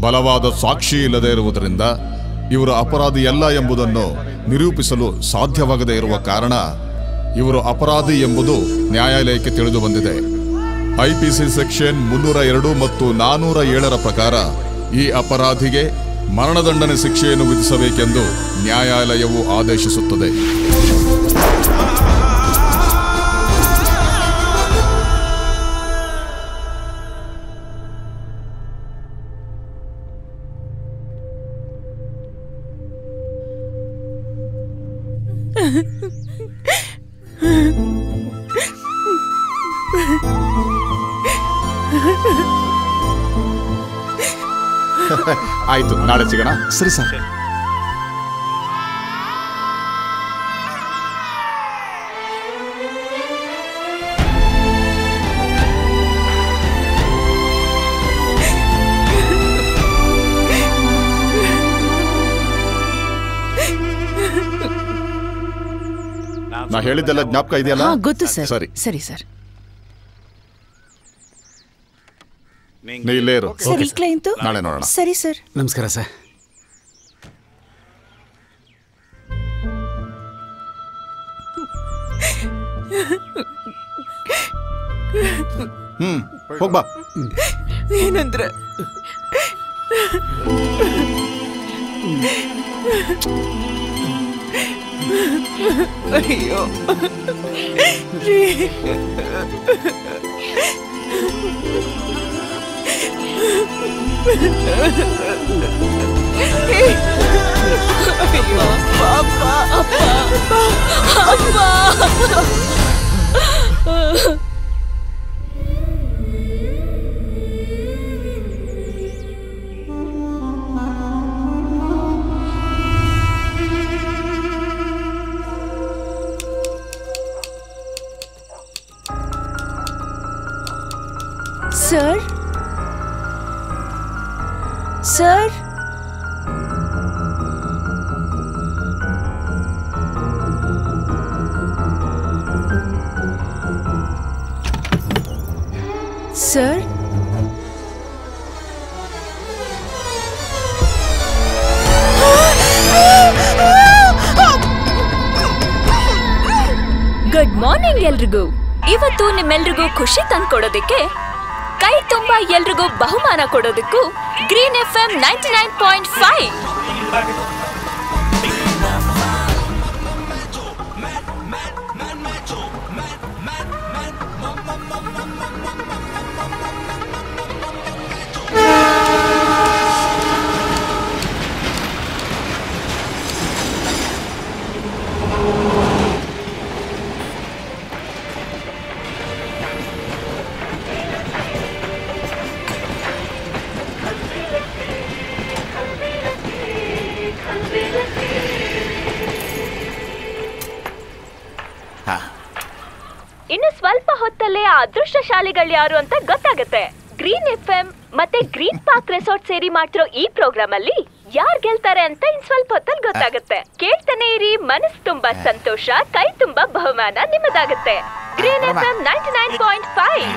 ಬಲವಾದ ಸಾಕ್ಷಿ ಇಲ್ಲದೆ ಇರುವುದರಿಂದ ಇವರು ಅಪರಾಧಿ ಅಲ್ಲ ಎಂಬುದನ್ನು ನಿರೂಪಿಸಲು ಸಾಧ್ಯವಾಗದೇ ಇರುವ ಕಾರಣ ಇವರು ಅಪರಾಧಿ ಎಂಬುದು ನ್ಯಾಯಾಲಯಕ್ಕೆ ತಿಳಿದು ಬಂದಿದೆ ಐಪಿಸಿ ಸೆಕ್ಷನ್ ಮುನ್ನೂರ ಎರಡು ಮತ್ತು ನಾನೂರ ಏಳರ ಪ್ರಕಾರ ಈ ಅಪರಾಧಿಗೆ ಮರಣದಂಡನೆ ಶಿಕ್ಷೆಯನ್ನು ವಿಧಿಸಬೇಕೆಂದು ನ್ಯಾಯಾಲಯವು ಆದೇಶಿಸುತ್ತದೆ ಆಯ್ತು ನಾಳೆ ಸಿಗೋಣ ಸರಿ ಸರ್ ನಾ ಹೇಳಿದ್ದೆಲ್ಲ ಜ್ಞಾಪಕ ಇದೆಯಲ್ಲ ಹಾ ಗೊತ್ತು ಸರ್ ಸರಿ ಸರಿ ಸರ್ ನೀ ಇಲ್ಲೇ ಇರು ಸರ್ ಈ ಕ್ಲೈಂಟು ನಾಳೆ ನೋಡೋಣ ಸರಿ ಸರ್ ನಮಸ್ಕಾರ ಸರ್ ಹ್ಮ್ ಹೋಗ್ಬಾ ಏನಂದ್ರೆ ಅಯ್ಯೋ ರೀ. ಅಯ್ಯೋ ಪಾಪ ಅಪ್ಪ ಅಪ್ಪ sir sir sir good morning ಎಲ್ರಿಗೂ ಇವತ್ತು ನಿಮ್ಮೆಲ್ರಿಗೂ ಖುಷಿ ತಂದ್ಕೊಡೋದಕ್ಕೆ ಕೈ ತುಂಬಾ ಎಲ್ರಿಗೂ ಬಹುಮಾನ ಕೊಡೋದಕ್ಕೂ Green F M ninety nine point five ಇನ್ನು ಸ್ವಲ್ಪ ಹೊತ್ತಲ್ಲೇ ಆ ಅದೃಷ್ಟಶಾಲಿಗಳು ಯಾರು ಅಂತ ಗೊತ್ತಾಗುತ್ತೆ ಗ್ರೀನ್ ಎಫ್ ಎಂ ಮತ್ತೆ ಗ್ರೀನ್ ಪಾರ್ಕ್ ರೆಸಾರ್ಟ್ ಸೇರಿ ಮಾಡ್ತಿರೋ ಈ ಪ್ರೋಗ್ರಾಮ್ ಅಲ್ಲಿ ಯಾರ್ ಗೆಲ್ತಾರೆ ಅಂತ ಇನ್ ಸ್ವಲ್ಪ ಹೊತ್ತಲ್ಲಿ ಗೊತ್ತಾಗುತ್ತೆ ಕೇಳ್ತಾನೆ ಇರಿ ಮನಸ್ ತುಂಬಾ ಸಂತೋಷ ಕೈ ತುಂಬಾ ಬಹುಮಾನ ನಿಮ್ಮದಾಗುತ್ತೆ Green F M ninety nine point five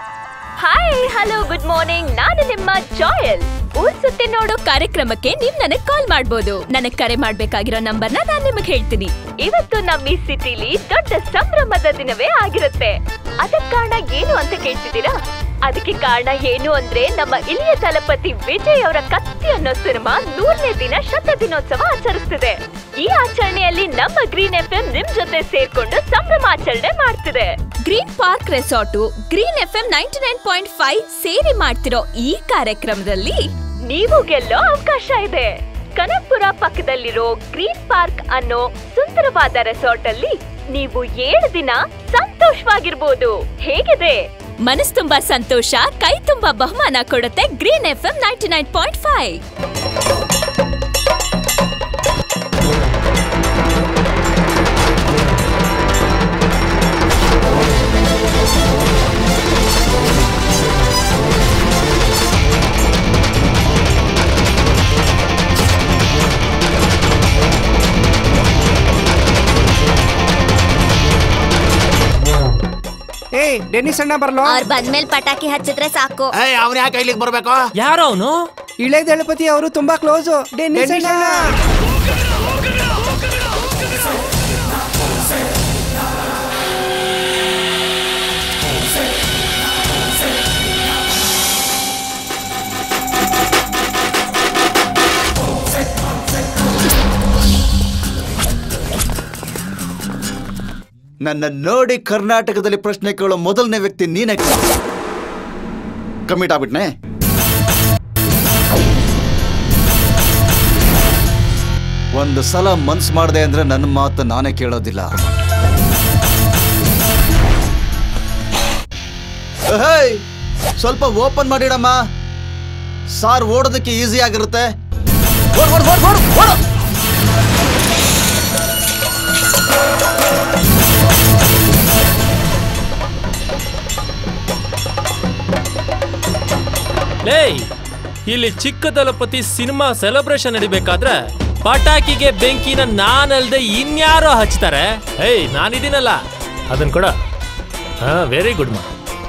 hi hello good morning ನಾನು ನಿಮ್ಮ ಜಾಯಲ್ ಊರ್ ಸುತ್ತಿ ನೋಡೋ ಕಾರ್ಯಕ್ರಮಕ್ಕೆ ನೀವ್ ನನಗ್ ಕಾಲ್ ಮಾಡ್ಬೋದು ನನಗ್ ಕರೆ ಮಾಡ್ಬೇಕಾಗಿರೋ ನಂಬರ್ನ ನಾನ್ ನಿಮಗ್ ಹೇಳ್ತೀನಿ ಇವತ್ತು ನಮ್ಮ ಈ ಸಿಟಿಲಿ ದೊಡ್ಡ ಸಂಭ್ರಮದ ದಿನವೇ ಆಗಿರುತ್ತೆ ಅದಕ್ ಕಾರಣ ಏನು ಅಂತ ಕೇಳ್ತಿದ್ದೀರಾ ಅದಕ್ಕೆ ಕಾರಣ ಏನು ಅಂದ್ರೆ ನಮ್ಮ ಇಳಿಯ ತಲಪತಿ ವಿಜಯ್ ಅವರ ಕತ್ತಿ ಅನ್ನೋ ಸಿನಿಮಾ ನೂರನೇ ದಿನ ಶತ ದಿನೋತ್ಸವ ಆಚರಿಸ್ತಿದೆ ಈ ಆಚರಣೆಯಲ್ಲಿ ನಮ್ಮ ಗ್ರೀನ್ ಎಫ್ ಎಂ ನಿಮ್ ಜೊತೆ ಸೇರ್ಕೊಂಡು ಸಂಭ್ರಮಾಚರಣೆ ಮಾಡ್ತಿದೆ Green Park resort Green F M ninety nine point five ಸೇರಿ ಮಾಡ್ತಿರೋ ಈ ಕಾರ್ಯಕ್ರಮದಲ್ಲಿ ನೀವು ಗೆಲ್ಲೋ ಅವಕಾಶ ಇದೆ ಕನಕಪುರ ಪಕ್ಕದಲ್ಲಿರೋ ಗ್ರೀನ್ ಪಾರ್ಕ್ ಅನ್ನೋ ಸುಂದರವಾದ ರೆಸಾರ್ಟ್ ಅಲ್ಲಿ ನೀವು ಏಳು ದಿನ ಸಂತೋಷವಾಗಿರ್ಬೋದು ಹೇಗಿದೆ ಮನಸ್ ತುಂಬಾ ಸಂತೋಷ ಕೈ ತುಂಬಾ ಬಹುಮಾನ ಕೊಡುತ್ತೆ Green F M ninety nine point five ಏಯ್ ಡೆನ್ನಿಸ್ ಅಣ್ಣ ಬರ್ಲೋ ಅವ್ರ ಬಂದ್ಮೇಲೆ ಪಟಾಕಿ ಹಚ್ಚಿದ್ರೆ ಸಾಕು ಅವನ್ ಯಾಕೆ ಇಲ್ಲಿಗೆ ಬರ್ಬೇಕು ಯಾರೋ ಅವನು ಇಳೆ ದಳಪತಿ ಅವರು ತುಂಬಾ ಕ್ಲೋಸು ಡೆನ್ನಿಸ್ ಅಣ್ಣ ನನ್ನ ನೋಡಿ ಕರ್ನಾಟಕದಲ್ಲಿ ಪ್ರಶ್ನೆ ಕೇಳೋ ಮೊದಲನೇ ವ್ಯಕ್ತಿ ನೀನೇ ಕಮಿಟ್ ಆಗ್ಬಿಟ್ನೆ ಒಂದು ಸಲ ಮನ್ಸ್ ಮಾಡಿದೆ ಅಂದ್ರೆ ನನ್ನ ಮಾತು ನಾನೇ ಕೇಳೋದಿಲ್ಲ ಹೇಯ್, ಸ್ವಲ್ಪ ಓಪನ್ ಮಾಡಿಡಮ್ಮ ಸಾರ್ ಓಡೋದಕ್ಕೆ ಈಸಿ ಆಗಿರುತ್ತೆ ಓಡ್, ಓಡ್, ಓಡ್, ಓಡ್, ಓಡು. ಲೇಯ್ ಇಲ್ಲಿ ಚಿಕ್ಕ ದಳಪತಿ ಸಿನಿಮಾ ಸೆಲೆಬ್ರೇಷನ್ ನಡಿಬೇಕಾದ್ರೆ ಪಟಾಕಿಗೆ ಬೆಂಕಿನ ನಾನಲ್ದೆ ಇನ್ಯಾರೋ ಹಚ್ತಾರೆ ಏಯ್ ನಾನಿದ್ದೀನಲ್ಲ ಅದನ್ ಕೊಡ ಹಾ ವೆರಿ ಗುಡ್ ಮಾ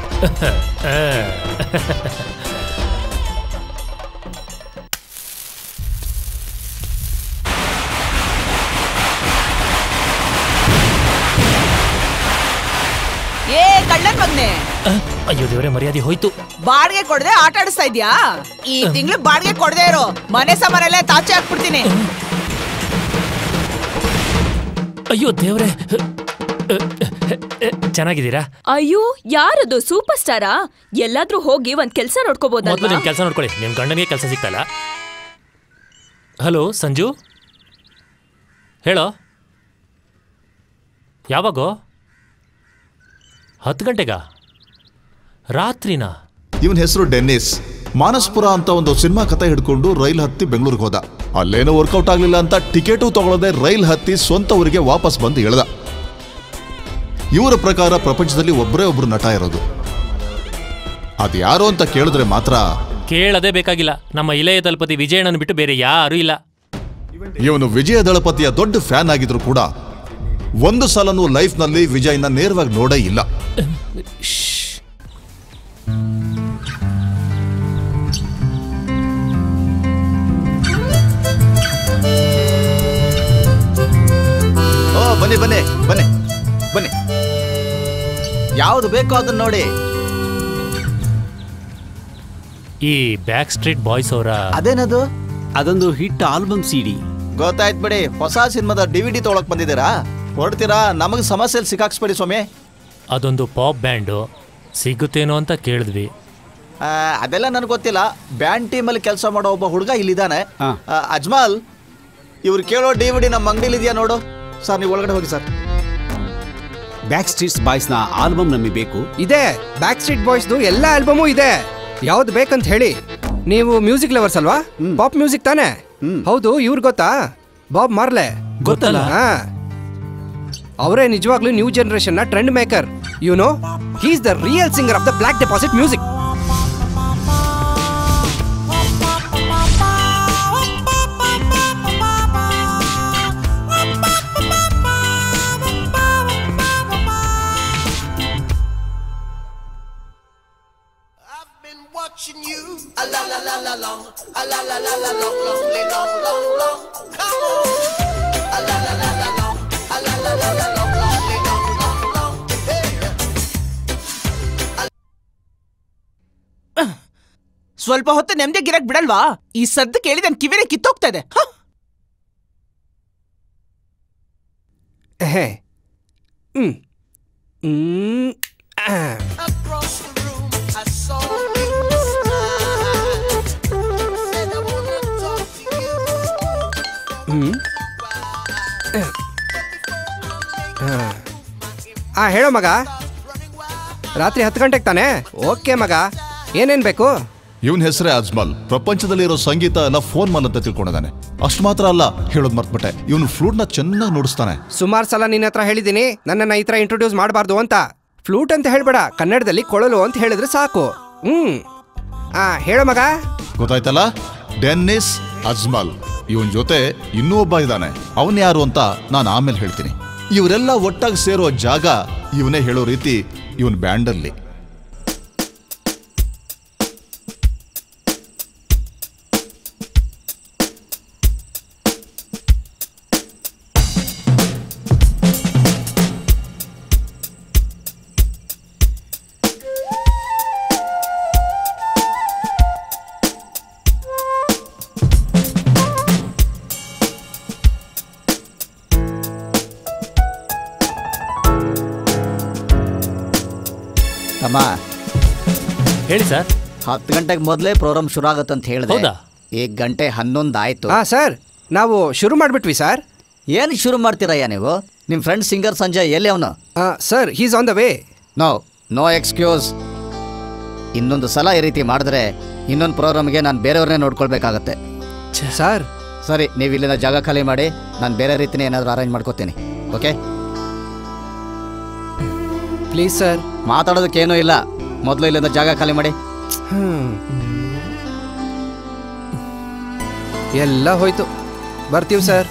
ಏ ಕಳ್ಳನ್ ಮಗ್ನೆ ಅಯ್ಯೋ ದೇವರೇ ಮರ್ಯಾದೆ ಹೋಯ್ತು ಬಾಡಿಗೆ ಕೊಡದೆ ಆಟ ಆಡಿಸ್ತಾ ಇದ್ಯಾ ಈ ತಿಂಗಳು ಬಾಡಿಗೆ ಕೊಡದೆ ಇರೋ ಮನೆ ಸಾಮಾನೆಲ್ಲ ತಾಚೆ ಹಾಕ್ಬಿಡ್ತೀನಿ ಅಯ್ಯೋ ದೇವ್ರೆ ಚೆನ್ನಾಗಿದ್ದೀರಾ ಅಯ್ಯೋ ಯಾರದು ಸೂಪರ್ ಸ್ಟಾರಾ ಎಲ್ಲಾದ್ರೂ ಹೋಗಿ ಒಂದ್ ಕೆಲ್ಸ ಮೊದಲು ನೋಡ್ಕೋಬೋದಲ್ವಾ ನಿಮ್ ಕೆಲಸ ನೋಡ್ಕೊಳ್ಳಿ ನಿಮ್ ಗಂಡನಿಗೆ ಕೆಲಸ ಸಿಗ್ತಲ್ಲ ಹಲೋ ಸಂಜು ಹೇಳೋ ಯಾವಾಗೋ ಹತ್ತು ಗಂಟೆಗಾ ರಾತ್ರಿನಾ ಇವನ ಹೆಸರು ಡೆನ್ನಿಸ್ ಮಾನಸ್ಪುರ ಅಂತ ಒಂದು ಸಿನಿಮಾ ಕತೆ ಹಿಡ್ಕೊಂಡು ರೈಲ್ ಹತ್ತಿ ಬೆಂಗಳೂರಿಗೆ ಹೋದ ಅಲ್ಲೇನೋ ವರ್ಕೌಟ್ ಆಗ್ಲಿಲ್ಲ ಅಂತ ಟಿಕೆಟು ತಗೊಳ್ಳದೆ ರೈಲ್ ಹತ್ತಿ ಸ್ವಂತ ಊರಿಗೆ ವಾಪಸ್ ಬಂದು ಇಳ್ದ ಇವರ ಪ್ರಕಾರ ಪ್ರಪಂಚದಲ್ಲಿ ಒಬ್ಬರೇ ಒಬ್ರು ನಟ ಇರೋದು ಅದ್ಯಾರು ಅಂತ ಕೇಳಿದ್ರೆ ಮಾತ್ರ ಕೇಳದೇ ಬೇಕಾಗಿಲ್ಲ ನಮ್ಮ ಇಳೆಯ ದಳಪತಿ ವಿಜಯಣ್ಣನ ಬಿಟ್ಟು ಬೇರೆ ಯಾರೂ ಇಲ್ಲ ಇವನು ವಿಜಯ ದಳಪತಿಯ ದೊಡ್ಡ ಫ್ಯಾನ್ ಆಗಿದ್ರು ಕೂಡ ಒಂದು ಸಲನೂ ಲೈಫ್ನಲ್ಲಿ ವಿಜಯ್ನ ನೇರವಾಗಿ ನೋಡೇ ಇಲ್ಲ ಓ ಬನ್ನಿ ಬನ್ನಿ ಬನ್ನಿ ಬನ್ನಿ ಯಾವ್ದು ಬೇಕೋ ಅದನ್ನ ನೋಡಿ ಈ ಬ್ಯಾಕ್ ಸ್ಟ್ರೀಟ್ ಬಾಯ್ಸ್ ಅವರ ಅದೇನದು ಅದೊಂದು ಹಿಟ್ ಆಲ್ಬಮ್ ಸಿಡಿ ಗೊತ್ತಾಯ್ತು ಬಿಡಿ ಹೊಸ ಸಿನಿಮಾದ ಡಿವಿಡಿ ತೊಗೊಳಕ್ ಬಂದಿದ್ದೀರಾ ಹೊರಡ್ತೀರಾ ನಮಗೆ ಸಮಸ್ಯೆಲಿ ಸಿಕ್ಕಾಕ್ಸ್ಬೇಡಿ ಸ್ವಾಮಿ ಅದೊಂದು ಪಾಪ್ ಬ್ಯಾಂಡು ಸಿಗುತ್ತೇನೋ ಅಂತ ಕೇಳಿದ್ವಿ ಆ, ಅದೆಲ್ಲ ನನಗೆ ಗೊತ್ತಿಲ್ಲ ಬ್ಯಾಂಡ್ ಟೀಮಲ್ಲಿ ಕೆಲಸ ಮಾಡೋ ಒಬ್ಬ ಹುಡುಗ ಇಲ್ಲಿದ್ದಾನೆ ಹಾ. ಆ, ಅಜ್ಮಲ್ ಇವ್ರು ಕೇಳೋ ಡಿವಿಡಿ ನಮ್ಮ ಅಂಗಡಿಲಿ ಇದೆಯಾ ನೋಡು ಸರ್ ನೀವು ಒಳಗಡೆ ಹೋಗಿ ಸರ್ ಬ್ಯಾಕ್ ಸ್ಟ್ರೀಟ್ಸ್ ಬಾಯ್ಸ್ನ ಆಲ್ಬಮ್ ನಮಗೆ ಬೇಕು ಇದೆ ಬ್ಯಾಕ್ ಸ್ಟ್ರೀಟ್ ಬಾಯ್ಸ್ದು ಎಲ್ಲ ಆಲ್ಬಮು ಇದೆ ಯಾವ್ದು ಬೇಕಂತ ಹೇಳಿ ನೀವು ಮ್ಯೂಸಿಕ್ ಲವರ್ಸ್ ಅಲ್ವಾ ಪಾಪ್ ಮ್ಯೂಸಿಕ್ ತಾನೇ ಹೌದು ಇವ್ರು ಗೊತ್ತಾ ಬಾಬ್ ಮಾರ್ಲೆ ಗೊತ್ತಲ್ಲ. ಹಾ ಅವರೇ ನಿಜವಾಗ್ಲೂ ನ್ಯೂ ಜನರೇಷನ್ ನ trend maker you know he's the real singer of the block deposit music ಸ್ವಲ್ಪ ಹೊತ್ತು ನೆಮ್ಮದಿ ಗಿರಕ್ ಬಿಡಲ್ವಾ ಈ ಸದ್ದು ಕೇಳಿ ನನ್ ಕಿವಿನೇ ಕಿತ್ತೋಗ್ತಾ ಇದೆ ಹ! ಹೇ ಹ್ಮ್ ಹ್ಮ್ ಆ. ಹ್ಮ್ ಆ. ಆ ಹೇಳೋ ಮಗ ರಾತ್ರಿ ಹತ್ತು ಗಂಟೆಗೆ ತಾನೇ ಓಕೆ ಮಗ ಏನೇನ್ ಬೇಕು ಇವನ್ ಹೆಸರೇ ಅಜ್ಮಲ್ ಪ್ರಪಂಚದಲ್ಲಿರೋ ಸಂಗೀತ ಎಲ್ಲ ಫೋನ್ ಮಲ್ ಅಂತ ತಿಳ್ಕೊಂಡಿದ್ದಾನೆ ಅಷ್ಟು ಮಾತ್ರ ಅಲ್ಲ ಹೇಳೋದ್ ಮರ್ತ್ಬಿಟ್ಟೆ ಇವನು ಫ್ಲೂಟ್ನ ಚೆನ್ನಾಗಿ ನುಡಿಸ್ತಾನೆ ಸುಮಾರು ಸಲ ನಿನ್ನ ಹತ್ರ ಹೇಳಿದ್ದೀನಿ ನನ್ನನ್ನ ಈ ಥರ ಇಂಟ್ರೊಡ್ಯೂಸ್ ಮಾಡಬಾರ್ದು ಅಂತ ಫ್ಲೂಟ್ ಅಂತ ಹೇಳ್ಬೇಡ ಕನ್ನಡದಲ್ಲಿ ಕೊಳಲು ಅಂತ ಹೇಳಿದ್ರೆ ಸಾಕು ಹ್ಮ್ ಆ ಹೇಳೋ ಮಗ ಗೊತ್ತಾಯ್ತಲ್ಲ ಡೆನ್ನಿಸ್ ಅಜ್ಮಲ್ ಇವನ್ ಜೊತೆ ಇನ್ನೂ ಒಬ್ಬ ಇದ್ದಾನೆ ಅವನ್ ಯಾರು ಅಂತ ನಾನು ಆಮೇಲೆ ಹೇಳ್ತೀನಿ ಇವರೆಲ್ಲ ಒಟ್ಟಾಗಿ ಸೇರೋ ಜಾಗ ಇವನೇ ಹೇಳೋ ರೀತಿ ಇವನ್ ಬ್ಯಾಂಡಲ್ಲಿ ಅಮ್ಮ ಹೇಳಿ ಸರ್ ಹತ್ತು ಗಂಟೆಗೆ ಮೊದಲೇ ಪ್ರೋಗ್ರಾಮ್ ಶುರು ಆಗುತ್ತೆ ಅಂತ ಹೇಳಿದೆ ಹೌದಾ? ಈಗ ಗಂಟೆ ಹನ್ನೊಂದು ಆಯ್ತು ಹಾ ಸರ್ ನಾವು ಶುರು ಮಾಡ್ಬಿಟ್ವಿ ಸರ್ ಏನು ಶುರು ಮಾಡ್ತೀರಯ್ಯ ನೀವು ನಿಮ್ಮ ಫ್ರೆಂಡ್ ಸಿಂಗರ್ ಸಂಜಯ್ ಎಲ್ಲಿ ಅವನು sir he's on the way no no excuse ಇನ್ನೊಂದು ಸಲ ಈ ರೀತಿ ಮಾಡಿದ್ರೆ ಇನ್ನೊಂದು ಪ್ರೋಗ್ರಾಮ್ಗೆ ನಾನು ಬೇರೆಯವ್ರನ್ನೇ ನೋಡ್ಕೊಳ್ಬೇಕಾಗತ್ತೆ ಸರ್ ಸರಿ ನೀವು ಇಲ್ಲಿಂದ ಜಾಗ ಖಾಲಿ ಮಾಡಿ ನಾನು ಬೇರೆ ರೀತಿನೇ ಏನಾದರೂ ಅರೇಂಜ್ ಮಾಡ್ಕೋತೀನಿ ಓಕೆ ಪ್ಲೀಸ್ ಸರ್ ಮಾತಾಡೋದಕ್ಕೇನೂ ಇಲ್ಲ ಮೊದಲು ಇಲ್ಲಿಂದ ಜಾಗ ಖಾಲಿ ಮಾಡಿ ಎಲ್ಲ ಹೋಯ್ತು ಬರ್ತೀವಿ ಸರ್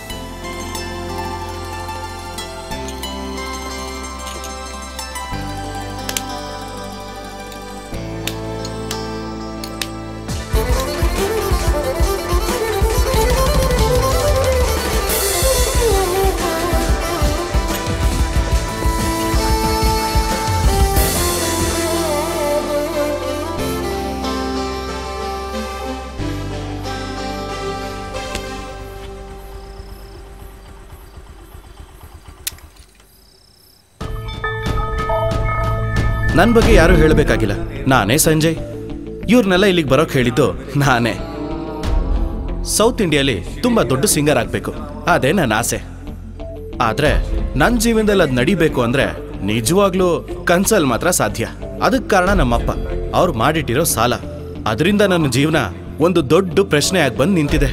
ನನ್ನ ಬಗ್ಗೆ ಯಾರೂ ಹೇಳಬೇಕಾಗಿಲ್ಲ ನಾನೇ ಸಂಜಯ್ ಇವ್ರನ್ನೆಲ್ಲ ಇಲ್ಲಿಗೆ ಬರೋಕೆ ಹೇಳಿದ್ದು ನಾನೇ ಸೌತ್ ಇಂಡಿಯಲ್ಲಿ ತುಂಬ ದೊಡ್ಡ ಸಿಂಗರ್ ಆಗಬೇಕು ಅದೇ ನನ್ನ ಆಸೆ ಆದರೆ ನನ್ನ ಜೀವನದಲ್ಲಿ ಅದು ನಡಿಬೇಕು ಅಂದರೆ ನಿಜವಾಗ್ಲೂ ಕನ್ಸಲ್ಲಿ ಮಾತ್ರ ಸಾಧ್ಯ ಅದಕ್ಕೆ ಕಾರಣ ನಮ್ಮಪ್ಪ ಅವ್ರು ಮಾಡಿಟ್ಟಿರೋ ಸಾಲ ಅದರಿಂದ ನನ್ನ ಜೀವನ ಒಂದು ದೊಡ್ಡ ಪ್ರಶ್ನೆಯಾಗಿ ಬಂದು ನಿಂತಿದೆ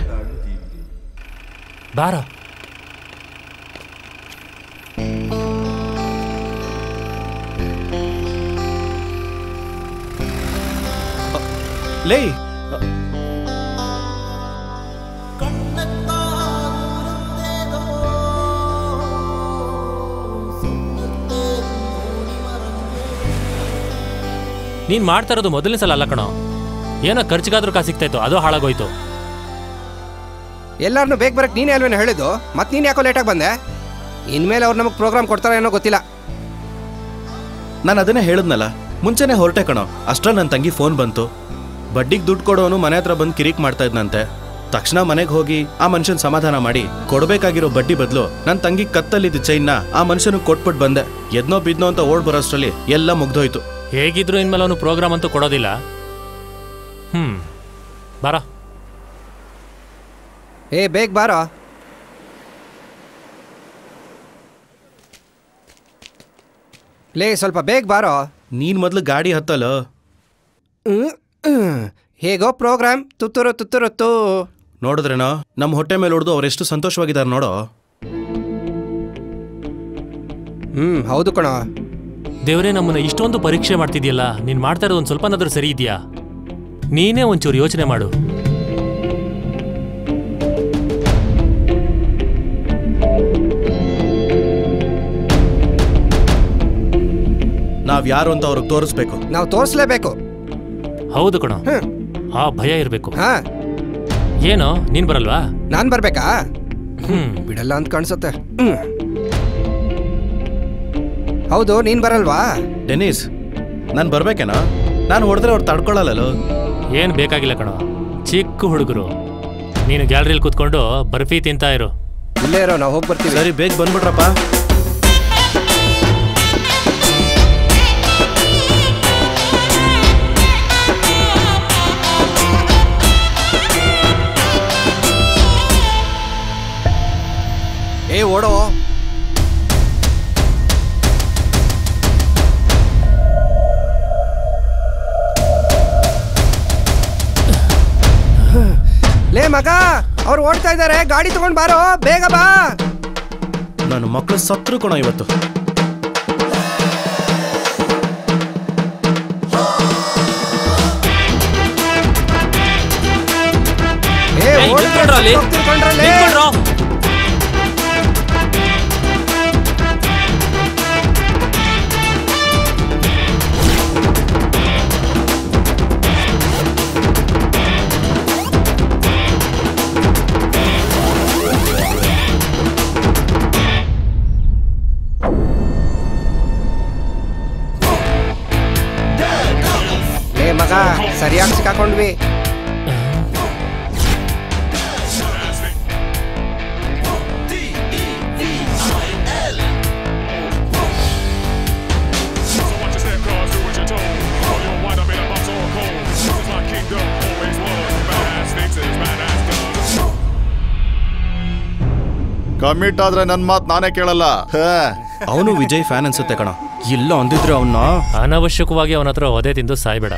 ಬಾರ ಲೇ ನೀನ್ ಮಾಡ್ತಾ ಇರೋದು ಮೊದಲನೇ ಸಲ ಅಲ್ಲ ಕಣೋ ಏನೋ ಖರ್ಚಿಗಾದ್ರೂ ಕಾಸು ಸಿಗ್ತಾ ಇತ್ತು ಅದು ಹಾಳಾಗೋಯ್ತು ಎಲ್ಲಾರನ್ನೂ ಬೇಗ ಬರಕ್ಕೆ ನೀನೇ ಅಲ್ವೇನೋ ಹೇಳಿದ್ದು ಮತ್ತೆ ನೀನು ಯಾಕೋ ಲೇಟಾಗಿ ಬಂದೆ ಇನ್ಮೇಲೆ ಅವ್ರು ನಮಗೆ ಪ್ರೋಗ್ರಾಮ್ ಕೊಡ್ತಾರೋ ಏನೋ ಗೊತ್ತಿಲ್ಲ ನಾನು ಅದನ್ನೇ ಹೇಳಿದ್ನಲ್ಲ ಮುಂಚೆನೆ ಹೊರಟೆ ಕಣೋ ಅಷ್ಟ್ರಲ್ಲಿ ನನ್ನ ತಂಗಿ ಫೋನ್ ಬಂತು ಬಡ್ಡಿಗೆ ದುಡ್ಡು ಕೊಡೋನು ಮನೆ ಹತ್ರ ಬಂದು ಕಿರಿಕ್ ಮಾಡ್ತಾ ಇದ್ನಂತೆ ತಕ್ಷಣ ಮನೆಗೆ ಹೋಗಿ ಆ ಮನುಷ್ಯನ ಸಮಾಧಾನ ಮಾಡಿ ಕೊಡಬೇಕಾಗಿರೋ ಬಡ್ಡಿ ಬದಲು ನನ್ನ ತಂಗಿ ಕತ್ತಲ್ಲಿದ್ದ ಚೈನ್ನ ಆ ಮನುಷ್ಯನಿಗೆ ಕೊಟ್ಬಿಟ್ಟು ಬಂದೆ ಎದ್ನೋ ಬಿದ್ನೋ ಅಂತ ಓಡ್ ಬರೋಷ್ಟರಲ್ಲಿ ಎಲ್ಲ ಮುಗ್ದೋಯ್ತು ಹೇಗಿದ್ರು ಇನ್ಮೇಲೆ ಅವನು ಪ್ರೋಗ್ರಾಮ್ ಅಂತೂ ಕೊಡೋದಿಲ್ಲ ಹ್ಮ್ ಬಾರ ಏ ಬೇಗ ಬಾರೋ ಲೇ ಸ್ವಲ್ಪ ಬೇಗ ಬಾರೋ ನೀನ್ ಮೊದ್ಲು ಗಾಡಿ ಹತ್ತಲ್ಲ ಹ್ಮ್, ಹ್ಮ್. ಹೇಗೋ ಪ್ರೋಗ್ರಾಮ್ ತುತ್ತೂರು ತುತ್ತೂರು ತು ನೋಡಿದ್ರೇನೋ ನಮ್ಮ ಹೊಟ್ಟೆ ಮೇಲೆ ಹೊಡೆದು ಅವರೆಷ್ಟು ಸಂತೋಷವಾಗಿದ್ದಾರೆ ನೋಡೋ ಹ್ಮ್ ಹೌದು ಕಣೋ ದೇವರೇ ನಮ್ಮನ್ನ ಇಷ್ಟೊಂದು ಪರೀಕ್ಷೆ ಮಾಡ್ತಿದ್ಯಲ್ಲ ನೀನ್ ಮಾಡ್ತಾ ಇರೋದು ಒಂದು ಸ್ವಲ್ಪನಾದ್ರೂ ಸರಿ ಇದೆಯಾ ನೀನೇ ಒಂಚೂರು ಯೋಚನೆ ಮಾಡು ನಾವ್ ಯಾರು ಅಂತ ಅವ್ರಿಗೆ ತೋರಿಸ್ಬೇಕು ನಾವು ತೋರಿಸ್ಲೇಬೇಕು ಹೌದು ಕಣೋ ಹ್ಮ್. ಆ ಭಯ ಇರಬೇಕು ಹಾ ಏನೋ ನೀನ್ ಬರಲ್ವಾ ನಾನ್ ಬರ್ಬೇಕಾ ಹ್ಮ್ ಬಿಡಲ್ಲ ಅಂತ ಕಾಣಿಸುತ್ತೆ ಹ್ಮ್. ಹೌದು ನೀನ್ ಬರಲ್ವಾ ಡೆನಿಸ್ ನಾನು ಬರ್ಬೇಕೇನೋ ನಾನು ಹೊಡೆದ್ರೆ ಅವ್ರು ತಡ್ಕೊಳ್ಳಲ್ಲೋ ಏನ್ ಬೇಕಾಗಿಲ್ಲ ಕಣೋ ಚಿಕ್ಕ ಹುಡುಗರು ನೀನು ಗ್ಯಾಲರಿಲಿ ಕೂತ್ಕೊಂಡು ಬರ್ಫಿ ತಿಂತಾ ಇರು ಇಲ್ಲೇ ಇರೋ ನಾವು ಹೋಗಿ ಬರ್ತೀವಿ ಸರಿ ಬೇಗ ಬಂದ್ಬಿಟ್ರಪ್ಪ ಏ ಓಡೋ ಲೇ ಮಗ ಅವ್ರು ಓಡ್ತಾ ಇದ್ದಾರೆ ಗಾಡಿ ತಗೊಂಡ್ ಬಾರೋ ಬೇಗ ಬಾ ನನ್ನ ಮಕ್ಕಳು ಸತ್ರು ಕಣೋ ಇವತ್ತು ಏ ಏಯ್, ಓಡ್ತಾ ನಿಂತ್ಕೊಳ್ರೋ ಅಲ್ಲಿ. ಹೋಗ್ತಿರ್ಕೊಂಡ್ರಲ್ಲೇ. ನಿಂತ್ಕೊಳ್ರೋ. ಲೇ ಮಗ ಸರಿಯಾಗಿ ಸಿಕ್ಕಾಕೊಂಡ್ವಿ ಕಮಿಟ್ ಆದ್ರೆ ನನ್ ಮಾತ್ ನಾನೇ ಕೇಳಲ್ಲ ಅವನು ವಿಜಯ್ ಫ್ಯಾನ್ ಅನ್ಸುತ್ತೆ ಕಣ ಇಲ್ಲ ಅಂದಿದ್ರೆ ಅವನ್ನ ಅನವಶ್ಯಕವಾಗಿ ಅವನ ಹತ್ರ ಒದೆ ತಿಂದು ಸಾಯ್ಬೇಡ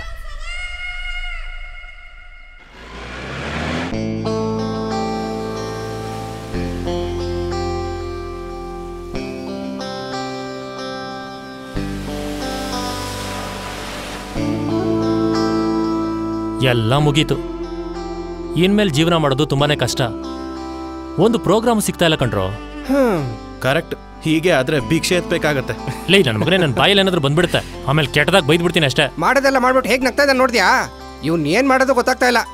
ಎಲ್ಲ ಮುಗೀತು ಇನ್ಮೇಲೆ ಜೀವನ ಮಾಡೋದು ತುಂಬಾನೇ ಕಷ್ಟ ಒಂದು ಪ್ರೋಗ್ರಾಮ್ ಸಿಗ್ತಾ ಇಲ್ಲ ಕಣ್ರೋ ಕರೆಕ್ಟ್ ಹೀಗೆ ಆದ್ರೆ ಭಿಕ್ಷೆ ಎತ್ಬೇಕಾಗತ್ತೆ ಲೇ ನನ್ನ ಮಗನೇ ನನ್ನ ಬಾಯಲ್ಲಿ ಏನಾದ್ರೂ ಬಂದ್ಬಿಡುತ್ತೆ ಆಮೇಲೆ ಕೆಟ್ಟದಾಗ ಬೈದ್ಬಿಡ್ತೀನಿ ಅಷ್ಟೇ ಮಾಡೋದೆಲ್ಲ ಮಾಡ್ಬಿಟ್ಟು ಹೇಗೆ ನಗ್ತಾ ಇದ್ದಾನೆ ನೋಡ್ದ್ಯಾ ಇವ್ನ್ ಏನ್ ಮಾಡೋದು ಗೊತ್ತಾಗ್ತಾ ಇಲ್ಲ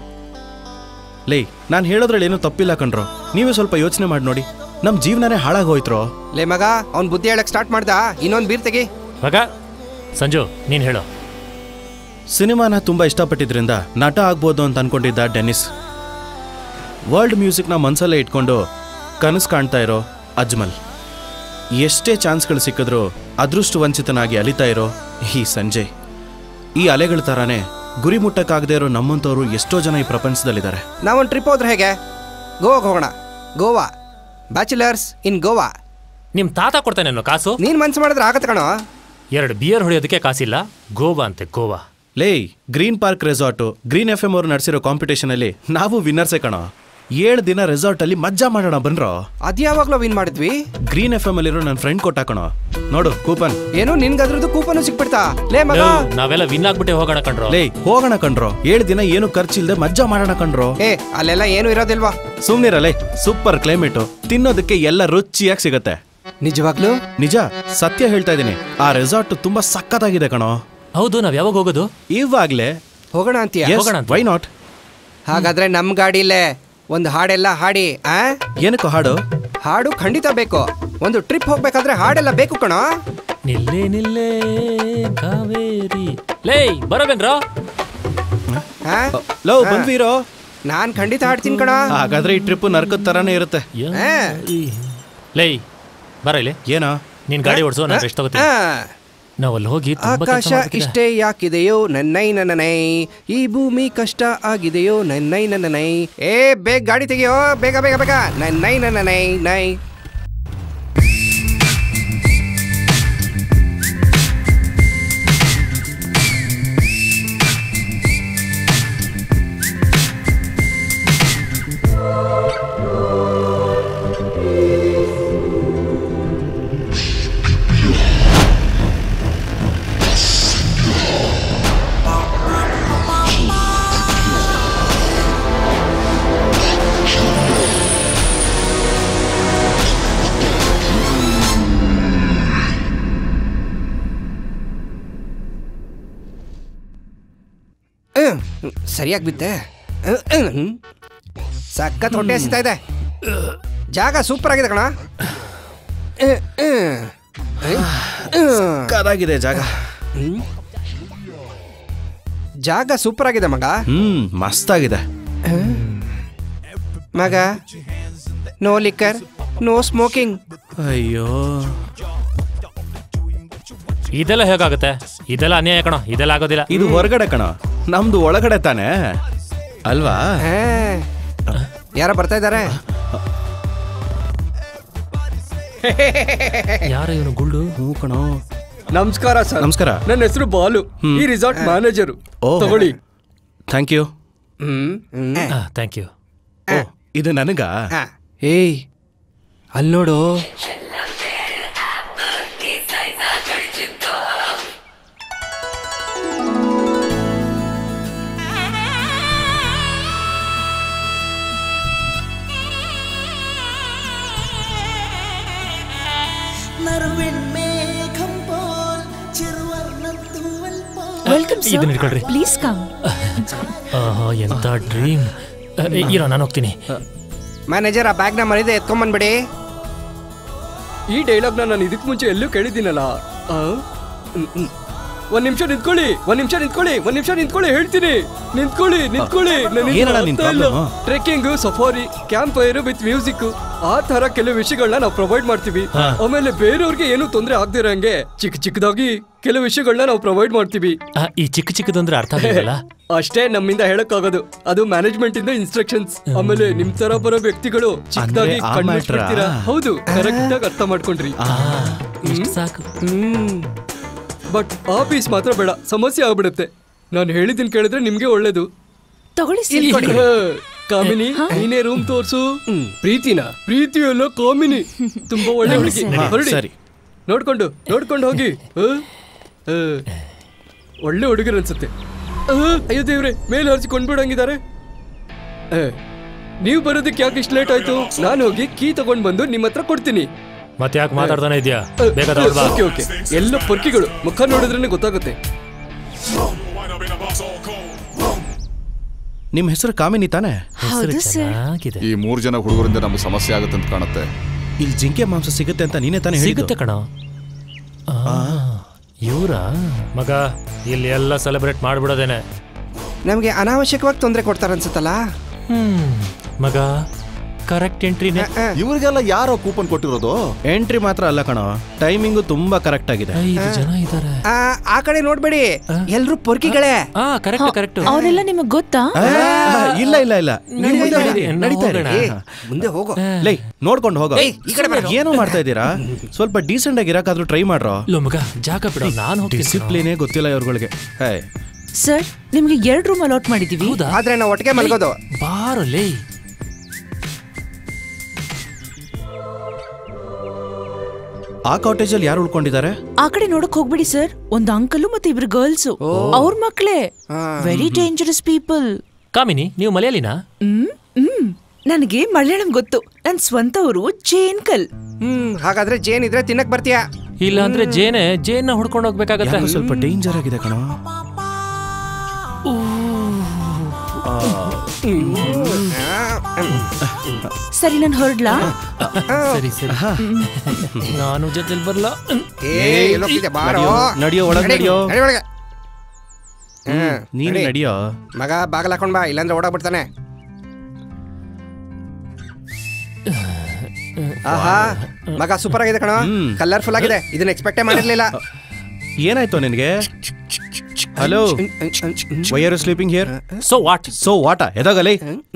ಲೇ ನಾನು ಹೇಳೋದ್ರಲ್ಲಿ ಏನೂ ತಪ್ಪಿಲ್ಲ ಕಣ್ರೋ ನೀವೇ ಸ್ವಲ್ಪ ಯೋಚನೆ ಮಾಡಿ ನೋಡಿ ನಮ್ ಜೀವನನೇ ಹಾಳಾಗೋಯ್ತ್ರೋ ಲೇ ಮಗ ಅವ್ನ್ ಬುದ್ಧಿ ಹೇಳಕ್ ಸ್ಟಾರ್ಟ್ ಮಾಡ್ದ ಇನ್ನೊಂದ್ ಬೀರ್ ತೆಗಿ ಮಗ ಸಂಜು ನೀನ್ ಹೇಳು ಸಿನಿಮಾನ ತುಂಬಾ ಇಷ್ಟಪಟ್ಟಿದ್ರಿಂದ ನಟ ಆಗ್ಬೋದು ಅಂತ ಅನ್ಕೊಂಡಿದ್ದ ಡೆನಿಸ್ ವರ್ಲ್ಡ್ ಮ್ಯೂಸಿಕ್ನ ಮನ್ಸಲ್ಲೇ ಇಟ್ಕೊಂಡು ಕನಸು ಕಾಣ್ತಾ ಇರೋ ಅಜ್ಮಲ್ ಎಷ್ಟೇ ಚಾನ್ಸ್ಗಳು ಸಿಕ್ಕಿದ್ರೂ ಅದೃಷ್ಟ ವಂಚಿತನಾಗಿ ಅಲಿತಾ ಇರೋ ಈ ಸಂಜಯ್ ಈ ಅಲೆಗಳ ಥರಾನೇ ಗುರಿ ಮುಟ್ಟಕ್ಕಾಗದೇ ಇರೋ ನಮ್ಮಂಥವ್ರು ಎಷ್ಟೋ ಜನ ಈ ಪ್ರಪಂಚದಲ್ಲಿದ್ದಾರೆ ನಾವೊಂದು ಟ್ರಿಪ್ ಹೋದ್ರೆ ಹೇಗೆ ಗೋವಾಗೆ ಹೋಗೋಣ ಗೋವಾ ಬ್ಯಾಚುಲರ್ಸ್ ಇನ್ ಗೋವಾ ನಿಮ್ ತಾತ ಕೊಡ್ತಾನೇನೋ ಕಾಸು ನೀನ್ ಮನ್ಸು ಮಾಡಿದ್ರೆ ಆಗತ್ತೆ ಕಣೋ ಎರಡು ಬಿಯರ್ ಹೊಡೆಯೋದಕ್ಕೆ ಕಾಸಿಲ್ಲ ಗೋವಾ ಅಂತೆ ಗೋವಾ ಲೇ Green Park resort Green F M ಅವರು ನಡೆಸಿರೋ ಕಾಂಪಿಟೇಷನಲ್ಲಿ ನಾವು ವಿನ್ನರ್ಸೇ ಕಣೋ ಏಳು ದಿನ ರೆಸಾರ್ಟಲ್ಲಿ ಮಜ್ಜಾ ಮಾಡೋಣ ಬನ್ರೋ ಅದ್ಯಾವಾಗ್ಲೋ ವಿನ್ ಮಾಡಿದ್ವಿ ಗ್ರೀನ್ ಎಫ್ ಎಮ್ ಅಲ್ಲಿರೋ ನನ್ನ ಫ್ರೆಂಡ್ ಕೊಟ್ಟ ಕಣೋ ನೋಡು ಕೂಪನ್ ಏನು ನಿನ್ಗದ್ರದ್ದು ಕೂಪನ್ ಸಿಕ್ಬಿಡ್ತಾ ಲೇ ಮಗ ಲೋ, ನಾವೆಲ್ಲ ವಿನ್ ಆಗ್ಬಿಟ್ಟೆ ಹೋಗೋಣ ಕಣ್ರೋ ಲೇ ಹೋಗೋಣ ಕಣ್ರೋ ಏಳು ದಿನ ಏನು ಖರ್ಚಿಲ್ದೆ ಮಜ್ಜಾ ಮಾಡೋಣ ಕಣ್ರೋ ಏ ಅಲ್ಲೆಲ್ಲ ಏನು ಇರೋದಿಲ್ವಾ ಸುಮ್ನಿರಲೇ ಸೂಪರ್ ಕ್ಲೈಮೇಟು ತಿನ್ನೋದಕ್ಕೆ ಎಲ್ಲ ರುಚಿಯಾಗಿ ಸಿಗತ್ತೆ ನಿಜವಾಗ್ಲೂ ನಿಜ ಸತ್ಯ ಹೇಳ್ತಾ ಇದ್ದೀನಿ ಆ ರೆಸಾರ್ಟ್ ತುಂಬಾ ಸಕ್ಕತ್ತಾಗಿದೆ ಕಣೋ ಹೌದು ನಾವ್ ಯಾವಾಗ ಹೋಗೋದು ಇವಾಗ್ಲೇ ಹೋಗೋಣ ಅಂತೀಯ ಹೋಗೋಣ ಅಂತ. ವೈ ನಾಟ್ ಹಾಗಾದ್ರೆ ನಮ್ ಗಾಡಿಲೇ ಒಂದು ಹಾಡೆಲ್ಲ ಹಾಡಿ ಆ ಏನಕ್ಕೋ ಹಾಡು ಹಾಡು ಖಂಡಿತ ಬೇಕು ಒಂದು ಟ್ರಿಪ್ ಹೋಗ್ಬೇಕಾದ್ರೆ ಹಾಡೆಲ್ಲ ಬೇಕು ಕಣೋ ನಿಲ್ಲೇ ನಿಲ್ಲೇ ಕಾವೇರಿ ಲೇ ಬರಬೇನ್ರೋ ಆ? ಲೋ ಬಂದ್ವೀರೋ ನಾನ್ ಖಂಡಿತ ಹಾಡ್ತೀನಿ ಕಣೋ ಹಾಗಾದ್ರೆ ಈ ಟ್ರಿಪ್ ನರ್ಕದ ತರಾನೇ ಇರುತ್ತೆ ಆ. ಲೇ ಬರ ಇಲ್ಲಿ ಏನೋ ನೀನ್ ಗಾಡಿ ಓಡಿಸು ನಾನು ರೆಸ್ಟ್ ತಗೋತೀನಿ ಆ. ನಾವ್ ಅಲ್ಲಿ ಹೋಗಿ ತುಂಬಾ ಕೆಲ್ಸ ಆಕಾಶ ಮಾಡ್ಬೇಕಿದೆ. ಇಷ್ಟೇ ಯಾಕಿದೆಯೋ ನನ್ನೈ ನನ್ನನೈ ಈ ಭೂಮಿ ಕಷ್ಟ ಆಗಿದೆಯೋ ನನ್ನೈ ನನ್ನನೈ ಏ ಬೇಗ ಗಾಡಿ ತೆಗಿಯೋ ಬೇಗ ಬೇಗ ಬೇಗ ನನ್ನೈ ನನ್ನನೈ ನೈ ಹ್ಮ್, ಸರಿಯಾಗಿ ಬಿದ್ದೆ ಹ್ಮ್, ಹ್ಮ್. ಸಖತ್ ಹೊಟ್ಟೆ ಹಸಿತಾ ಇದೆ ಜಾಗ ಸೂಪರ್ ಆಗಿದೆ ಕಣ ಹ್ಮ್, ಹ್ಮ್. ಹ್ಮ್. ಕದಾಗಿದೆ ಜಾಗ ಹ್ಮ್. ಜಾಗ ಸೂಪರ್ ಆಗಿದೆ ಮಗ ಹ್ಮ್ ಮಸ್ತಾಗಿದೆ ಮಗ ನೋ ಲಿಕ್ಕರ್ ನೋ ಸ್ಮೋಕಿಂಗ್ ಅಯ್ಯೋ ಇದೆಲ್ಲ ಹೇಗಾಗುತ್ತೆ ಇದೆಲ್ಲ ಅನ್ಯಾಯ ಕಣೋ ಇದೆಲ್ಲ ಆಗೋದಿಲ್ಲ ಇದು ಹೊರಗಡೆ ಕಣ ನಮ್ದು ಒಳಗಡೆ ತಾನೇ ಅಲ್ವಾ ಯಾರ ಬರ್ತಾ ಇದ್ದಾರೆ ಯಾರ ಇವನು ಗುಳ್ಳು ಹ್ಞೂ ಕಣೋ ನಮಸ್ಕಾರ ಸರ್ ನಮಸ್ಕಾರ ನನ್ನ ಹೆಸರು ಬಾಲು ಈ ರಿಸಾರ್ಟ್ ಮ್ಯಾನೇಜರು ಓ ತಗೊಳ್ಳಿ ಥ್ಯಾಂಕ್ ಯು ಥ್ಯಾಂಕ್ ಯು ಓ ಇದು ನನಗ ಏಯ್ ಅಲ್ಲಿ ನೋಡು ವೆಲ್ಕಮ್ ಇದನ್ನ ಇಟ್ಕೊಳ್ರಿ ಪ್ಲೀಸ್ ಕಮ್ ಆಹಾ ಎಂತ ಡ್ರೀಮ್ ಇರೋ ನಾನು ಹೋಗ್ತೀನಿ ಮ್ಯಾನೇಜರ್ ಆ ಬ್ಯಾಗ್ನ ಮರಿದೆ ಎತ್ಕೊಂಬಂದ್ಬಿಡಿ ಈ ಡೈಲಾಗ್ನ ನಾನು ಇದಕ್ ಮುಂಚೆ ಎಲ್ಲೂ ಕೇಳಿದ್ದೀನಲ್ಲ ಆ? ಹ್ಮ್, ಹ್ಮ್. ಒಂದ್ ನಿಮಿಷ ನಿಂತ್ಕೊಳ್ಳಿ ಒಂದ್ ನಿಮಿಷ ನಿಂತ್ಕೊಳ್ಳಿ ಒಂದ್ ನಿಮಿಷ ನಿಂತ್ಕೊಳ್ಳಿ ಹೇಳ್ತೀನಿ ನಿಂತ್ಕೊಳ್ಳಿ ನಿಂತ್ಕೊಳ್ಳಿ ಏನಣ್ಣ ನಿನ್ problem? Trekking safari camp fire with music ಆ ತರ ಕೆಲವು ವಿಷಯಗಳನ್ನ ನಾವು ಪ್ರೊವೈಡ್ ಮಾಡ್ತೀವಿ ಹಾ. ಆಮೇಲೆ ಬೇರೆಯವ್ರಿಗೆ ಏನು ತೊಂದರೆ ಆಗದಿರಂಗೆ ಚಿಕ್ಕ ಚಿಕ್ಕದಾಗಿ ಕೆಲವು ವಿಷಯಗಳನ್ನ ನಾವು ಪ್ರೊವೈಡ್ ಮಾಡ್ತೀವಿ ಆ, ಈ ಚಿಕ್ಕ ಚಿಕ್ಕದಂದ್ರೆ ಅರ್ಥ ಆಗಿಲ್ಲ ಅಷ್ಟೇ ನಮ್ಮಿಂದ ಹೇಳಕ್ಕಾಗೋದು ಅದು ಮ್ಯಾನೇಜ್ಮೆಂಟ್ ಇಂದ ಇನ್ಸ್ಟ್ರಕ್ಷನ್ಸ್ ಆಮೇಲೆ ನಿಮ್ ತರ ಬರೋ ವ್ಯಕ್ತಿಗಳು ಚಿಕ್ಕದಾಗಿ ಆ ಕಣ್ಣು matter ಆ? ಮುಚ್ಬಿಡ್ತೀರಾ. ಹೌದು ಕರೆಕ್ಟ್ ಆಗಿ ಅರ್ಥ ಮಾಡ್ಕೊಂಡ್ರಿ ಇಷ್ಟ್ ಸಾಕು ಹ್ಮ್ ಬಟ್ ಆ ಪೀಸ್ ಮಾತ್ರ ಬೇಡ ಸಮಸ್ಯೆ ಆಗ್ಬಿಡುತ್ತೆ ನಾನು ಹೇಳಿದ್ದೀನಿ ಕೇಳಿದ್ರೆ ನಿಮ್ಗೆ ಒಳ್ಳೇದು ತಗೊಳ್ಳಿ ಇಲ್ಲಿ ಸೀಲ್ ಕೊಡಿ. ಹಾ, ಕಾಮಿನಿ ನೀನೇ ರೂಮ್ ತೋರ್ಸು ಪ್ರೀತಿನ ಪ್ರೀತಿ ಅಲ್ಲ ಕಾಮಿನಿ ತುಂಬಾ ಒಳ್ಳೆ ಹುಡುಗಿ ಹಾ, ಹೊರಡಿ ಸರಿ. ನೋಡ್ಕೊಂಡು ನೋಡ್ಕೊಂಡು ಹೋಗಿ ಆ? ಆ. ಒಳ್ಳೆ ಹುಡುಗರು ಅನ್ಸುತ್ತೆ ಆ, ಅಯ್ಯೋ ದೇವ್ರೆ ಮೇಲೆ ಹರಿಸಿಕೊಂಡ್ಬಿಡಂಗಿದ್ದಾರೆ ನೀವು ಬರೋದಕ್ಕೆ ಯಾಕೆ ಇಷ್ಟು ಲೇಟ್ ಆಯ್ತು ನಾನು ಹೋಗಿ ಕೀ ತಗೊಂಡ್ ಬಂದು ನಿಮ್ಮ ಹತ್ರ ಕೊಡ್ತೀನಿ ಮತ್ತೆ ಯಾಕೆ ಮಾತಾಡ್ತಾನೆ ಇದೆಯಾ ಬೇಗ ತಗೊಂಡ್ ಬಾ ಓಕೆ ಓಕೆ ಎಲ್ಲ ಪೊರ್ಕಿಗಳು ಮುಖ ನೋಡಿದ್ರೇನೆ ಗೊತ್ತಾಗುತ್ತೆ ನಿಮ್ಮ ಹೆಸರು ಕಾಮಿನಿ ತಾನೆ ಹೆಸರು ಚೆನ್ನಾಗಿದೆ ಈ ಮೂರು ಜನ ಹುಡುಗರಿಂದ ನಮ್ಗೆ ಸಮಸ್ಯೆ ಆಗುತ್ತೆ ಅಂತ ಕಾಣುತ್ತೆ ಇಲ್ಲಿ ಜಿಂಕೆ ಮಾಂಸ ಸಿಗುತ್ತೆ ಅಂತ ನೀನೇ ತಾನೇ ಸಿಗುತ್ತೆ ಕಣ ಇವರ ಮಗ ಇಲ್ಲಿ ಎಲ್ಲ ಸೆಲೆಬ್ರೇಟ್ ಮಾಡ್ಬಿಡೋದೇನೆ ನಮಗೆ ಅನಾವಶ್ಯಕವಾಗಿ ತೊಂದರೆ ಕೊಡ್ತಾರೆ ಅನ್ಸುತ್ತಲ್ಲ ಹ್ಮ್ ಮಗ ಕರೆಕ್ಟ್ ಎಂಟ್ರಿನೇ ಇವ್ರಿಗೆಲ್ಲ ಯಾರೋ ಕೂಪನ್ ಕೊಟ್ಟಿರೋದು ಎಂಟ್ರಿ ಮಾತ್ರ ಅಲ್ಲ ಕಣೋ ಟೈಮಿಂಗು ತುಂಬಾ ಕರೆಕ್ಟ್ ಆಗಿದೆ ಐದು ಜನ ಇದ್ದಾರೆ ಆ, ಆ ಕಡೆ ನೋಡ್ಬೇಡಿ ಎಲ್ರು ಪೊರ್ಕಿಗಳೇ ಹಾ ಕರೆಕ್ಟ್ ಕರೆಕ್ಟ್ ಅವರೆಲ್ಲ ನಿಮಗ್ ಗೊತ್ತಾ ಆ, ಇಲ್ಲ ಇಲ್ಲ ಇಲ್ಲ ನೀವು ಮುಂದೆ ನಡೀರಿ, ನಡೀತಾ ಇರಿ. ಏ, ಮುಂದೆ ಹೋಗೋ ಲೇ ನೋಡ್ಕೊಂಡು ಹೋಗೋ ಏಯ್, ಈ ಕಡೆ ಬರೋ. ಏನೋ ಮಾಡ್ತಾ ಇದ್ದೀರಾ ಸ್ವಲ್ಪ ಡೀಸೆಂಟ್ ಆಗಿ ಇರಕ್ಕಾದ್ರೂ ಟ್ರೈ ಮಾಡ್ರೋ ಲೋ ಮಗ ಜಾಗ ಬಿಡೋ ನಾನು ಹೋಗ್ತೀನಿ ಡಿಸಿಪ್ಲಿನೇ ಗೊತ್ತಿಲ್ಲ ಇವ್ರುಗಳಿಗೆ ಹೇ ಸರ್ ನಿಮ್ಗೆ ಎರಡು ರೂಮ್ ಅಲಾಟ್ ಮಾಡಿದೀವಿ ಹೌದಾ ಆದ್ರೆ ನಾವು ಒಟ್ಟಿಗೆ ಮಲ್ಗೋದು ಬಾರೋ ಲೇ ಆ ಕಾಟೇಜಲ್ಲಿ ಯಾರು ಉಳ್ಕೊಂಡಿದ್ದಾರೆ ಆ ಕಡೆ ನೋಡಕ್ ಹೋಗ್ಬಿಡಿ ಸರ್ ಒಂದು ಅಂಕಲ್ ಮತ್ತೆ ಇಬ್ರು ಗರ್ಲ್ಸ್ ಅವ್ರ ಮಕ್ಳೇ ವೆರಿ ಡೇಂಜರಸ್ ಪೀಪಲ್ ಕಾಮಿನಿ ನೀವು ಮಲಯಾಳಿನಾ ಹ್ಮ್ ಹ್ಮ್ ನನಗೆ ಮಲಯಾಳಂ ಗೊತ್ತು ನನ್ ಸ್ವಂತ ಊರು ಚೇನ್ಕಲ್ ಹ್ಮ್ ಹಾಗಾದ್ರೆ ಜೇನ್ ಇದ್ರೆ ತಿನ್ನಕ್ ಬರ್ತೀಯಾ ಇಲ್ಲ ಅಂದ್ರೆ ಜೇನೆ ಜೇನ್ನ ಹುಡ್ಕೊಂಡು ಹೋಗ್ಬೇಕಾಗತ್ತೆ ಯಾಕೋ ಸ್ವಲ್ಪ ಡೇಂಜರ್ ಆಗಿದೆ ಕಣೋ ಸರಿ ನಾನು ಹೊರಡ್ಲಾ ಸರಿ ಸರಿ ನಾನು ಜೊತೆಲಿ ಬರ್ಲ ಏ ಎಲ್ಲೋಗ್ತಿದ್ಯಾ ಬಾರೋ ನಡಿಯೋ, ನಡಿಯೋ, ಒಳಗ್ ನಡಿ, ನಡಿಯೋ. ನಡಿ ಒಳಗೆ ಹ್ಮ್, ನೀನು ನಡಿ. ನಡಿಯೋ ಮಗ ಬಾಗಲ್ ಹಾಕೊಂಡ್ ಬಾ ಇಲ್ಲಾಂದ್ರೆ ಓಡಾಗ್ಬಿಡ್ತಾನೆ ಆಹಾ ಮಗ ಸೂಪರ್ ಆಗಿದೆ ಕಣ ಹ್ಮ್. ಕಲರ್ಫುಲ್ ಆಗಿದೆ ಇದನ್ನ ಎಕ್ಸ್ಪೆಕ್ಟೇ ಮಾಡಿರ್ಲಿಲ್ಲ ಏನಾಯ್ತು ನಿನಗೆ hello why are sleeping here so what so what ಎದಾಗಲೇ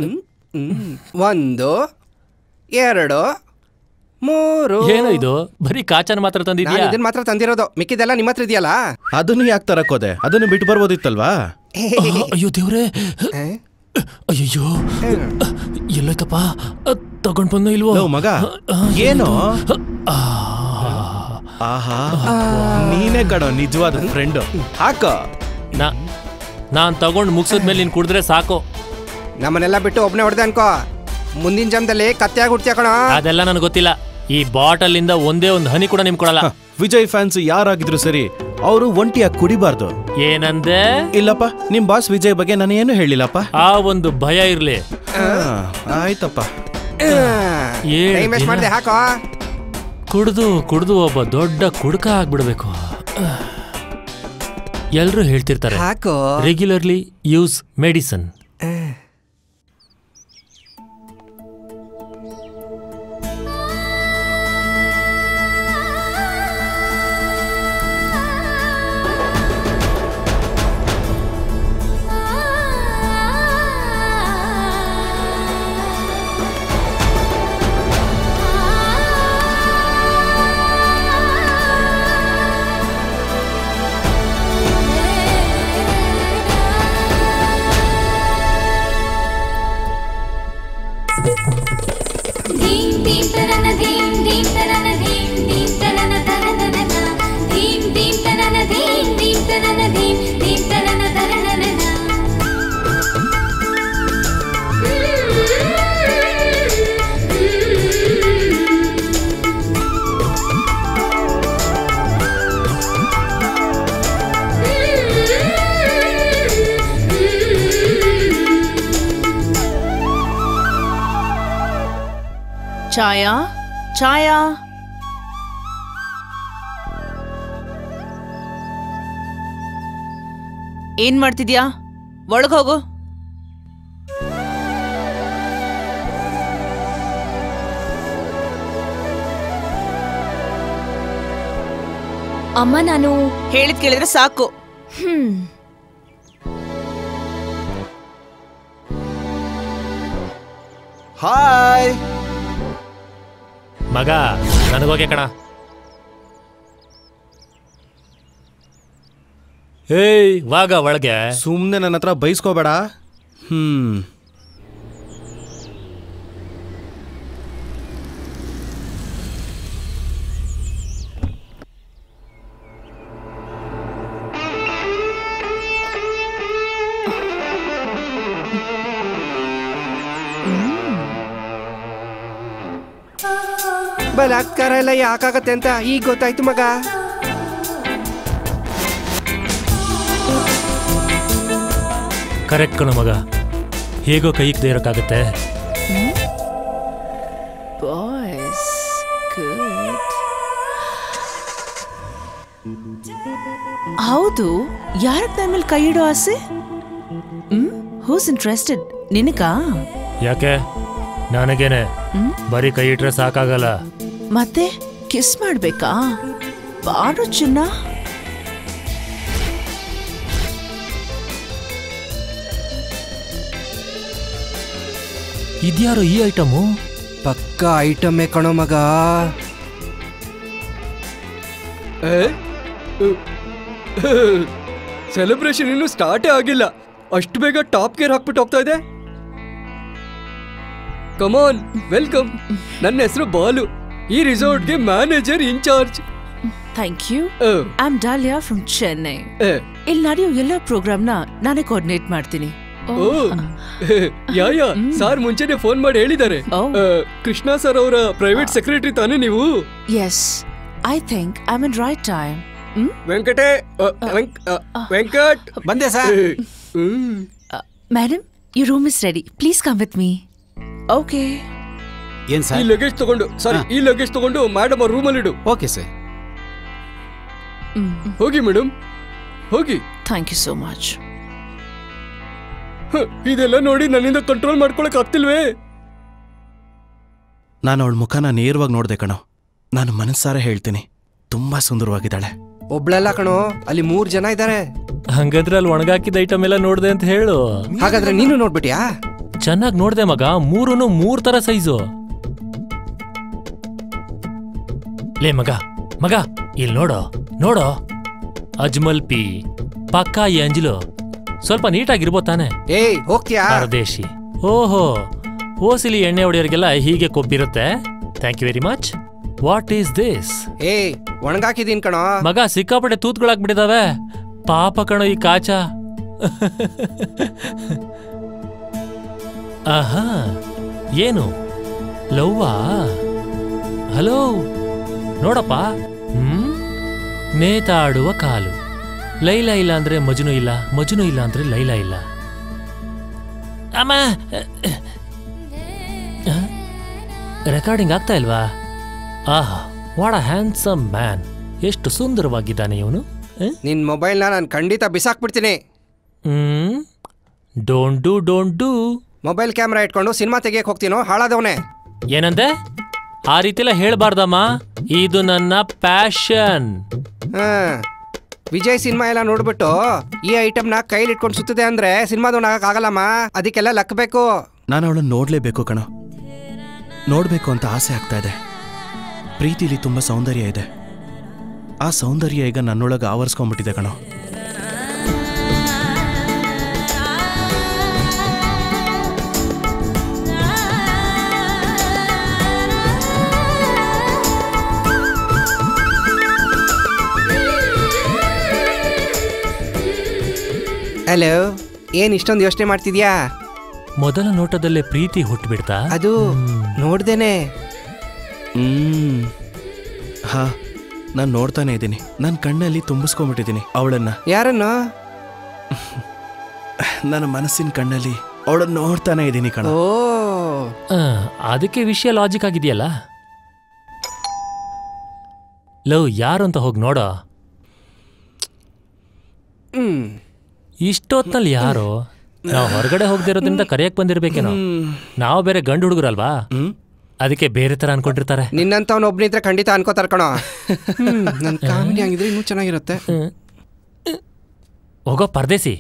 ಒಂದು ಎರಡು ಮೂರು ಏನೋ ಇದು ಬರೀ ಕಾಚನ್ ಮಾತ್ರ ನಾನು ತಂದಿದ್ಯಾ ಇದನ್ನ ಮಾತ್ರ ತಂದಿರೋದು ಮಿಕ್ಕಿದೆಲ್ಲ ನಿಮ್ಮ ಹತ್ರ ಇದೆಯಲ್ಲ ಅದನ್ನು ಯಾಕೆ ತರಕೋದೆ ಅದನ್ನು ಬಿಟ್ಟು ಬರ್ಬೋದಿತ್ತಲ್ವಾ ಅಯ್ಯೋ ದೇವ್ರೆ ಅಯ್ಯಯ್ಯೋ ಎಲ್ಲೋಯ್ತಪ್ಪ ತಗೊಂಡ್ ಬಂದ ಇಲ್ವೋ ಲೋ ಮಗ ಏನು ಆಹಾ ನೀನೇ ಕಣೋ ನಿಜವಾದ ಫ್ರೆಂಡ್ ಹಾಕ ನಾ ನಾನ್ ತಗೊಂಡ್ ಮುಗ್ಸದ್ಮೇಲೆ ನೀನ್ ಕುಡಿದ್ರೆ ಸಾಕು ನಮ್ಮನ್ನೆಲ್ಲ ಬಿಟ್ಟು ಒಬ್ನೇ ಹೊಡೆದೆ ಅನ್ಕೋ ಮುಂದಿನ ಜನ್ಮದಲ್ಲಿ ಕತ್ತೆಯಾಗಿ ಹುಡ್ತೀಯ ಕಣ ಅದೆಲ್ಲ ನನಗೆ ಗೊತ್ತಿಲ್ಲ ಈ ಬಾಟಲ್ ಇಂದ ಒಂದೇ ಒಂದು ಹನಿ ಕೂಡ ನಿಮ್ ಕೊಡಲ್ಲ ವಿಜಯ್ ಫ್ಯಾನ್ಸ್ ಯಾರಾಗಿದ್ರು ಸರಿ ಅವರು ಒಂಟಿಯಾಗಿ ಕುಡಿಬಾರ್ದು ಏನಂದೆ ಇಲ್ಲಪ್ಪ ನಿಮ್ ಬಾಸ್ ವಿಜಯ್ ಬಗ್ಗೆ ನಾನು ಏನು ಹೇಳಿಲ್ಲಪ್ಪ ಆ ಒಂದು ಭಯ ಇರ್ಲಿ ಹಾ, ಆಯ್ತಪ್ಪ ಏಳ್ ಟೈಮ್ ವೇಸ್ಟ್ ದಿನ ಮಾಡಿದೆ ಹಾಕೋ ಕುಡ್ದು ಕುಡ್ದು ಒಬ್ಬ ದೊಡ್ಡ ಕುಡ್ಕ ಆಗ್ಬಿಡ್ಬೇಕು ಎಲ್ರು ಹೇಳ್ತಿರ್ತಾರೆ ಹಾಕೋ regularly use medicine Chhaya Chhaya ಏನ್ ಮಾಡ್ತಿದ್ಯಾ ಒಳಗ್ ಹೋಗು ಅಮ್ಮ ನಾನು ಹೇಳಿದ್ ಕೇಳಿದ್ರೆ ಸಾಕು ಹ್ಮ್ ಹಾಯ್ ಮಗ ನನಗೋಕೆ ಕಣ ಏಯ್ ವಾಗ ಒಳಗೆ ಸುಮ್ಮನೆ ನನ್ನ ಹತ್ರ ಬೈಸ್ಕೋಬೇಡ ಹ್ಮ್ ಬಲಾತ್ಕಾರ ಎಲ್ಲ ಯಾಕಾಗತ್ತೆ ಅಂತ ಈಗ ಗೊತ್ತಾಯ್ತು ಮಗ ಕರೆಕ್ಟ್ ಕಣ ಮಗ ಹೇಗೋ ಕೈಗೆ ಇರೋಕ್ಕಾಗತ್ತೆ ಬಾಯ್ಸ್ ಗುಡ್ ಹೌದು ಯಾರಕ್ ನನ್ನ ಮೇಲೆ ಕೈ ಇಡೋ ಆಸೆ ಹ್ಮ್ ಹೂಸ್ ಇಂಟ್ರೆಸ್ಟೆಡ್ ನಿನಗಾ ಯಾಕೆ ನನಗೇನೆ ಬರೀ ಕೈ ಇಟ್ರೆ ಸಾಕಾಗಲ್ಲ ಮತ್ತೆ ಕಿಸ್ ಮಾಡ್ಬೇಕಾ ಬಾರು ಚಿನ್ನ ಇದ್ಯಾರೋ ಈ ಐಟಮು ಪಕ್ಕ ಐಟಮೇ ಕಣೋ ಮಗ ಸೆಲೆಬ್ರೇಷನ್ ಇನ್ನು ಸ್ಟಾರ್ಟೇ ಆಗಿಲ್ಲ ಅಷ್ಟು ಬೇಗ ಟಾಪ್ ಗೇರ್ ಹಾಕ್ಬಿಟ್ಟು ಹೋಗ್ತಾ ಇದೆ ಕಮಾನ್ ವೆಲ್ಕಮ್ ನನ್ನ ಹೆಸರು ಬಾಲು ಈ ರಿಸಾರ್ಟ್ಗೆ manager in charge thank you I am Dahlia from Chennai ಇಲ್ಲಿ ನಡೆಯೋ ಎಲ್ಲ ಪ್ರೋಗ್ರಾಮ್ನ ನಾನೇ ಕೋಆರ್ಡಿನೇಟ್ ಮಾಡ್ತೀನಿ ಓ ಯಾ ಯಾ ಸಾರ್ ಮುಂಚೆನೆ ಫೋನ್ ಮಾಡಿ ಹೇಳಿದ್ದಾರೆ ಆ, ಕೃಷ್ಣ ಸರ್ ಅವರ ಪ್ರೈವೇಟ್ ಸೆಕ್ರೆಟರಿ ತಾನೇ ನೀವು yes I think I am in right time ವೆಂಕಟೇ ಆ, ವೆಂಕ್- ಆ, ವೆಂಕಟ್ ಬಂದೆ sir madam you room is ready please come with me okay ಏನ್ ಈ ಸರ್ ಲಗೇಜ್ ತಗೊಂಡು ಸಾರಿ ಈ ಲಗೇಜ್ ತಗೊಂಡು ಮೇಡಮ್ ಅವ್ರ ರೂಮಲ್ಲಿ ಇಡು ಓಕೆ ಸರ್ ಹೋಗಿ ಮೇಡಮ್ ಹೋಗಿ ಥ್ಯಾಂಕ್ ಯು ಸೋ ಮಚ್ ಹ, ಇದೆಲ್ಲ ನೋಡಿ ನನ್ನಿಂದ ಕಂಟ್ರೋಲ್ ಮಾಡ್ಕೊಳಕ್ ಆಗ್ತಿಲ್ವೇ ನಾನು ಅವಳ ಮುಖನ ನೇರವಾಗಿ ನೋಡ್ದೆ ಕಣೋ ನಾನು ಮನಸ್ಸಾರೆ ಹೇಳ್ತೀನಿ ತುಂಬಾ ಸುಂದರವಾಗಿದ್ದಾಳೆ ಒಬ್ಳೆಲ್ಲ ಕಣೋ ಅಲ್ಲಿ ಮೂರ್ ಜನ ಇದ್ದಾರೆ ಹಂಗಂದ್ರೆ ಅಲ್ಲಿ ಒಣಗಾಕಿದ ಐಟಮ್ ಎಲ್ಲ ನೋಡ್ದೆ ಅಂತ ಹೇಳು ಹಾಗಾದ್ರೆ ನೀನು ನೋಡ್ಬಿಟ್ಯಾ ಚೆನ್ನಾಗಿ ನೋಡ್ದೆ ಮಗ ಮೂರುನು ಮೂರ್ ತರ ಸೈಜು ಲೇ ಮಗ ಮಗ ಇಲ್ಲಿ ನೋಡೋ ನೋಡೋ ಅಜ್ಮಲ್ ಪಿ ಪಕ್ಕಾ ಈ ಅಂಜಲು ಸ್ವಲ್ಪ ನೀಟಾಗಿರ್ಬೋದು ತಾನೆ ಏಯ್ ಹೋಗ್ತೀಯಾ ಪರದೇಶಿ ಓಹೋ ಓಸಿಲಿ ಎಣ್ಣೆ ಹೊಡೆಯೋರಿಗೆಲ್ಲ ಹೀಗೆ ಕೊಬ್ಬಿರುತ್ತೆ thank you very much what is this ಏಯ್ ಒಣಗಾಕಿದೀನ್ ಕಣೋ ಮಗ ಸಿಕ್ಕಾಪಟ್ಟೆ ತೂತ್ಗಳಾಗ್ಬಿಟ್ಟಿದಾವೆ ಪಾಪ ಕಣೋ ಈ ಕಾಚ ಆಹಾ ಏನು ಲವ್ವಾ ಹಲೋ ನೋಡಪ್ಪ ಹ್ಮ್ ನೇತಾಡುವ ಕಾಲು ಲೈಲಾ ಇಲ್ಲ ಅಂದ್ರೆ ಮಜುನು ಇಲ್ಲ ಮಜುನು ಇಲ್ಲ ಅಂದ್ರೆ ಲೈಲಾ ಇಲ್ಲ ಅಮ್ಮ ರೆಕಾರ್ಡಿಂಗ್ ಆಗ್ತಾ ಇಲ್ವಾ ಆಹಾ ವಾಡ ಹ್ಯಾಂಡ್ಸಮ್ ಮ್ಯಾನ್ ಎಷ್ಟು ಸುಂದರವಾಗಿದ್ದಾನೆ ಇವನು ನಿನ್ ಮೊಬೈಲ್ನ ನಾನು ಖಂಡಿತ ಬಿಸಾಕ್ಬಿಡ್ತೀನಿ ಹ್ಮ್ don't do don't do mobile camera ಇಟ್ಕೊಂಡು ಸಿನಿಮಾ ತೆಗಿಯಕ್ ಹೋಗ್ತೀನೋ ಹಾಳಾದವನೇ ಏನಂದೆ ಆ ರೀತಿಲ್ಲ ಹೇಳ್ಬಾರ್ದಮ್ಮ ಇದು ನನ್ನ ಪ್ಯಾಷನ್ ಹಾ ವಿಜಯ್ ಸಿನಿಮಾ ಎಲ್ಲ ನೋಡ್ಬಿಟ್ಟು ಈ ಐಟಮ್ನ ಕೈಲಿ ಇಟ್ಕೊಂಡು ಸುತ್ತದೆ ಅಂದ್ರೆ ಸಿನಿಮಾದವನ್ ಆಗಲ್ಲಮ್ಮ ಅದಕ್ಕೆಲ್ಲ ಲಕ್ಬೇಕು ನಾನು ಅವಳನ್ನ ನೋಡ್ಲೇಬೇಕು ಕಣೋ ನೋಡ್ಬೇಕು ಅಂತ ಆಸೆ ಆಗ್ತಾ ಇದೆ ಪ್ರೀತಿಲಿ ತುಂಬಾ ಸೌಂದರ್ಯ ಇದೆ ಆ ಸೌಂದರ್ಯ ಈಗ ನನ್ನೊಳಗೆ ಆವರಿಸ್ಕೊಂಡ್ಬಿಟ್ಟಿದೆ ಕಣೋ ಹಲೋ ಏನ್ ಇಷ್ಟೊಂದು ಯೋಚನೆ ಮಾಡ್ತಿದ್ಯಾ ಮೊದಲ ನೋಟದಲ್ಲೇ ಪ್ರೀತಿ ಹುಟ್ಟುಬಿಡ್ತಾ ಅದು ನೋಡ್ದೇನೆ ಹ್ಮ್ ಹಾ ನಾನು ನೋಡ್ತಾನೆ ಇದ್ದೀನಿ ನನ್ನ ಕಣ್ಣಲ್ಲಿ ತುಂಬಿಸ್ಕೊಂಡ್ಬಿಟ್ಟಿದ್ದೀನಿ ಅವಳನ್ನ ಯಾರನ್ನು ನನ್ನ ಮನಸ್ಸಿನ ಕಣ್ಣಲ್ಲಿ ಅವಳನ್ನ ನೋಡ್ತಾನೆ ಇದ್ದೀನಿ ಕಣ ಓ ಆ, ಅದಕ್ಕೆ ವಿಷಯ ಲಾಜಿಕ್ ಆಗಿದೆಯಲ್ಲ ಲವ್ ಯಾರು ಅಂತ ಹೋಗಿ ನೋಡೋ ಹ್ಮ್ ಇಷ್ಟೊತ್ನಲ್ಲಿ ಯಾರು ನಾವು ಹೊರಗಡೆ ಹೋಗದಿರೋದ್ರಿಂದ ಕರೆಯಕ್ ಬಂದಿರ್ಬೇಕೇನೋ ನಾವು ಬೇರೆ ಗಂಡು ಹುಡುಗರಲ್ವಾ ಅದಕ್ಕೆ ಬೇರೆ ತರ ಅನ್ಕೊಂಡಿರ್ತಾರೆ ನಿನ್ನಂತವನ್ ಒಬ್ನಿದ್ರೆ ಖಂಡಿತ ಅನ್ಕೋತಾರ ಕಣೋ ನನ್ ಕಾಮಿಡಿ ಹಂಗಿದ್ರೆ ಇನ್ನೂ ಚೆನ್ನಾಗಿರುತ್ತೆ ಹೋಗೋ ಪರದೇಸಿ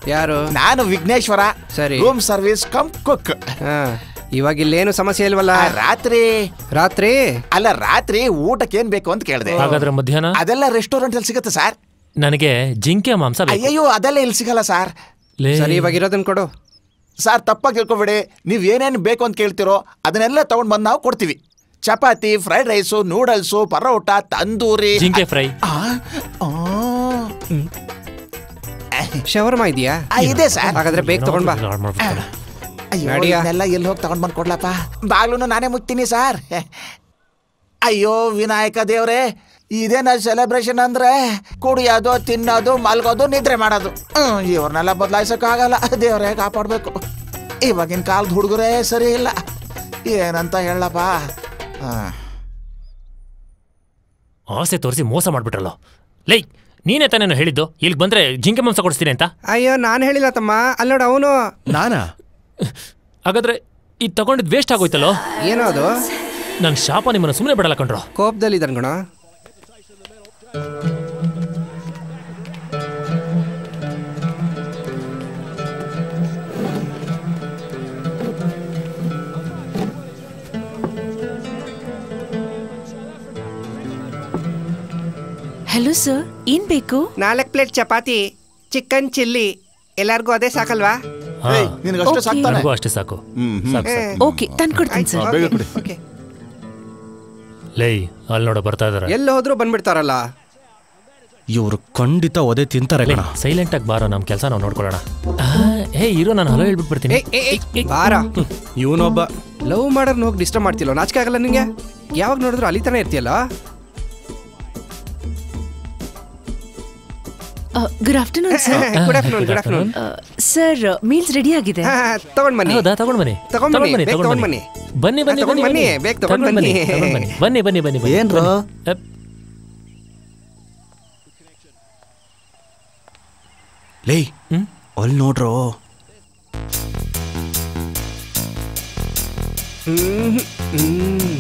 ಯಾರು ನಾನು ವಿಘ್ನೇಶ್ವರ ಸರಿ ರೂಮ್ ಸರ್ವಿಸ್ ಕಮ್ ಕುಕ್ ಹಾ ಇವಾಗ ಇಲ್ಲೇನು ಸಮಸ್ಯೆ ಇಲ್ವಲ್ಲ ರಾತ್ರಿ ರಾತ್ರಿ ಅಲ್ಲ ರಾತ್ರಿ ಊಟಕ್ಕೆ ಏನ್ ಬೇಕು ಅಂತ ಕೇಳಿದೆ ಹಾಗಾದ್ರೆ ಮಧ್ಯಾಹ್ನ ಅದೆಲ್ಲ ರೆಸ್ಟೋರೆಂಟ್ ಅಲ್ಲಿ ಸಿಗುತ್ತೆ ಸರ್ ನನಗೆ ಜಿಂಕೆ ಮಾಂಸ ಬೇಕು ಅಯ್ಯಯ್ಯೋ ಅದೆಲ್ಲ ಇಲ್ಲಿ ಸಿಗಲ್ಲ ಸರ್ ಲೇ ಸರಿ ಇವಾಗ ಇರೋದನ್ನ ಕೊಡು ಸರ್ ತಪ್ಪಾಗಿ ತಿಳ್ಕೊಬೇಡಿ ನೀವು ಏನೇನು ಬೇಕು ಅಂತ ಕೇಳ್ತಿರೋ ಅದನ್ನೆಲ್ಲ ತಗೊಂಡ್ ಬಂದು ನಾವು ಕೊಡ್ತೀವಿ chapati fried rice noodles paratha tandoori ಜಿಂಕೆ ಫ್ರೈ ಆ, ಆ, ಶವರ್ಮ ಇದೆಯಾ ಆ, ಇದೆ ಸರ್ ಹಾಗಾದ್ರೆ ಬೇಗ ತಗೊಂಡ್ ಬಾ ಅಯ್ಯೋ ನಡಿಯ. ಇದನ್ನೆಲ್ಲ ಎಲ್ಲಿ ಹೋಗಿ ತಗೊಂಡ್ ಬಂದು ಕೊಡ್ಲಪ್ಪ ಬಾಗ್ಲೂನು ನಾನೇ ಮುಗ್ತೀನಿ ಸರ್ ಅಯ್ಯೋ ವಿನಾಯಕ ದೇವ್ರೆ ಇದೇನ ಸೆಲೆಬ್ರೇಷನ್ ಅಂದ್ರೆ ಕುಡಿಯೋದು ತಿನ್ನೋದು ಮಲ್ಗೋದು ನಿದ್ರೆ ಮಾಡೋದು ಹ್ಮ್, ಇವ್ರನ್ನೆಲ್ಲ ಬದಲಾಯಿಸೋಕ್ಕಾಗಲ್ಲ ದೇವ್ರೇ ಕಾಪಾಡಬೇಕು ಇವಾಗಿನ ಕಾಲದ ಹುಡುಗರೇ ಸರಿ ಇಲ್ಲ ಏನಂತ ಹೇಳಪ್ಪ ಹಾಂ ಆಸೆ ತೋರಿಸಿ ಮೋಸ ಮಾಡ್ಬಿಟ್ರಲ್ಲ ಲೈ ನೀನೇ ತಾನೇನು ಹೇಳಿದ್ದು ಇಲ್ಲಿಗೆ ಬಂದ್ರೆ ಜಿಂಕೆ ಮಾಂಸ ಕೊಡಿಸ್ತೀನಿ ಅಂತ ಅಯ್ಯೋ ನಾನು ಹೇಳಿಲ್ಲ ತಮ್ಮ ಅಲ್ಲೋಡ ಅವನು ನಾನಾ ಹಾಗಾದ್ರೆ ಇದು ತಗೊಂಡಿದ್ ವೇಸ್ಟ್ ಆಗೋಯ್ತಲ್ಲೋ ಏನೋ ಅದು ನನ್ನ ಶಾಪ ನಿಮ್ಮನ್ನ ಸುಮ್ಮನೆ ಬಿಡಲ್ಲ ಕಣ್ರೋ ಕೋಪದಲ್ಲಿ ಗಣ ಹಲೋ ಸರ್ ಏನ್ ಬೇಕು ನಾಲ್ಕು ಪ್ಲೇಟ್ ಚಪಾತಿ ಚಿಕನ್ ಚಿಲ್ಲಿ ಎಲ್ಲಾರ್ಗೂ ಅದೇ ಸಾಕಲ್ವಾ ನಿನಗಷ್ಟು ಸಾಕ್ತಾನೆ ನನಗೂ ಅಷ್ಟೇ ಸಾಕು ಸಾಕು ಸಾಕು ಓಕೆ ತಂದ್ಕೊಡ್ತೀನಿ ಸರ್ ಬೇಗ ಕೊಡಿ ಓಕೆ ಲೈ ಅಲ್ಲಿ ನೋಡ ಬರ್ತಾ ಇದಾರೆ ಎಲ್ಲಿ ಹೋದ್ರು ಬಂದ್ಬಿಡ್ತಾರಲ್ಲ ಇವರು ಖಂಡಿತ ಒದೆ ತಿಂತಾರೆ ಕಣ ಸೈಲೆಂಟ್ ಆಗಿ ಬಾರೋ ನಮ್ಮ ಕೆಲಸ ನಾವು ನೋಡ್ಕೊಳ್ಳೋಣ ಆ, ಏ ಇರೋ ನಾನು ಹಲೋ ಹೇಳ್ಬಿಟ್ಟು ಬರ್ತೀನಿ ಏ, ಏ, ಏ, ಬಾರ ಇವನೊಬ್ಬ ಲವ್ ಮಾಡೋರ್ನ ಹೋಗಿ ಡಿಸ್ಟರ್ಬ್ ಮಾಡ್ತಿಲ್ಲ ನಾಚಿಕೆ ಆಗಲ್ಲ ನಿಂಗೆ ಯಾವಾಗ ನೋಡಿದ್ರು ಅಲಿತಾನೆ ಇರ್ತೀಯಲ್ಲ good afternoon sir good afternoon good afternoon sir meals ready ಆಗಿದೆ ತಗೊಂಡ್ ಬನ್ನಿ ಹೌದಾ ತಗೊಂಡ್ ಬನ್ನಿ ತಗೊಂಡ್ ಬನ್ನಿ, ಬೇಗ ತಗೊಂಡ್ ಬನ್ನಿ. ಬನ್ನಿ ಬನ್ನಿ ಹಾ, ತಗೊಂಡ್ ಬನ್ನಿ ಬನ್ನಿ, ಬೇಗ ತಗೊಂಡ್ ತಗೊಂಡ್ ಬನ್ನಿ ಬನ್ನಿ. ತಗೊಂಡ್ ಬನ್ನಿ ಬನ್ನಿ ಬನ್ನಿ ಬನ್ನಿ ಬನ್ನಿ ಏನ್ರೋ? ಅಪ್. ಲೇ ಹ್ಮ್? ಅಲ್ಲಿ ನೋಡ್ರೋ ಹ್ಮ್, ಹ್ಮ್.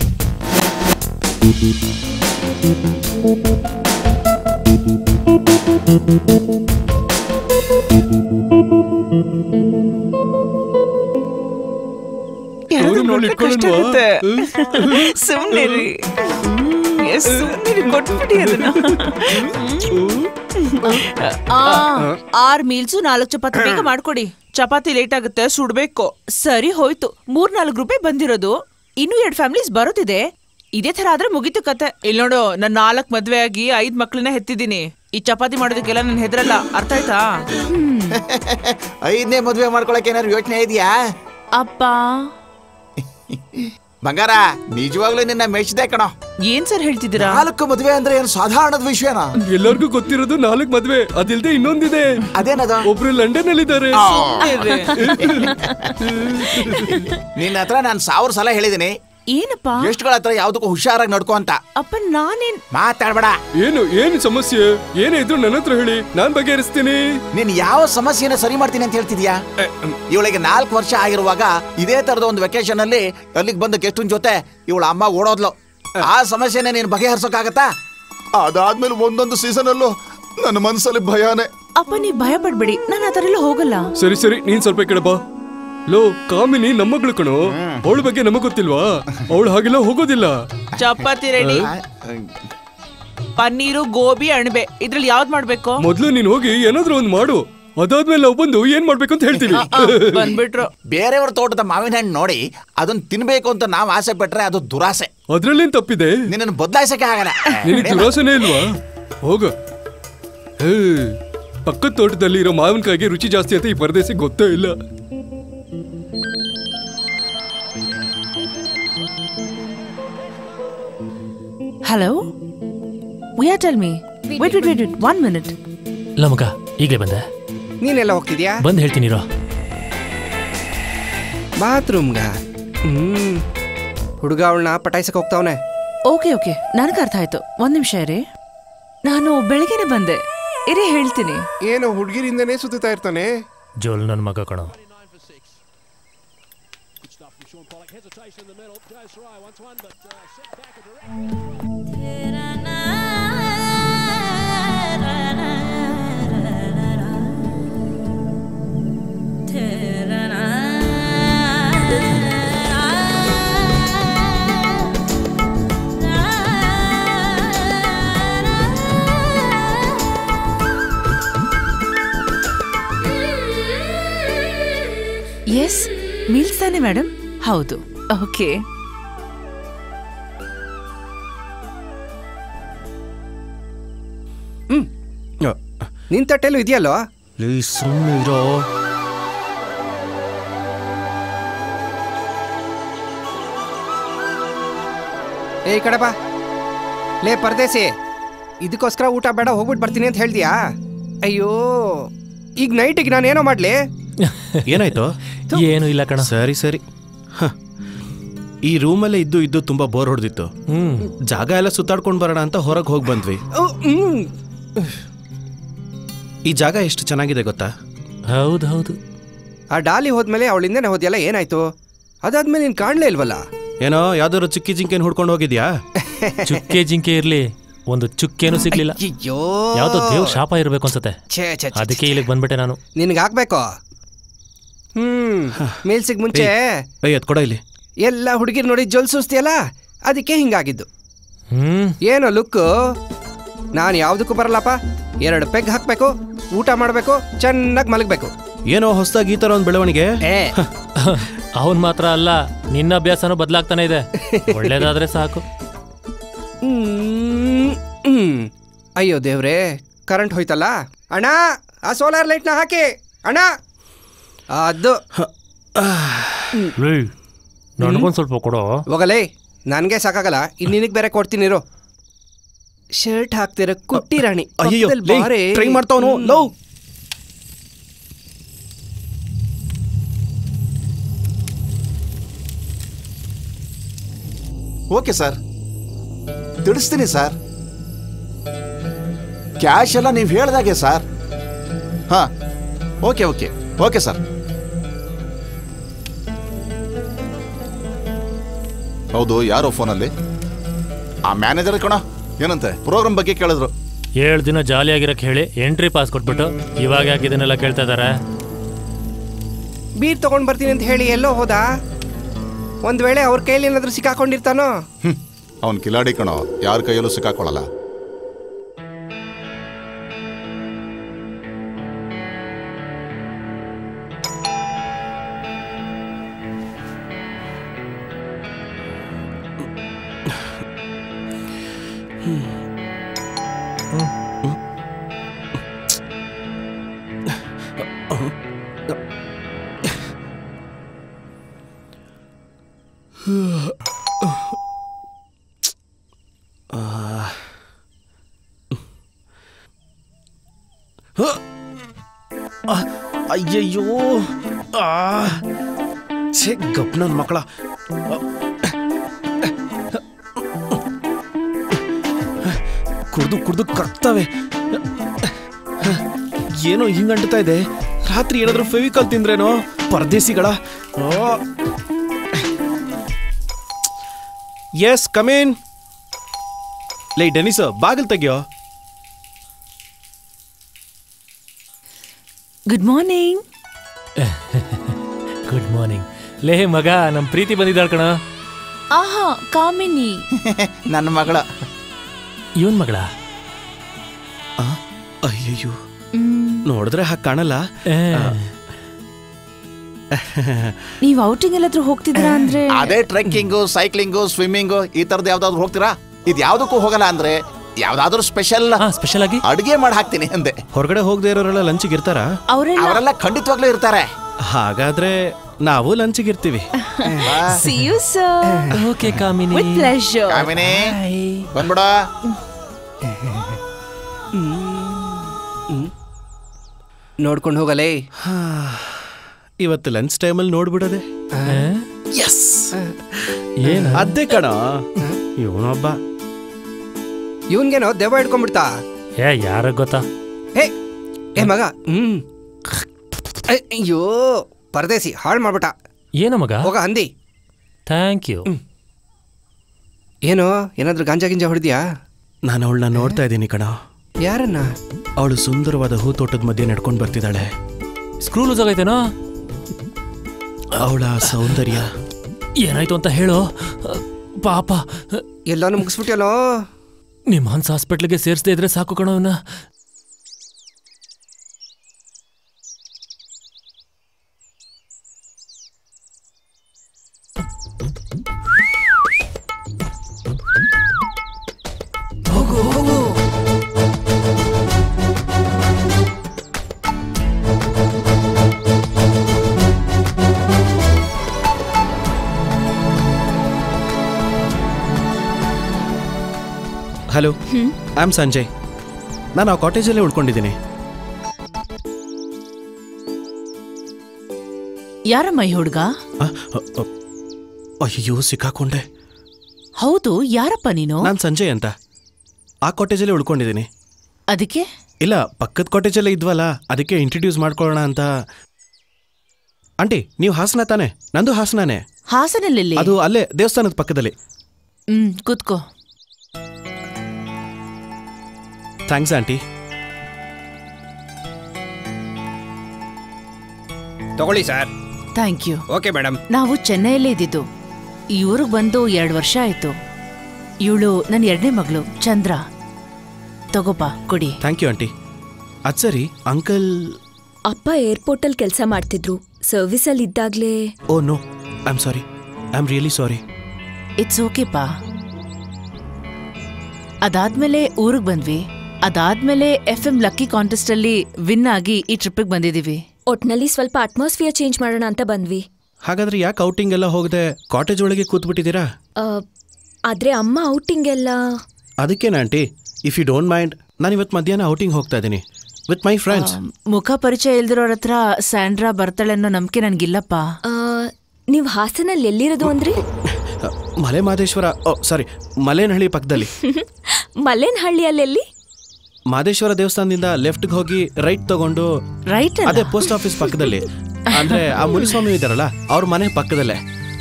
ಸುಮ್ಮನೆ ಸುಮ್ಮನೆ ಕೊಟ್ಬಿಡಿ ಅದನ್ನ ಆರ್ ಮೀಲ್ಸು ನಾಲ್ಕು ಚಪಾತಿ ಬೇಗ ಮಾಡ್ಕೊಡಿ ಚಪಾತಿ ಲೇಟ್ ಆಗುತ್ತೆ ಸುಡ್ಬೇಕು ಸರಿ ಹೋಯ್ತು ಮೂರ್ ನಾಲ್ಕು ರೂಪಾಯಿ ಬಂದಿರೋದು ಇನ್ನು ಎರಡ್ ಫ್ಯಾಮಿಲೀಸ್ ಬರೋದಿದೆ ಇದೇ ತರ ಆದ್ರೆ ಮುಗೀತು ಕತೆ ಇಲ್ಲಿ ನೋಡು ನಾನ್ ನಾಲ್ಕ್ ಮದ್ವೆ ಆಗಿ ಐದ್ ಮಕ್ಳನ್ನ ಹೆತ್ತಿದ್ದೀನಿ ಈ ಚಪಾತಿ ಮಾಡೋದಕ್ಕೆಲ್ಲ ನನ್ ಹೆದ್ರಲ್ಲ ಅರ್ಥ ಆಯ್ತಾ ಐದನೇ ಮದುವೆ ಮಾಡ್ಕೊಳಕ್ಕೆ ಏನಾದ್ರು ಯೋಚನೆ ಇದೆಯಾ ಅಪ್ಪ ಬಂಗಾರ ನಿಜವಾಗ್ಲೂ ನಿನ್ನ ಮೆಚ್ಚಿದೆ ಕಣೋ ಏನ್ ಸರ್ ಹೇಳ್ತಿದ್ದೀರಾ ನಾಲ್ಕು ಮದುವೆ ಅಂದ್ರೆ ಏನು ಸಾಧಾರಣದ ವಿಷಯನಾ ಎಲ್ಲರಿಗೂ ಗೊತ್ತಿರೋದು ನಾಲ್ಕು ಮದ್ವೆ ಅದಿಲ್ದೆ ಇನ್ನೊಂದಿದೆ ಅದೇನದ ಒಬ್ರು ಲಂಡನ್ ಅಲ್ಲಿ ಇದ್ದಾರೆ ನಿನ್ನ ಹತ್ರ ನಾನು ಸಾವಿರ ಸಲ ಹೇಳಿದ್ದೀನಿ ಏನಪ್ಪ ಎಷ್ಟುಗಳ ಹತ್ರ ಯಾವ್ದಕ್ಕೂ ಹುಷಾರಾಗಿ ನಡ್ಕೋ ಅಂತ ಅಪ್ಪ ನಾನೇನ್ ಮಾತಾಡ್ಬೇಡ ಏನು ಏನು ಸಮಸ್ಯೆ ಏನೇ ಇದ್ರು ನನ್ನ ಹತ್ರ ಹೇಳಿ ನಾನ್ ಬಗೆಹರಿಸ್ತೀನಿ ನೀನ್ ಯಾವ ಸಮಸ್ಯೆನ ಸರಿ ಮಾಡ್ತೀನಿ ಅಂತ ಹೇಳ್ತಿದ್ಯಾ ಇವಳಿಗೆ ನಾಲ್ಕು ವರ್ಷ ಆಗಿರುವಾಗ ಇದೇ ತರದ ಒಂದು ವೆಕೇಶನ್ ಅಲ್ಲಿ ಅಲ್ಲಿಗೆ ಬಂದ ಗೆಸ್ಟನ್ ಜೊತೆ ಇವಳ ಅಮ್ಮ ಓಡೋದ್ಲು ಆ ಸಮಸ್ಯೆನ ನೀನ್ ಬಗೆಹರಿಸೋಕ್ಕಾಗತ್ತಾ ಅದಾದ್ಮೇಲೆ ಒಂದೊಂದು ಸೀಸನ್ ಅಲ್ಲೂ ನನ್ನ ಮನಸ್ಸಲ್ಲಿ ಭಯಾನೇ ಅಪ್ಪ ನೀವ್ ಭಯ ಪಡ್ಬೇಡಿ ನಾನು ಆ ಥರ ಎಲ್ಲ ಹೋಗಲ್ಲ ಸರಿ ಸರಿ ನೀನ್ ಸ್ವಲ್ಪ ಈ ಕಡೆ ಬಾ ಲೋ ಕಾಮಿನಿ ನಮ್ಮಗಳು ಕಣೋ ಅವಳ ಬಗ್ಗೆ ನಮಗ್ ಗೊತ್ತಿಲ್ವಾ ಅವಳು ಹಾಗೆಲ್ಲ ಹೋಗೋದಿಲ್ಲ ಚಪಾತಿ ರೆಡಿ ಪನ್ನೀರು ಗೋಬಿ ಅಣಬೆ ಇದ್ರಲ್ಲಿ ಯಾವ್ದ್ ಮಾಡ್ಬೇಕು ಮೊದ್ಲು ನೀನ್ ಹೋಗಿ ಏನಾದ್ರೂ ಒಂದ್ ಮಾಡು ಅದಾದ್ಮೇಲೆ ನಾವು ಬಂದು ಏನ್ ಮಾಡ್ಬೇಕು ಅಂತ ಹೇಳ್ತೀವಿ ಬಂದ್ಬಿಟ್ರು ಬೇರೆಯವ್ರ ತೋಟದ ಮಾವಿನ ಹಣ್ಣು ನೋಡಿ ಅದನ್ನ ತಿನ್ಬೇಕು ಅಂತ ನಾವು ಆಸೆ ಪಟ್ರೆ ಅದು ದುರಾಸೆ ಅದ್ರಲ್ಲೇನ್ ತಪ್ಪಿದೆ ನಿನ್ನನ್ನು ಬದಲಾಯಿಸಕ್ಕೆ ಆಗಲ್ಲ ನಿನಗೆ ದುರಾಸನೆ ಇಲ್ವಾ ಹೋಗ ಹೇ ಪಕ್ಕದ ತೋಟದಲ್ಲಿ ಇರೋ ಮಾವಿನಕಾಯಿಗೆ ರುಚಿ ಜಾಸ್ತಿ ಅಂತ ಈ ಪರದೇಶಕ್ಕೆ ಗೊತ್ತೇ ಇಲ್ಲ ಹಲೋ ವಿಯಾ tell me wait wait wait one minute ಇಲ್ಲ ಮಗ ಈಗಲೇ ಬಂದೆ ನೀನೆಲ್ಲ ಹೋಗ್ತಿದ್ಯಾ ಬಂದು ಹೇಳ್ತೀನಿ ಇರೋ ಬಾತ್ರೂಮ್ಗ ಹ್ಮ್ ಹುಡುಗ ಅವಳನ್ನ ಪಟಾಯಿಸಕ್ ಹೋಗ್ತಾವನೆ ಓಕೆ ಓಕೆ ನನಗೆ ಅರ್ಥ ಆಯ್ತು ಒಂದ್ ನಿಮಿಷ ಇರಿ ನಾನು ಬೆಳಗ್ಗೆನೆ ಬಂದೆ ಇರೇ ಹೇಳ್ತೀನಿ ಏನು ಹುಡುಗಿರಿಂದನೇ ಸುತ್ತಾ ಇರ್ತಾನೆ ಜೋಲ್ ನನ್ನ ಮಗ ಕಣೋ ಮೀಲ್ಸ್ ತಾನೆ ಮೇಡಮ್ ಹೌದು ಓಕೆ ನಿನ್ ತಟ್ಟೆಲ್ಲೂ ಇದೆಯಲ್ಲೋ ಸುಮ್ಮನೆ ಇರೋ ಏ ಈ ಕಡೆ ಬಾ ಲೇ ಪರದೇಸಿ ಇದಕ್ಕೋಸ್ಕರ ಊಟ ಬೇಡ ಹೋಗ್ಬಿಟ್ಟು ಬರ್ತೀನಿ ಅಂತ ಹೇಳ್ತೀಯಾ ಅಯ್ಯೋ ಈಗ ನೈಟಿಗೆ ನಾನು ಏನೋ ಮಾಡ್ಲಿ ಏನಾಯ್ತು ಏನು ಇಲ್ಲ ಕಣ ಸರಿ ಸರಿ ಹ. ಈ ರೂಮಲ್ಲೇ ಇದ್ದು ಇದ್ದು ತುಂಬಾ ಬೋರ್ ಹೊಡೆದಿತ್ತು ಹ್ಮ್ ಜಾಗ ಎಲ್ಲ ಸುತ್ತಾಡ್ಕೊಂಡು ಬರೋಣ ಅಂತ ಹೊರಗೆ ಹೋಗಿ ಬಂದ್ವಿ ಹ್ಮ್ ಈ ಜಾಗ ಎಷ್ಟು ಚೆನ್ನಾಗಿದೆ ಗೊತ್ತಾ ಹೌದು ಹೌದು ಆ ಡಾಲಿ ಹೋದ್ಮೇಲೆ ಅವಳಿಂದನೇ ಹೋದ್ಯಲ್ಲ ಏನಾಯ್ತು ಅದಾದ್ಮೇಲೆ ನೀನ್ ಕಾಣ್ಲೇ ಇಲ್ವಲ್ಲ ಏನೋ ಯಾವ್ದಾದ್ರು ಚಿಕ್ಕಿ ಜಿಂಕೆನ್ ಹುಡ್ಕೊಂಡು ಹೋಗಿದ್ಯಾ ಚುಕ್ಕೆ ಜಿಂಕೆ ಇರ್ಲಿ ಒಂದು ಚುಕ್ಕೇನು ಸಿಗ್ಲಿಲ್ಲ ಅಯ್ಯೋ ಯಾವ್ದೋ ದೇವ್ ಶಾಪ ಇರ್ಬೇಕು ಅನ್ಸತ್ತೆ ಛೇ ಛೇ ಛೇ, ಅದಕ್ಕೆ ಇಲ್ಲಿಗೆ ಬಂದ್ಬಿಟ್ಟೆ ನಾನು ನಿನ್ಗೆ ಹಾಕ್ಬೇಕು ಹ್ಮ್ ಮೀಲ್ಸಿಗೆ ಮುಂಚೆ ಏಯ್ ಅದ್ ಕೊಡ ಇಲ್ಲಿ ಎಲ್ಲ ಹುಡುಗಿರ್ ನೋಡಿ ಜೊಲ್ ಸುಸ್ತಿಯಲ್ಲ ಅದಕ್ಕೆ ಹಿಂಗಾಗಿದ್ದು ಹ್ಮ್ ಏನೋ ಲುಕ್ಕು ನಾನು ಯಾವ್ದಕ್ಕೂ ಬರಲ್ಲಪ್ಪ ಎರಡು ಪೆಗ್ ಹಾಕ್ಬೇಕು ಊಟ ಮಾಡಬೇಕು ಚೆನ್ನಾಗಿ ಮಲಗಬೇಕು ಏನೋ ಹೊಸದಾಗಿ ಈ ತರ ಒಂದು ಬೆಳವಣಿಗೆ ಅವನ್ ಮಾತ್ರ ಅಲ್ಲ ನಿನ್ನ ಅಭ್ಯಾಸನೂ ಬದಲಾಗ್ತಾನೆ ಇದೆ ಒಳ್ಳೇದಾದ್ರೆ ಸಾಕು ಹ್ಮ್, ಹ್ಮ್. ಅಯ್ಯೋ ದೇವ್ರೇ ಕರೆಂಟ್ ಹೋಯ್ತಲ್ಲ ಅಣ್ಣ ಆ ಸೋಲಾರ್ ಲೈಟ್ನ ಹಾಕಿ ಅಣ್ಣ ಅದು ನನಗೊಂದ್ ಸ್ವಲ್ಪ ಕೊಡೋ ಹೋಗಲೇ ನನಗೆ ಸಾಕಾಗಲ್ಲ ಇನ್ನು ನಿನಗೆ ಬೇರೆ ಕೊಡ್ತೀನಿ ಇರು ಶರ್ಟ್ ಹಾಕ್ತಿರ ಕುಟ್ಟಿ ರಾಣಿ ಅಯ್ಯಯ್ಯೋ, ಪಕ್ಕದಲ್ಲಿ ಲೇ, ಬಾರೆ. try ಮಾಡ್ತಾವ್ನು, ಲೋ. ಓಕೆ ಸರ್ ತಿಳಿಸ್ತೀನಿ ಸರ್ ಕ್ಯಾಶ್ ಎಲ್ಲ ನೀವು ಹೇಳ್ದಾಗೆ ಸರ್ ಹಾಂ ಓಕೆ ಓಕೆ ಓಕೆ ಸರ್ ಹೌದು ಯಾರೋ ಫೋನಲ್ಲಿ ಆ ಮ್ಯಾನೇಜರ್ ಕಣ ಏನಂತೆ ಪ್ರೋಗ್ರಾಮ್ ಬಗ್ಗೆ ಕೇಳಿದ್ರು ಏಳು ದಿನ ಜಾಲಿಯಾಗಿರಕ್ ಹೇಳಿ ಎಂಟ್ರಿ ಪಾಸ್ ಕೊಟ್ಬಿಟ್ಟು ಇವಾಗ ಯಾಕೆ ಇದನ್ನೆಲ್ಲ ಕೇಳ್ತಾ ಇದಾರೆ ಬೀರ್ ತಗೊಂಡ್ ಬರ್ತೀನಿ ಅಂತ ಹೇಳಿ ಎಲ್ಲೋ ಹೋದ ಒಂದ್ ವೇಳೆ ಅವ್ರ ಕೈಲಿ ಏನಾದ್ರೂ ಸಿಕ್ಕಾಕೊಂಡಿರ್ತಾನೋ ಅವನ್ ಕಿಲಾಡಿ ಕಣೋ ಯಾರ ಕೈಯಲ್ಲೂ ಸಿಕ್ಕಾಕೊಳ್ಳಲ್ಲ ಅಯ್ಯಯ್ಯೋ ಆ ಛೇ ಗಪ್ ನನ್ನ ಮಕ್ಕಳ ಕುಡ್ದು ಕುಡ್ದು ಕರ್ತವೆ ಏನೋ ಹಿಂಗ್ ಅಂಟ್ತಾ ಇದೆ ರಾತ್ರಿ ಏನಾದ್ರೂ ಫೆವಿಕಾಲ್ ತಿಂದ್ರೇನೋ ಪರದೇಸಿಗಳ ಎಸ್ ಕಮೀನ್ ಲೈ ಡೆನಿಸ್ ಬಾಗಿಲ್ ತೆಗಿಯೋ ಗುಡ್ ಮಾರ್ನಿಂಗ್ ಗುಡ್ ಮಾರ್ನಿಂಗ್ ಲೇ ಮಗ ನಮ್ ಪ್ರೀತಿ ಬಂದಿದ್ದಾಳ ಕಣ ಆಹಾ ಕಾಮಿನಿ ನನ್ನ ಮಗಳ ಇವನ್ ಮಗಳ ಅಯ್ಯಯ್ಯೋ ನೋಡಿದ್ರೆ ಹಾಗೆ ಕಾಣಲ್ಲ ನೀವ್ ಔಟಿಂಗ್ ಎಲ್ಲಾದ್ರೂ ಹೋಗ್ತಿದ್ರಾ ಅಂದ್ರೆ ಅದೇ ಟ್ರೆಕ್ಕಿಂಗು ಸೈಕ್ಲಿಂಗು ಸ್ವಿಮ್ಮಿಂಗು ಈ ತರದ್ ಯಾವ್ದಾದ್ರು ಹೋಗ್ತೀರಾ ಇದು ಯಾವ್ದಕ್ಕೂ ಹೋಗಲ್ಲ ಅಂದ್ರೆ ಯಾವ್ದಾದ್ರು ಸ್ಪೆಷಲ್ ಸ್ಪೆಷಲ್ ಆಗಿ ಅಡಿಗೆ ಮಾಡಿ ಹಾಕ್ತೀನಿ ಅಂದೆ ಹೊರಗಡೆ ಹೋಗದೆ ಇರೋರೆಲ್ಲ ಲಂಚಿಗೆ ಇರ್ತಾರಾ ಅವರೆಲ್ಲ ಅವರೆಲ್ಲ ಖಂಡಿತವಾಗ್ಲೂ ಇರ್ತಾರೆ ಹಾಗಾದ್ರೆ ನಾವು ಲಂಚಿಗೆ ಇರ್ತೀವಿ see you sir okay Kamini with pleasure Kamini ಬಂದ್ಬಿಡ ನೋಡ್ಕೊಂಡು ಹೋಗಲೇ ಇವತ್ತು ಲಂಚ್ ಟೈಮಲ್ಲಿ ನೋಡ್ಬಿಡದೆ ಎಸ್ ಏನ ಅದೇ ಕಣ ಇವನೊಬ್ಬ ಇವನ್ಗೇನೋ ದೆವ್ವ ಹಿಡ್ಕೊಂಡ್ಬಿಡ್ತಾ ಏ ಯಾರ ಗೊತ್ತಾ ಹೇ ಏ ಮಗ ಹ್ಮ್ ಏ, ಅಯ್ಯೋ ಪರದೇಸಿ ಹಾಳು ಮಾಡ್ಬಿಟ್ಟ ಏನ ಮಗ ಹೋಗ ಹಂದಿ ಥ್ಯಾಂಕ್ ಯು ಏನೋ ಏನಾದ್ರೂ ಗಾಂಜಾ ಗಿಂಜಾ ಹೊಡೆದ್ಯಾ ನಾನು ಅವಳನ್ನ ನೋಡ್ತಾ ಇದ್ದೀನಿ ಕಣ ಯಾರನ್ನ ಅವಳು ಸುಂದರವಾದ ಹೂತೋಟದ ಮಧ್ಯೆ ನಡ್ಕೊಂಡು ಬರ್ತಿದ್ದಾಳೆ ಸ್ಕ್ರೂ ಲೂಸ್ ಆಗೈತೇನೋ ಅವಳ ಸೌಂದರ್ಯ ಏನಾಯ್ತು ಅಂತ ಹೇಳು ಪಾಪ ಎಲ್ಲಾನು ಮುಗಿಸ್ಬಿಟ್ಯಲ್ಲೋ ನಿಮ್ ಹನ್ಸ್ ಹಾಸ್ಪಿಟ್ಲಿಗೆ ಸೇರಿಸದೇ ಇದ್ರೆ ಸಾಕು ಕಣೋ ಅವನ್ನ ಹಲೋ ಐ ಆಮ್ ಸಂಜಯ್ ನಾನು ಆ ಕಾಟೇಜಲ್ಲೇ ಉಳ್ಕೊಂಡಿದ್ದೀನಿ ಯಾರಮ್ಮ ಈ ಹುಡ್ಗ ಆ, ಅ, ಅ, ಅಯ್ಯೋ ಸಿಕ್ಕಾಕೊಂಡೆ ಹೌದು ಯಾರಪ್ಪ ನೀನು ನಾನು ಸಂಜಯ್ ಅಂತ ಆ ಕಾಟೇಜಲ್ಲೇ ಉಳ್ಕೊಂಡಿದ್ದೀನಿ ಅದಕ್ಕೆ ಇಲ್ಲ ಪಕ್ಕದ ಕಾಟೇಜಲ್ಲೇ ಇದ್ವಲ್ಲ ಅದಕ್ಕೆ ಇಂಟ್ರಡ್ಯೂಸ್ ಮಾಡ್ಕೊಳ್ಳೋಣ ಅಂತ ಆಂಟಿ ನೀವು ಹಾಸನ ತಾನೆ ನಂದು ಹಾಸನಾನೇ ಹಾಸನಲ್ಲಿ ಅದು ಅಲ್ಲೇ ದೇವಸ್ಥಾನದ ಪಕ್ಕದಲ್ಲಿ ಹ್ಮ್ ಕೂತ್ಕೋ ಥ್ಯಾಂಕ್ಸ್ ಆಂಟಿ ತಗೊಳ್ಳಿ sir thank you okay madam ನಾವು ಚೆನ್ನೈಯಲ್ಲೇ ಇದ್ದಿದ್ದು ಈ ಊರಿಗೆ ಬಂದು ಎರಡು ವರ್ಷ ಆಯ್ತು ಇವಳು ನನ್ನ ಎರಡನೇ ಮಗಳು ಚಂದ್ರ ತಗೋಪ ಕೊಡಿ ಥ್ಯಾಂಕ್ ಯು ಆಂಟಿ ಅದು ಸರಿ ಅಂಕಲ್ ಅಪ್ಪ ಏರ್ಪೋರ್ಟ್ ಅಲ್ಲಿ ಕೆಲಸ ಮಾಡ್ತಿದ್ರು ಸರ್ವಿಸ್ ಅಲ್ಲಿ ಇದ್ದಾಗ್ಲೇ oh no I am sorry I am really sorry it's okay ಪಾ ಅದಾದ್ಮೇಲೆ ಊರಿಗೆ ಬಂದ್ವಿ ಅದಾದ್ಮೇಲೆ ಎಫ್ ಎಂ ಲಕ್ಕಿ ಕಾಂಟೆಸ್ಟ್ ಅಲ್ಲಿ ವಿನ್ ಆಗಿ ಈ ಟ್ರಿಪ್ಪಿಗೆ ಬಂದಿದೀವಿ ಒಟ್ನಲ್ಲಿ ಸ್ವಲ್ಪ ಅಟ್ಮಾಸ್ಫಿಯರ್ ಚೇಂಜ್ ಮಾಡೋಣ ಅಂತ ಬಂದ್ವಿ ಹಾಗಾದ್ರೆ ಯಾಕೆ ಔಟಿಂಗ್ ಎಲ್ಲ ಹೋಗದೆ ಕಾಟೇಜ್ ಒಳಗೆ ಕೂತ್ಬಿಟ್ಟಿದ್ದೀರಾ ಆ, ಆದ್ರೆ ಅಮ್ಮ ಔಟಿಂಗ್ ಎಲ್ಲ ಅದಕ್ಕೇನ aunty if you don't mind ನಾನು ಇವತ್ತು ಮಧ್ಯಾಹ್ನ ಔಟಿಂಗ್ ಹೋಗ್ತಾ ಇದ್ದೀನಿ ವಿತ್ ಮೈ ಫ್ರೆಂಡ್ಸ್ ಮುಖ ಪರಿಚಯ ಇಲ್ದಿರೋರ ಹತ್ರ ಸ್ಯಾಂಡ್ರಾ ಬರ್ತಾಳೆ ಅನ್ನೋ ನಂಬಿಕೆ ನನ್ಗಿಲ್ಲಪ್ಪ ಆ, ನೀವ್ ಹಾಸನಲ್ಲಿ ಎಲ್ಲಿರೋದು ಅಂದ್ರಿ ಮಲೆ ಮಾದೇಶ್ವರ ಓ ಸಾರಿ ಮಲೇನಹಳ್ಳಿ ಪಕ್ಕದಲ್ಲಿ ಮಲ್ಲೇನಹಳ್ಳಿಯಲ್ಲಿ ಎಲ್ಲಿ ಮಾದೇಶ್ವರ ದೇವಸ್ಥಾನದಿಂದ ಲೆಫ್ಟ್ಗೆ ಹೋಗಿ ರೈಟ್ ತಗೊಂಡು ರೈಟ್ ಅದೇ ಪೋಸ್ಟ್ ಆಫೀಸ್ ಪಕ್ಕದಲ್ಲಿ ಅಂದ್ರೆ ಆ ಮುನಿಸ್ವಾಮಿ ಇದಾರಲ್ಲ ಅವ್ರ ಮನೆ ಪಕ್ಕದಲ್ಲೇ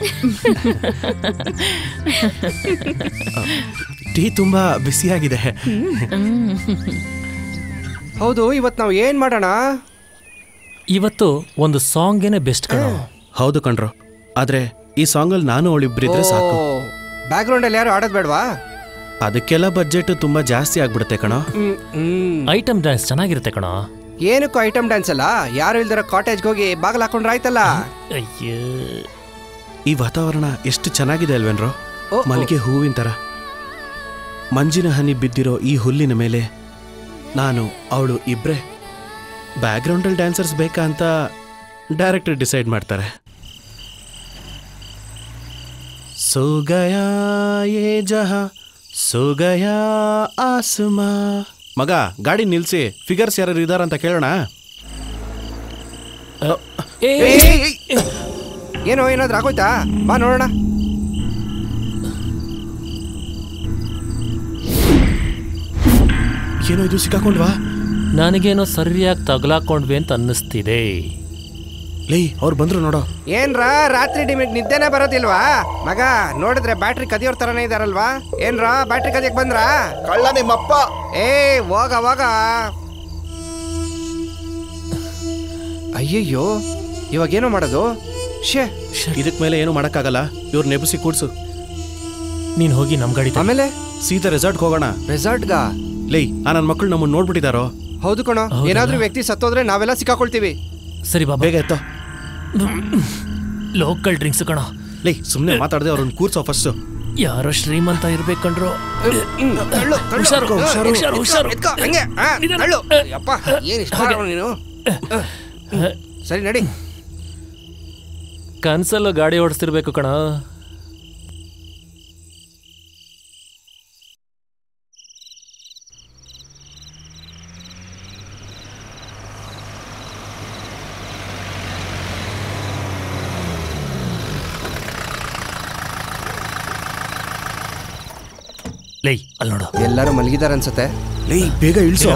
ಟೀ ತುಂಬಾ ಬಿಸಿಯಾಗಿದೆ ಹೌದು ಇವತ್ತು ನಾವು ಏನ್ ಮಾಡೋಣ ಇವತ್ತು ಒಂದು ಸಾಂಗೇನೆ ಬೆಸ್ಟ್ ಕಣೋ ಹೌದು ಕಣ್ರು ಆದ್ರೆ ಈ ಸಾಂಗಲ್ಲಿ ನಾನು ಅವಳಿಬ್ರಿದ್ರೆ ಸಾಕು ಬ್ಯಾಕ್ ಗ್ರೌಂಡ್ ಅಲ್ಲಿ ಯಾರು ಆಡೋದ್ ಬೇಡವಾ ಅದಕ್ಕೆಲ್ಲ ಬಜೆಟ್ ತುಂಬಾ ಜಾಸ್ತಿ ಆಗ್ಬಿಡುತ್ತೆ ಕಣೋ ಐಟಮ್ ಡ್ಯಾನ್ಸ್ ಚೆನ್ನಾಗಿರುತ್ತೆ ಕಣೋ ಏನಕ್ಕೂ ಐಟಮ್ ಡ್ಯಾನ್ಸ್ ಅಲ್ಲ ಯಾರು ಇಲ್ದಿರೋ ಕಾಟೇಜ್ಗೆ ಹೋಗಿ ಬಾಗಿಲು ಹಾಕೊಂಡ್ರೆ ಆಯ್ತಲ್ಲ ಅಯ್ಯೋ ಈ ವಾತಾವರಣ ಎಷ್ಟು ಚೆನ್ನಾಗಿದೆ ಅಲ್ವೇನ್ರೋ ಮಲ್ಲಿಗೆ ಹೂವಿನ ಥರ ಮಂಜಿನ ಹನಿ ಬಿದ್ದಿರೋ ಈ ಹುಲ್ಲಿನ ಮೇಲೆ ನಾನು ಅವಳು ಇಬ್ರೆ ಬ್ಯಾಕ್ಗ್ರೌಂಡಲ್ಲಿ ಡ್ಯಾನ್ಸರ್ಸ್ ಬೇಕಾ ಅಂತ ಡೈರೆಕ್ಟರ್ ಡಿಸೈಡ್ ಮಾಡ್ತಾರೆ ಸೋ ಗಯಾ ಯೇ ಜಹ ಸೋ ಗಯಾ ಆಸಮಾ ಮಗ ಗಾಡಿ ನಿಲ್ಸಿ ಫಿಗರ್ಸ್ ಯಾರು ಇದಾರಂತ ಕೇಳೋಣ ಏನೋ ಏನಾದ್ರೂ ಆಗೋಯ್ತಾ ಬಾ ನೋಡೋಣ ಏನೋ ಇದು ಸಿಕ್ಕಾಕೊಂಡ್ವಾ ನನಗೇನೋ ಸರಿಯಾಗಿ ತಗಲಾಕೊಂಡ್ವಿ ಅಂತ ಅನ್ನಿಸ್ತಿದೆ ಲೇ ಅವ್ರು ಬಂದ್ರು ನೋಡೋ ಏನ್ರ ರಾತ್ರಿ ನಿಮಗೆ ನಿದ್ದೆನೇ ಬರೋದಿಲ್ವಾ ಮಗ ನೋಡಿದ್ರೆ ಬ್ಯಾಟ್ರಿ ಕದಿಯೋರ್ ತರನೇ ಇದಾರಲ್ವಾ ಏನ್ರ ಬ್ಯಾಟ್ರಿ ಕದಿಯಕ್ ಬಂದ್ರಾ ಕಳ್ಳ ನಿಮ್ಮಪ್ಪ ಏ ಹೋಗ ಹೋಗ ಅಯ್ಯಯ್ಯೋ ಇವಾಗ ಏನೋ ಮಾಡೋದು ಶೇ ಇದಕ್ ಮೇಲೆ ಏನು ಮಾಡಕ್ಕಾಗಲ್ಲ ಇವ್ರ ನೆಬಸಿ ಕೂಡ್ಸು ನೀನ್ ಹೋಗಿ ನಮ್ ಗಾಡಿ ಆಮೇಲೆ ಸೀದಾ ರೆಸಾರ್ಟ್ಗೆ ಹೋಗೋಣ ರೆಸಾರ್ಟ್ಗ ಲೇ ಆ ನನ್ನ ಮಕ್ಕಳು ನಮ್ಮನ್ನ ನೋಡ್ಬಿಟ್ಟಿದಾರೋ ಹೌದು ಕಣೋ ಏನಾದ್ರೂ ವ್ಯಕ್ತಿ ಸತ್ತೋದ್ರೆ ನಾವೆಲ್ಲ ಸಿಕ್ಕಾಕೊಳ್ತೀವಿ ಸರಿ ಬಾಬಾ ಬೇಗ ಎತ್ತೋ ಲೋಕಲ್ ಡ್ರಿಂಕ್ಸ್ ಕಣ ಲೇ ಸುಮ್ಮನೆ ಮಾತಾಡದೆ ಅವ್ರನ್ನ ಕೂರ್ಸೋ ಫಸ್ಟ್ ಯಾರೋ ಶ್ರೀಮಂತ ಇರ್ಬೇಕಂಡ್ರು ಹುಷಾರು ಹುಷಾರು, ಹುಷಾರು ಹುಷಾರು ಎತ್ಕೊ, ಹಂಗೆ, ಆ, ತಳ್ಳು. ಯಪ್ಪ ಏನ್ ಇಷ್ಟ ಮಾಡೋನು ನೀನು ಸರಿ ನಡಿ ಕನ್ಸಲ್ಲೂ ಗಾಡಿ ಓಡಿಸ್ತಿರ್ಬೇಕು ಕಣ ಲೈ ಅಲ್ಲಿ ನೋಡು ಎಲ್ಲರೂ ಮಲಗಿದಾರ ಅನ್ಸತ್ತೆ ಲೇ ಬೇಗ ಇಳಿಸೋ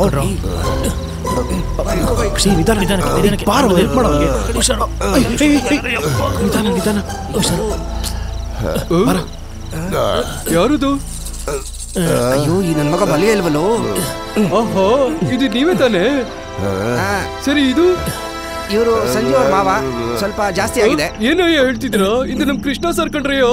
ಶ್ರೀ ನಿಧಾನ ನಿಧಾನಕ್ಕೆ, ನಿಧಾನಕ್ಕೆ. ಬಾರೋ ಹೆಲ್ಪ್ ಮಾಡೋ ಅವ್ನಿಗೆ. ಹುಷಾರು. ಏಯ್, ಏಯ್, ಏಯ್, ನಿಧಾನ ನಿಧಾನ ಹುಷಾರು ಬರ ಯಾರದು ಅಯ್ಯೋ ಈ ನನ್ ಮಗ ಬಲಿಯ ಇಲ್ವಲ್ಲೋ ಓಹೋ ಇದು ನೀವೇ ತಾನೇ ಸರಿ ಇದು ಇವರು ಸಂಜೀವ್ ಅವ್ರ ಮಾವ ಸ್ವಲ್ಪ ಜಾಸ್ತಿ ಆಗಿದೆ ಏನೋ ಹೇಳ್ತಿದ್ರ ಇದು ನಮ್ ಕೃಷ್ಣ ಸರ್ ಕಣ್ರಯ್ಯೋ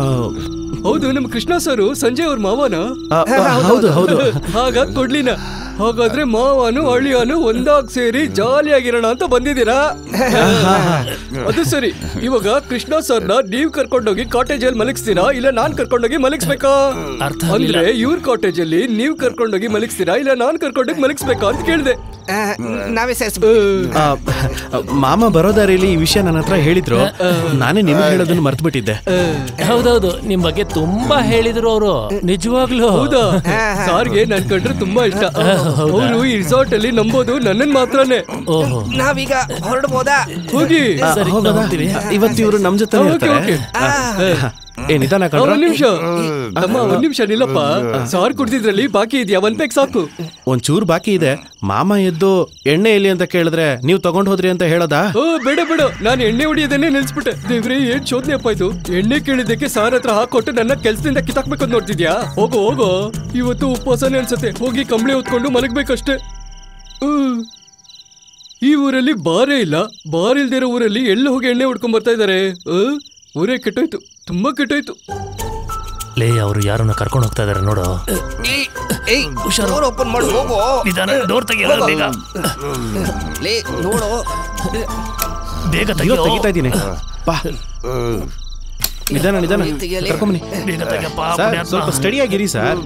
ಹೌದು ನಮ್ ಕೃಷ್ಣ ಸರ್ ಸಂಜಯ್ ಅವ್ರ ಮಾವನ ಆ, ಆ, ಹೌದು ಹೌದು ಹಾಗ ಕೊಡ್ಲಿನ ಹಾಗಾದ್ರೆ ಮಾವನು ಅಳಿಯನು ಒಂದಾಗ್ ಸೇರಿ ಜಾಲಿಯಾಗಿರೋಣ ಅಂತ ಬಂದಿದ್ದೀರಾ ಅದು ಸರಿ ಇವಾಗ ಕೃಷ್ಣ ಸರ್ನ ನೀವ್ ಕರ್ಕೊಂಡೋಗಿ ಕಾಟೇಜ್ ಅಲ್ಲಿ ಮಲಗಿಸ್ತೀರಾ ಇಲ್ಲ ನಾನ್ ಕರ್ಕೊಂಡೋಗಿ ಮಲಗಿಸ್ಬೇಕಾ ಅರ್ಥ ಆಗ್ಲಿಲ್ಲ. ಅಂದ್ರೆ ಇವ್ರ ಕಾಟೇಜ್ ಅಲ್ಲಿ ನೀವ್ ಕರ್ಕೊಂಡೋಗಿ ಮಲಗಿಸ್ತೀರಾ ಇಲ್ಲ ನಾನ್ ಕರ್ಕೊಂಡೋಗಿ ಮಲಗಿಸ್ಬೇಕಾ ಅಂತ ಕೇಳ್ದೆ ನಾವೇ ಸೇರ್ಸ್ ಆ, ಮಾಮ ಬರೋ ದಾರಿಲಿ ಈ ವಿಷಯ ನನ್ನ ಹತ್ರ ಹೇಳಿದ್ರು ನಾನೇ ನಿಮಗೆ ಹೇಳೋದನ್ನ ಮರ್ತ್ಬಿಟ್ಟಿದ್ದೆ ಹೌದೌದು ನಿಮ್ ಬಗ್ಗೆ ತುಂಬಾ ಹೇಳಿದ್ರು ಅವರು ನಿಜವಾಗ್ಲೂ ಹೌದಾ ಸಾರ್ಗೆ ನನ್ ಕಂಡ್ರೆ ತುಂಬಾ ಇಷ್ಟ ಅವರು ಈ ರಿಸಾರ್ಟ್ ಅಲ್ಲಿ ನಂಬೋದು ನನ್ನನ್ ಮಾತ್ರನೇ ಓಹೋ ನಾವೀಗ ಹೊರಡ್ಬೋದಾ ಹೋಗಿ ಆ, ಹೋಗೋದಾ? ಇವತ್ತು ಇವರು ನಮ್ ಜೊತೆ ಓಕೆ, ಓಕೆ. ಏ ನಿಧಾನ ಆ, ಕಣ್ರ ಒಂದ್ ನಿಮಿಷ ಅಮ್ಮ ಒಂದ್ ನಿಮಿಷ ನಿಲ್ಲಪ್ಪ ಸಾರ್ ಕುಡ್ದಿದ್ರಲ್ಲಿ ಬಾಕಿ ಇದೆಯಾ ಒಂದ್ ಪೆಗ್ ಸಾಕು ಒಂಚೂರು ಬಾಕಿ ಇದೆ ಮಾಮ ಎದ್ದು ಎಣ್ಣೆ ಎಲ್ಲಿ ಅಂತ ಕೇಳಿದ್ರೆ ನೀವು ತಗೊಂಡ್ ಹೋದ್ರಿ ಅಂತ ಹೇಳೋದಾ ಓ ಬೇಡ ಬೇಡ ನಾನು ಎಣ್ಣೆ ಹೊಡಿಯೋದನ್ನೇ ನಿಲ್ಸ್ಬಿಟ್ಟೆ ದೇವ್ರೆ ಏನ್ ಶೋಧನೆ ಅಪ್ಪ ಇದು ಎಣ್ಣೆ ಕೇಳಿದ್ದಕ್ಕೆ ಸಾರ್ ಹತ್ರ ಹಾಕೊಟ್ಟು ನನ್ನ ಕೆಲ್ಸದಿಂದ ಕಿತ್ತಾಕ್ಬೇಕು ಅಂತ ನೋಡ್ತಿದ್ಯಾ ಹೋಗೋ ಹೋಗೋ ಇವತ್ತು ಉಪವಾಸನೇ ಅನ್ಸತ್ತೆ ಹೋಗಿ ಕಂಬಳಿ ಹೊತ್ಕೊಂಡು ಮಲಗ್ಬೇಕಷ್ಟೇ ಹ್ಮ್. ಈ ಊರಲ್ಲಿ ಬಾರೇ ಇಲ್ಲ ಬಾರ್ ಇಲ್ದಿರೋ ಊರಲ್ಲಿ ಎಲ್ಲ ಹೋಗಿ ಎಣ್ಣೆ ಹೊಡ್ಕೊಂಡ್ ಬರ್ತಾ ಇದಾರೆ ಆ? ಊರೇ ಕೆಟ್ಟೋಯ್ತು ತುಂಬಾ ಕೆಟ್ಟೋಯ್ತು ಲೇ ಅವರು ಯಾರನ್ನ ಕರ್ಕೊಂಡು ಹೋಗ್ತಾ ಇದಾರೆ ನೋಡು ಏಯ್ ಡೋರ್ ಓಪನ್ ಮಾಡಿ ಹೋಗೋ ನಿಧಾನ ಡೋರ್ ತೆಗಿಯಲ್ಲ ಬೇಗ ಲೇ ನೋಡು ಬೇಗ ಅಯ್ಯೋ ತೆಗಿಯೋ ತೆಗಿತಾ ಇದ್ದೀನಿ ಬಾ ನಿಧಾನ ನಿಧಾನ ತೆಗಿಯಲಿ. ಕರ್ಕೊಂಬನ್ನಿ ಬೇಗ ತೆಗಿಯಪ್ಪ ಸರ್ ಪುಣ್ಯಾತ್ಮ. ಸ್ವಲ್ಪ ಸ್ಟಡಿ ಆಗಿರಿ ಸರ್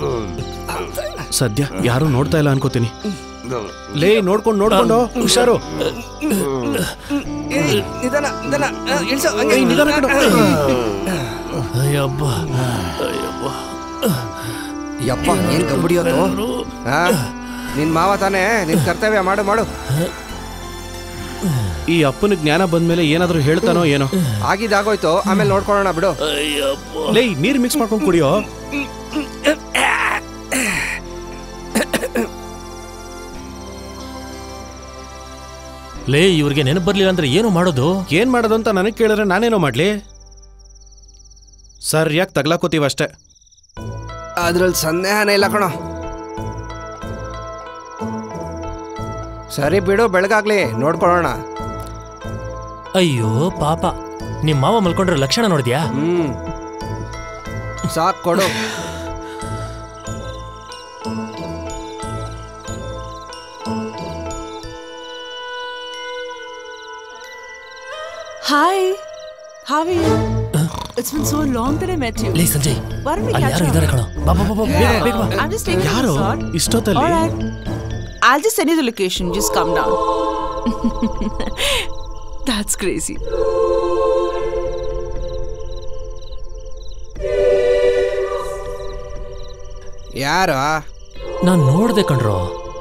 ಸದ್ಯ ಯಾರು ನೋಡ್ತಾ ಇಲ್ಲ ಅನ್ಕೋತೀನಿ ಲೇ ನೋಡ್ಕೊಂಡು ನೋಡ್ಕೊಂಡು ಹುಷಾರು ಏಯ್, ನಿಧಾನ ನಿಧಾನ ಆ, ಇಳ್ಸು, ಹಂಗೆ. ಏಯ್, ನಿಧಾನ ಕಣೋ. ಅಯ್ಯಬ್ಬ ಅಯ್ಯಬ್ಬ ಯಪ್ಪ ಏನ್ ಕಬ್ಬಡಿಯೋದು ಆ ನಿನ್ ಮಾವ ತಾನೇ ನಿನ್ ಕರ್ತವ್ಯ ಮಾಡು ಮಾಡು ಈ ಅಪ್ಪನ ಜ್ಞಾನ ಬಂದ್ಮೇಲೆ ಏನಾದ್ರೂ ಹೇಳ್ತಾನೋ ಏನೋ ಆಗಿದ್ದಾಗೋಯ್ತು ಆಮೇಲೆ ನೋಡ್ಕೊಳ್ಳೋಣ ಬಿಡು ಅಯ್ಯಬ್ಬ ಲೇ ನೀರ್ ಮಿಕ್ಸ್ ಮಾಡ್ಕೊಂಡು ಕುಡಿಯೋ ಲೇ ಇವ್ರಿಗೆ ನೆನಪು ಬರ್ಲಿಲ್ಲ ಅಂದ್ರೆ ಏನು ಮಾಡೋದು ಏನ್ ಮಾಡೋದು ಅಂತ ನನಗೆ ಕೇಳಿದ್ರೆ ನಾನೇನೋ ಮಾಡ್ಲಿ ಸರಿಯಾಗಿ ತಗ್ಲಾಕೋತೀವಿ ಅಷ್ಟೇ ಅದ್ರಲ್ಲಿ ಸಂದೇಹನೇ ಇಲ್ಲ ಕಣೋ ಸರಿ ಬಿಡು ಬೆಳಗಾಗ್ಲಿ ನೋಡ್ಕೊಳ್ಳೋಣ ಅಯ್ಯೋ ಪಾಪ ನಿಮ್ ಮಾವ ಮಲ್ಕೊಂಡ್ರೆ ಲಕ್ಷಣ ನೋಡಿದ್ಯಾ ಹ್ಮ್ ಸಾಕ್ ಕೊಡು Hi. How are you? It's been so long that I met you. ಲೇ ಸಂಜಯ್ Why don't we ಅಲ್ಲಿ catch ಯಾರೋ up? ಇದಾರೆ ಕಣ ಬಾ ಬಾ ಬಾ ಬಾ, ಬೇಗ ಬೇಗ ಬಾ I'm just taking ಯಾರು a resort. ಇಷ್ಟೊತ್ತಲ್ಲಿ All right. I'll just send you the location. Just come down. That's crazy. ಯಾರು ನಾನ್ ನೋಡ್ದೆ ಕಣ್ರೋ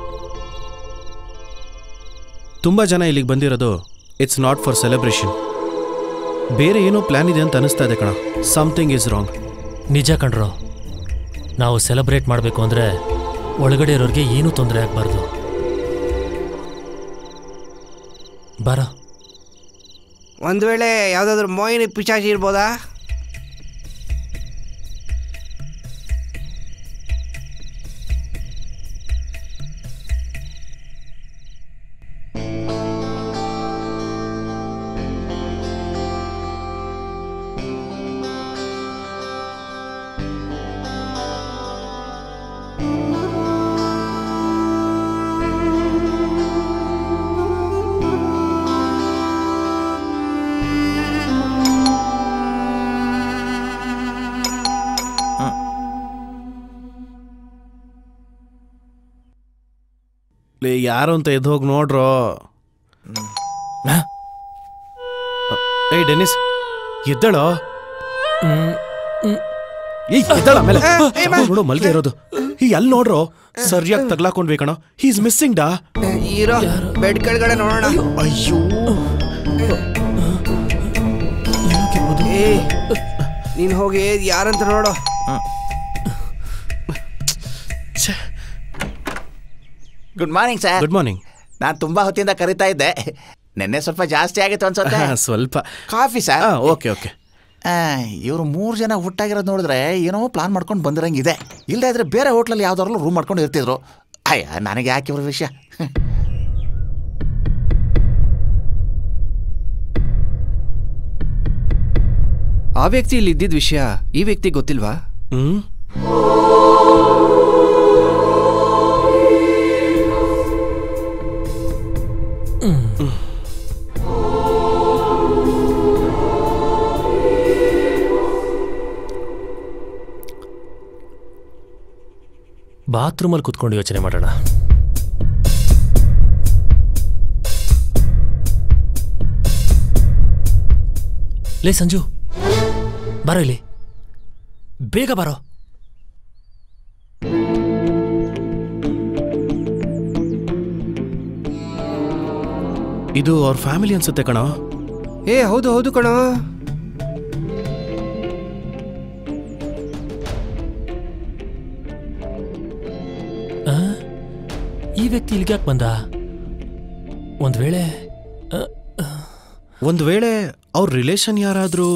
ತುಂಬಾ ಜನ ಇಲ್ಲಿಗೆ ಬಂದಿರೋದು ಇಟ್ಸ್ ನಾಟ್ ಫಾರ್ ಸೆಲೆಬ್ರೇಷನ್ ಬೇರೆ ಏನೋ ಪ್ಲಾನ್ ಇದೆ ಅಂತ ಅನಿಸ್ತಾ ಇದೆ ಕಣ ಸಮಥಿಂಗ್ ಇಸ್ ರಾಂಗ್ ನಿಜ ಕಣ್ರೋ ನಾವು ಸೆಲೆಬ್ರೇಟ್ ಮಾಡಬೇಕು ಅಂದ್ರೆ ಒಳಗಡೆ ಇರೋರಿಗೆ ಏನೂ ತೊಂದರೆ ಆಗ್ಬಾರ್ದು ಬಾರ ಒಂದ್ ವೇಳೆ ಯಾವ್ದಾದ್ರು ಮೋಹಿನಿ ಪಿಚಾಚಿ ಇರ್ಬೋದಾ ಲೇ ಯಾರು ಅಂತ ಎದ್ದು ಹೋಗಿ ನೋಡ್ರೋ ಏಯ್ ಡೆನಿಸ್ ಎದ್ದಳೋ ಏಯ್ ಎದ್ದಳ ಮೇಲೆ ನೋಡು ಮಲ್ಗೆ ಇರೋದು ಈ ಅಲ್ಲಿ ನೋಡ್ರೋ ಸರಿಯಾಗಿ ತಗ್ಲಾಕೊಂಡ್ಬೇಕಣೋ ಹೀಸ್ ಮಿಸ್ಸಿಂಗ್ ಡಾ ಇರೋ ಬೆಡ್ ಕೆಳಗಡೆ ನೋಡೋಣ ಅಯ್ಯೋ ಏ ನೀನ್ ಹೋಗಿ ಯಾರಂತ ನೋಡು good morning sir good morning ನಾನು ತುಂಬಾ ಹೊತ್ತಿಂದ ಕರಿತಾ ಇದ್ದೆ ನಿನ್ನೆ ಸ್ವಲ್ಪ ಜಾಸ್ತಿ ಆಗಿತ್ತು ಅನ್ಸುತ್ತೆ ಸ್ವಲ್ಪ ಕಾಫಿ ಸರ್ ಓಕೆ ಓಕೆ ಇವರು ಮೂರು ಜನ ಹುಟ್ಟಾಗಿರೋದು ನೋಡಿದ್ರೆ ಏನೋ ಪ್ಲಾನ್ ಮಾಡ್ಕೊಂಡು ಬಂದಿರಂಗಿದೆ ಇಲ್ಲದೆ ಇದ್ರೆ ಬೇರೆ ಹೋಟ್ಲಲ್ಲಿ ಯಾವ್ದಾದ್ರು ರೂಮ್ ಮಾಡ್ಕೊಂಡು ಇರ್ತಿದ್ರು ಅಯ್ಯ ನನಗೆ ಯಾಕೆ ಇವ್ರ ವಿಷಯ ಆ ವ್ಯಕ್ತಿ ಇಲ್ಲಿ ಇದ್ದಿದ್ ವಿಷಯ ಈ ವ್ಯಕ್ತಿ ಗೊತ್ತಿಲ್ವಾ ಹ್ಮ್ ಬಾತ್ರೂಮಲ್ಲಿ ಕುತ್ಕೊಂಡು ಯೋಚನೆ ಮಾಡೋಣ ಲೇ ಸಂಜು ಬಾರೋ ಇಲ್ಲಿ ಬೇಗ ಬಾರೋ ಇದು ಅವ್ರ ಫ್ಯಾಮಿಲಿ ಅನ್ಸುತ್ತೆ ಕಣೋ ಏ ಹೌದು ಹೌದು ಕಣೋ ಆ? ಈ ವ್ಯಕ್ತಿ ಇಲ್ಲಿಗೆ ಯಾಕೆ ಬಂದ ಒಂದ್ ವೇಳೆ ಆ, ಒಂದ್ ವೇಳೆ ಅವ್ರ ರಿಲೇಷನ್ ಯಾರಾದ್ರೂ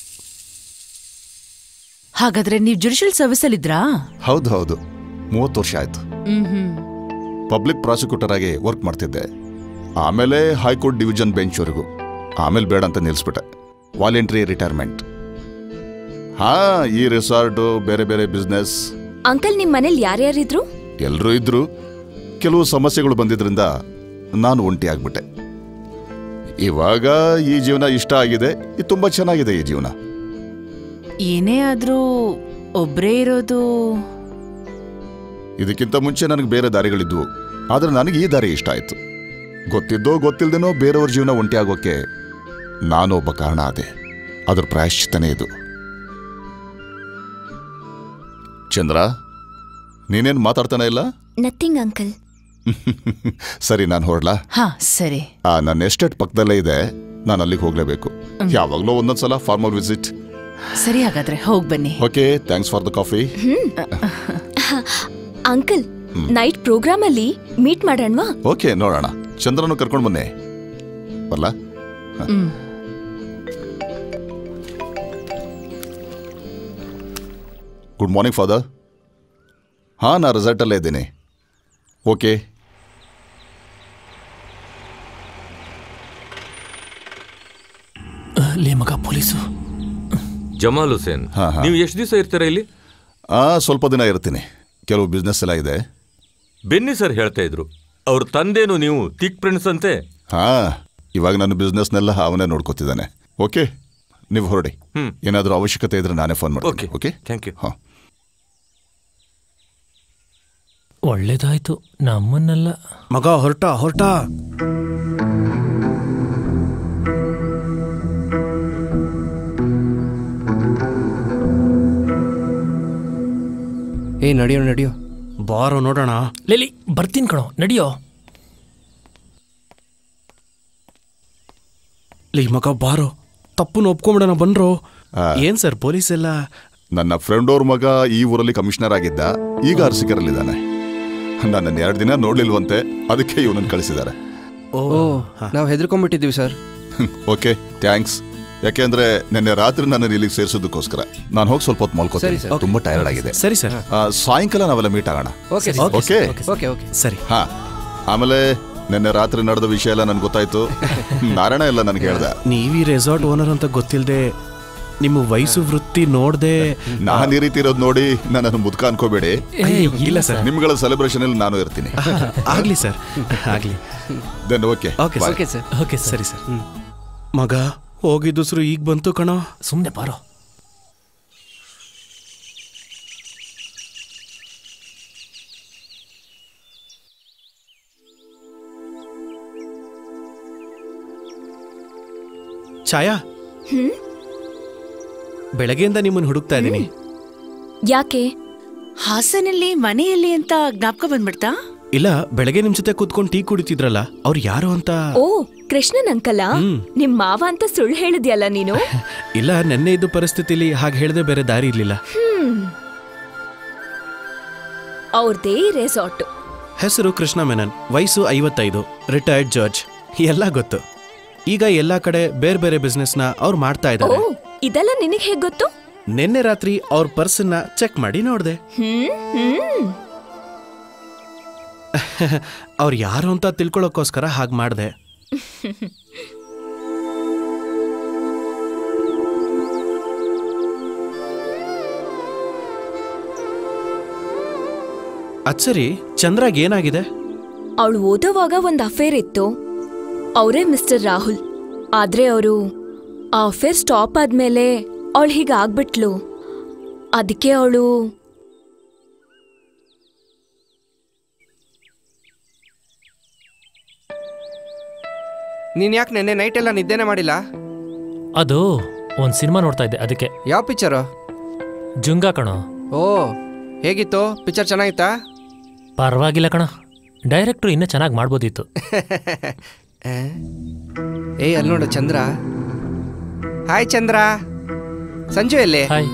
ಹಾಗಾದ್ರೆ ನೀವು ಜುಡಿಷಿಯಲ್ ಸರ್ವಿಸ್ ಅಲ್ಲಿ ಇದ್ರಾ ಹೌದು ಹೌದು ಮೂವತ್ತು ವರ್ಷ ಆಯ್ತು ಹ್ಮ್ ಹ್ಮ್ ಪಬ್ಲಿಕ್ ಪ್ರಾಸಿಕ್ಯೂಟರ್ ಆಗಿ ವರ್ಕ್ ಮಾಡ್ತಿದ್ದೆ ಆಮೇಲೆ ಹೈಕೋರ್ಟ್ ಡಿವಿಷನ್ ಬೆಂಚ್ವರೆಗೂ ಆಮೇಲೆ ಬೇಡ ಅಂತ ನಿಲ್ಲಿಸ್ಬಿಟ್ಟೆ ವಾಲಂಟ್ರಿ ರಿಟೈರ್ಮೆಂಟ್ ಹಾ ಈ ರೆಸಾರ್ಟು ಬೇರೆ ಬೇರೆ ಬಿಸ್ನೆಸ್ ಅಂಕಲ್ ನಿಮ್ ಮನೇಲಿ ಯಾರ್ಯಾರಿದ್ರು ಎಲ್ಲರೂ ಇದ್ರು ಕೆಲವು ಸಮಸ್ಯೆಗಳು ಬಂದಿದ್ರಿಂದ ನಾನು ಒಂಟಿ ಆಗ್ಬಿಟ್ಟೆ ಇವಾಗ ಈ ಜೀವನ ಇಷ್ಟ ಆಗಿದೆ ಇದು ತುಂಬಾ ಚೆನ್ನಾಗಿದೆ ಈ ಜೀವನ ಏನೇ ಆದ್ರೂ ಒಬ್ರೇ ಇರೋದು ಇದಕ್ಕಿಂತ ಮುಂಚೆ ನನಗೆ ಬೇರೆ ದಾರಿಗಳಿದ್ವು ಆದ್ರೆ ನನಗೆ ಈ ದಾರಿ ಇಷ್ಟ ಆಯ್ತು ಗೊತ್ತಿದ್ದೋ ಗೊತ್ತಿಲ್ದೇನೋ ಬೇರೆಯವ್ರ ಜೀವನ ಒಂಟಿ ಆಗೋಕೆ ನಾನು ಒಬ್ಬ ಕಾರಣ ಆದೆ ಅದ್ರ ಪ್ರಾಯಶ್ಚಿತ್ತನೇ ಇದು ಚಂದ್ರ ನೀನೇನು ಮಾತಾಡ್ತಾನೆ ಇಲ್ಲ ನಥಿಂಗ್ ಅಂಕಲ್ ಸರಿ ನಾನು ಹೊರಡ್ಲಾ ಹಾ ಸರಿ ಆ ನನ್ನ ಎಸ್ಟೇಟ್ ಪಕ್ಕದಲ್ಲೇ ಇದೆ ನಾನು ಅಲ್ಲಿಗೆ ಹೋಗ್ಲೇಬೇಕು ಯಾವಾಗಲೂ ಒಂದೊಂದ್ಸಲ ಫಾರ್ಮಲ್ ವಿಸಿಟ್ ಸರಿ ಹಾಗಾದ್ರೆ ಹೋಗ್ ಬನ್ನಿ okay thanks for the coffee uncle night program ಅಲ್ಲಿ ಮೀಟ್ ಮಾಡೋಣವಾ ಓಕೆ ನೋಡೋಣ ಚಂದ್ರನು ಕರ್ಕೊಂಡು ಬನ್ನಿ ಬರ್ಲಾ ಹ್ಮ್ ಗುಡ್ ಮಾರ್ನಿಂಗ್ ಫಾದರ್ ಹಾಂ ನಾ ರೆಸಾರ್ಟಲ್ಲೇ ಇದ್ದೀನಿ ಓಕೆ ಲೇ ಮಗ ಪೊಲೀಸು ಜಮಾಲ್ ಹುಸೇನ್ ಹಾ, ಹಾ. ನೀವು ಎಷ್ಟು ದಿವಸ ಇರ್ತೀರಾ ಇಲ್ಲಿ ಆ ಸ್ವಲ್ಪ ದಿನ ಇರ್ತೀನಿ ಕೆಲವು ಬಿಸ್ನೆಸ್ ಎಲ್ಲ ಇದೆ ಬೆನ್ನಿ ಸರ್ ಹೇಳ್ತಾ ಇದ್ರು ಅವ್ರ ತಂದೆನು ನೀವು ತಿಕ್ ಫ್ರೆಂಡ್ಸ್ ಅಂತೆ ಹಾ ಇವಾಗ ನನ್ನ ಬಿಸ್ನೆಸ್ನೆಲ್ಲ ಅವನೇ ನೋಡ್ಕೋತಿದ್ದಾನೆ ಓಕೆ ನೀವು ಹೊರಡಿ ಹ್ಮ್. ಏನಾದರೂ ಅವಶ್ಯಕತೆ ಇದ್ರೆ ನಾನೇ ಫೋನ್ ಮಾಡ್ತೀನಿ ಓಕೆ ಥ್ಯಾಂಕ್ ಯು ಹಾಂ ಒಳ್ಳೇದಾಯ್ತು ನಮ್ಮನ್ನೆಲ್ಲ ಮಗ ಹೊರಟ ಹೊರಟ ಏ ನಡಿಯೋ ನಡಿಯೋ ಬಾರೋ ನೋಡೋಣ ಲೇಲಿ ಬರ್ತೀನಿ ಕಣೋ ನಡಿಯೋ ಲೇ ಮಗ ಬಾರೋ ತಪ್ಪು ಒಪ್ಕೊಂಬಿಡೋಣ ಬನ್ರೋ ಏನ್ ಸರ್ ಪೊಲೀಸ್ ಎಲ್ಲ ನನ್ನ ಫ್ರೆಂಡ್ ಅವ್ರ ಮಗ ಈ ಊರಲ್ಲಿ ಕಮಿಷನರ್ ಆಗಿದ್ದ ಈಗ ಅರಸಿಕರಲ್ಲಿದ್ದಾನೆ ನನ್ನನ್ನು ಎರಡು ದಿನ ನೋಡ್ಲಿಲ್ವಂತೆ ಅದಕ್ಕೆ ಇವನನ್ನು ಕಳಿಸಿದ್ದಾರೆ ಓ ನಾವು ಹೆದರ್ಕೊಂಡ್ಬಿಟ್ಟಿದ್ದೀವಿ ಸರ್ ಓಕೆ ಥ್ಯಾಂಕ್ಸ್ ಯಾಕೆಂದ್ರೆ ನಿನ್ನೆ ರಾತ್ರಿ ನನ್ನನ್ನು ಇಲ್ಲಿಗೆ ಸೇರಿಸೋದಕ್ಕೋಸ್ಕರ ನಾನು ಹೋಗಿ ಸ್ವಲ್ಪ ಹೊತ್ತು ಸರಿ, ಮಲ್ಕೋತೀನಿ ಸರ್. ತುಂಬಾ ಟೈರ್ಡ್ ಆಗಿದೆ ಸರಿ ಸರ್ ಆ, ಸಾಯಂಕಾಲ ನಾವೆಲ್ಲ ಮೀಟ್ ಆಗೋಣ ಓಕೆ ಓಕೆ ಓಕೆ ಓಕೆ ಸರಿ ಹಾ ಆಮೇಲೆ ನಿನ್ನೆ ರಾತ್ರಿ ನಡೆದ ವಿಷಯ ಎಲ್ಲ ನನ್ಗೆ ಗೊತ್ತಾಯ್ತು ನಾರಾಯಣ ಎಲ್ಲ ನನಗೆ ಹೇಳ್ದ ನೀವೀ ರೆಸಾರ್ಟ್ ಓನರ್ ಅಂತ ಗೊತ್ತಿಲ್ಲದೆ ನಿಮ್ಮ ವಯಸ್ಸು ವೃತ್ತಿ ನೋಡ್ದೆ ನಾನು ಈ ರೀತಿ ಇರೋದು ನೋಡಿ ನನ್ನನ್ನು ಮುದ್ಕ ಅನ್ಕೋಬೇಡಿ ಅಯ್ಯೋ, ಇಲ್ಲ ಸರ್ ನಿಮ್ಗಳ ಸೆಲೆಬ್ರೇಷನ್ ಅಲ್ಲಿ ನಾನು ಇರ್ತೀನಿ ಆಗ್ಲಿ ಸರ್ ಆಗ್ಲಿ then okay okay okay sir okay ಸರಿ ಸರ್ ಮಗ ಹೋಗಿದ್ದುಸ್ರು ಈಗ ಬಂತು ಕಣೋ ಸುಮ್ಮನೆ ಬಾರೋ ಛಾಯಾ ಬೆಳಗ್ಗೆಯಿಂದ ನಿಮ್ಮನ್ನ ಹುಡುಕ್ತಾ ಇದ್ದೀನಿ ಯಾಕೆ ಹಾಸನಲ್ಲಿ ಮನೆಯಲ್ಲಿ ಅಂತ ಜ್ಞಾಪಕ ಬಂದ್ಬಿಡ್ತಾ ಇಲ್ಲ ಬೆಳಗ್ಗೆ ನಿಮ್ ಜೊತೆ ಕೂತ್ಕೊಂಡು ಟೀ ಕುಡಿತಿದ್ರಲ್ಲ ಅವ್ರು ಯಾರು ಅಂತ ಓ ಕೃಷ್ಣನ್ ಅಂಕಲ ಹ್ಮ್. ನಿಮ್ ಮಾವ ಅಂತ ಸುಳ್ಳು ಹೇಳಿದ್ಯಲ್ಲ ನೀನು ಇಲ್ಲ ನೆನ್ನೆ ಇದ್ದ ಪರಿಸ್ಥಿತಿಲಿ ಹಾಗೆ ಹೇಳ್ದೆ ಬೇರೆ ದಾರಿ ಇರ್ಲಿಲ್ಲ ಹ್ಮ್ ಅವ್ರದೇ ರೆಸಾರ್ಟ್ ಹೆಸರು ಕೃಷ್ಣ ಮೆನನ್ ವಯಸ್ಸು ಐವತ್ತೈದು ರಿಟೈರ್ಡ್ ಜಡ್ಜ್ ಎಲ್ಲ ಗೊತ್ತು ಈಗ ಎಲ್ಲಾ ಕಡೆ ಬೇರೆ ಬೇರೆ ಬಿಸ್ನೆಸ್ನ ಅವ್ರು ಮಾಡ್ತಾ ಓ ಇದ್ದಾರೆ ಇದೆಲ್ಲ ನಿನಗ್ ಹೇಗ್ ಗೊತ್ತು ನಿನ್ನೆ ರಾತ್ರಿ ಅವ್ರ ಪರ್ಸನ್ನ ಚೆಕ್ ಮಾಡಿ ನೋಡ್ದೆ ಹ್ಮ್ ಹ್ಮ್ ಅವ್ರು ಯಾರು ಅಂತ ತಿಳ್ಕೊಳ್ಳೋಕ್ಕೋಸ್ಕರ ಹಾಗೆ ಮಾಡ್ದೆ ಅದ್ ಸರಿ ಚಂದ್ರಾಗ್ ಏನಾಗಿದೆ ಅವಳು ಓದೋವಾಗ ಒಂದ್ ಅಫೇರ್ ಇತ್ತು ಅವರೇ ಮಿಸ್ಟರ್ ರಾಹುಲ್ ಆದ್ರೆ ಅವರು ಆ ಅಫೇರ್ ಸ್ಟಾಪ್ ಆದ್ಮೇಲೆ ಅವಳು ಹೀಗೆ ಆಗ್ಬಿಟ್ಲು ಅದಕ್ಕೆ ಅವಳು ನೀನ್ ಯಾಕೆ ನೆನ್ನೆ ನೈಟ್ ಎಲ್ಲ ನಿದ್ದೆನೆ ಮಾಡಿಲ್ಲ ಅದು ಒಂದು ಸಿನಿಮಾ ನೋಡ್ತಾ ಇದ್ದೆ ಅದಕ್ಕೆ ಯಾವ ಪಿಕ್ಚರು ಜುಂಗ ಕಣೋ ಓ ಹೇಗಿತ್ತು ಪಿಕ್ಚರ್ ಚೆನ್ನಾಗಿತ್ತಾ ಪರವಾಗಿಲ್ಲ ಕಣ ಡೈರೆಕ್ಟ್ರು ಇನ್ನೂ ಚೆನ್ನಾಗಿ ಮಾಡ್ಬೋದಿತ್ತು ಏಯ್ ಅಲ್ಲಿ ನೋಡು ಚಂದ್ರ ಹಾಯ್ ಚಂದ್ರ ಸಂಜು ಎಲ್ಲಿ ಹಾಯ್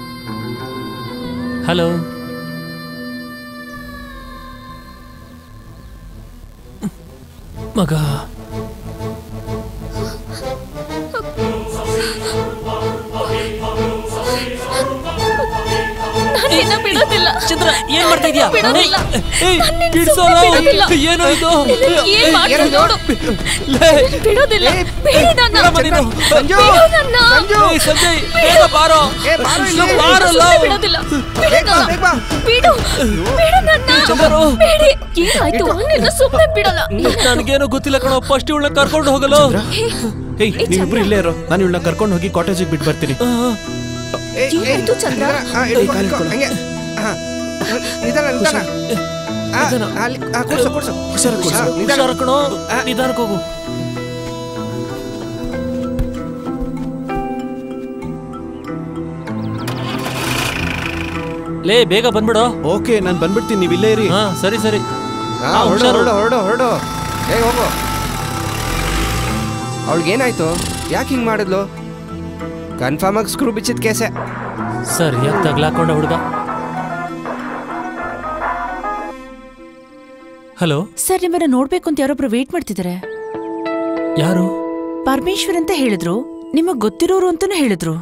ಹಲೋ ಮಗ ನಾನಿನ್ನ ಬಿಡೋದಿಲ್ಲ ಚಂದ್ರ ಏನ್ ಮಾಡ್ತಾ ಇದೀಯಾ ಬಿಡೋದಿಲ್ಲ ಏಯ್, ನಾನಿನ್ನ ಬಿಡ್ಸೋಲ್ಲ. ಸುಮ್ನೆ ಬಿಡೋದಿಲ್ಲ. ಏನು ಇದು? ನಿನ್ನ ಏನ್ ಮಾಡ್ತೀನಿ ಏನದು? ನೋಡು. ಬಿಡೋದಿಲ್ಲ ಬಿಡಿ ನನ್ನ. ಬಿಡಮ್ಮ ನೀನು. ಸಂಜು ಬಿಡು ನನ್ನ. ಏಯ್, ಸಂಜಯ್ ಬೇಗ ಬಾರೋ ಏ, ಬಾರೋ ಇಲ್ಲಿ. ಸ್ವಲ್ಪ ಬಾರಲ್ಲ. ಸುಮ್ನೆ ಬಿಡೋದಿಲ್ಲ ಬಿಡು ನನ್ನ. ಬಿಡು ಬಿಡು ನನ್ನ ಚಂದ್ರು. ಬಿಡಿ ಏನಾಯ್ತು ನಿನ್ನ ಸುಮ್ಮನೆ ಬಿಡಲ್ಲ ನನಗೇನು ಗೊತ್ತಿಲ್ಲ ಕಣೋ ಫಸ್ಟ್ ಇವಳನ್ನ ಕರ್ಕೊಂಡು ಹೋಗಲು ಹೇಯ್ ನೀವಿಬ್ರು ಇಲ್ಲೇ ಇರೋ ನಾನು ಇವಳನ್ನ ಕರ್ಕೊಂಡು ಹೋಗಿ ಕಾಟೇಜಿಗೆ ಬಿಟ್ಟು ಬರ್ತೀನಿ ಏಯ್, ಏಯ್, ಏನಾಯ್ತು ಚಂದ್ರ? ಆ, ಹಿಡ್ಕೊ, ಹಿಡ್ಕೊ, ಹಂಗೆ ಆ, ನಿಧಾನ ನಿಧಾನ ಆ, ಅಲ್ಲಿ ಆ, ಕೂರ್ಸು ಕೂರ್ಸು ಹುಷಾರು ಕೂರ್ಸು. ಆ, ನಿಧಾನ. ಹುಷಾರು ಕಣೋ ನಿಧಾನಕ್ಕೆ ಹೋಗು ಲೇ ಬೇಗ ಬಂದ್ಬಿಡು ಓಕೆ ನಾನು ಬಂದ್ಬಿಡ್ತೀನಿ ನೀವು ಇಲ್ಲೇ ಇರಿ ಹಾ ಸರಿ ಸರಿ ಆ, ಆ, ಹೊರಡು ಹುಷಾರು. ಹೊರಡು ಹೊರಡು ಹೊರಡು ಏ ಹೋಗು ಅವಳಿಗೇನಾಯ್ತು ಯಾಕೆ ಹಿಂಗೆ ಮಾಡಿದ್ಲು ಕನ್ಫರ್ಮ್ ಆಗಿ ಸ್ಕ್ರೂ ಬಿಚ್ಚಿದ ಕೇಸೆ ಸರಿಯಾಗಿ ತಗ್ಲಾಕೊಂಡ ಹುಡುಗ ಹಲೋ ಸರ್ ನಿಮ್ಮನ್ನ ನೋಡ್ಬೇಕು ಅಂತ ಯಾರೊಬ್ರು ವೇಟ್ ಮಾಡ್ತಿದ್ದಾರೆ ಯಾರು ಪರಮೇಶ್ವರ್ ಅಂತ ಹೇಳಿದ್ರು ನಿಮಗ್ ಗೊತ್ತಿರೋರು ಅಂತಾನೂ ಹೇಳಿದ್ರು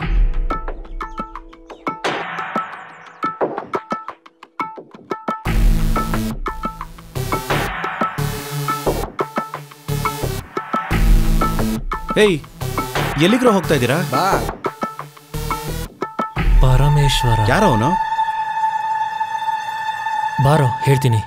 ಏಯ್ ಎಲ್ಲಿಗ್ರೋ ಹೋಗ್ತಾ ಇದ್ದೀರಾ ಬಾ ಪರಮೇಶ್ವರ ಯಾರೋ ಅವನು ಬಾರೋ ಹೇಳ್ತೀನಿ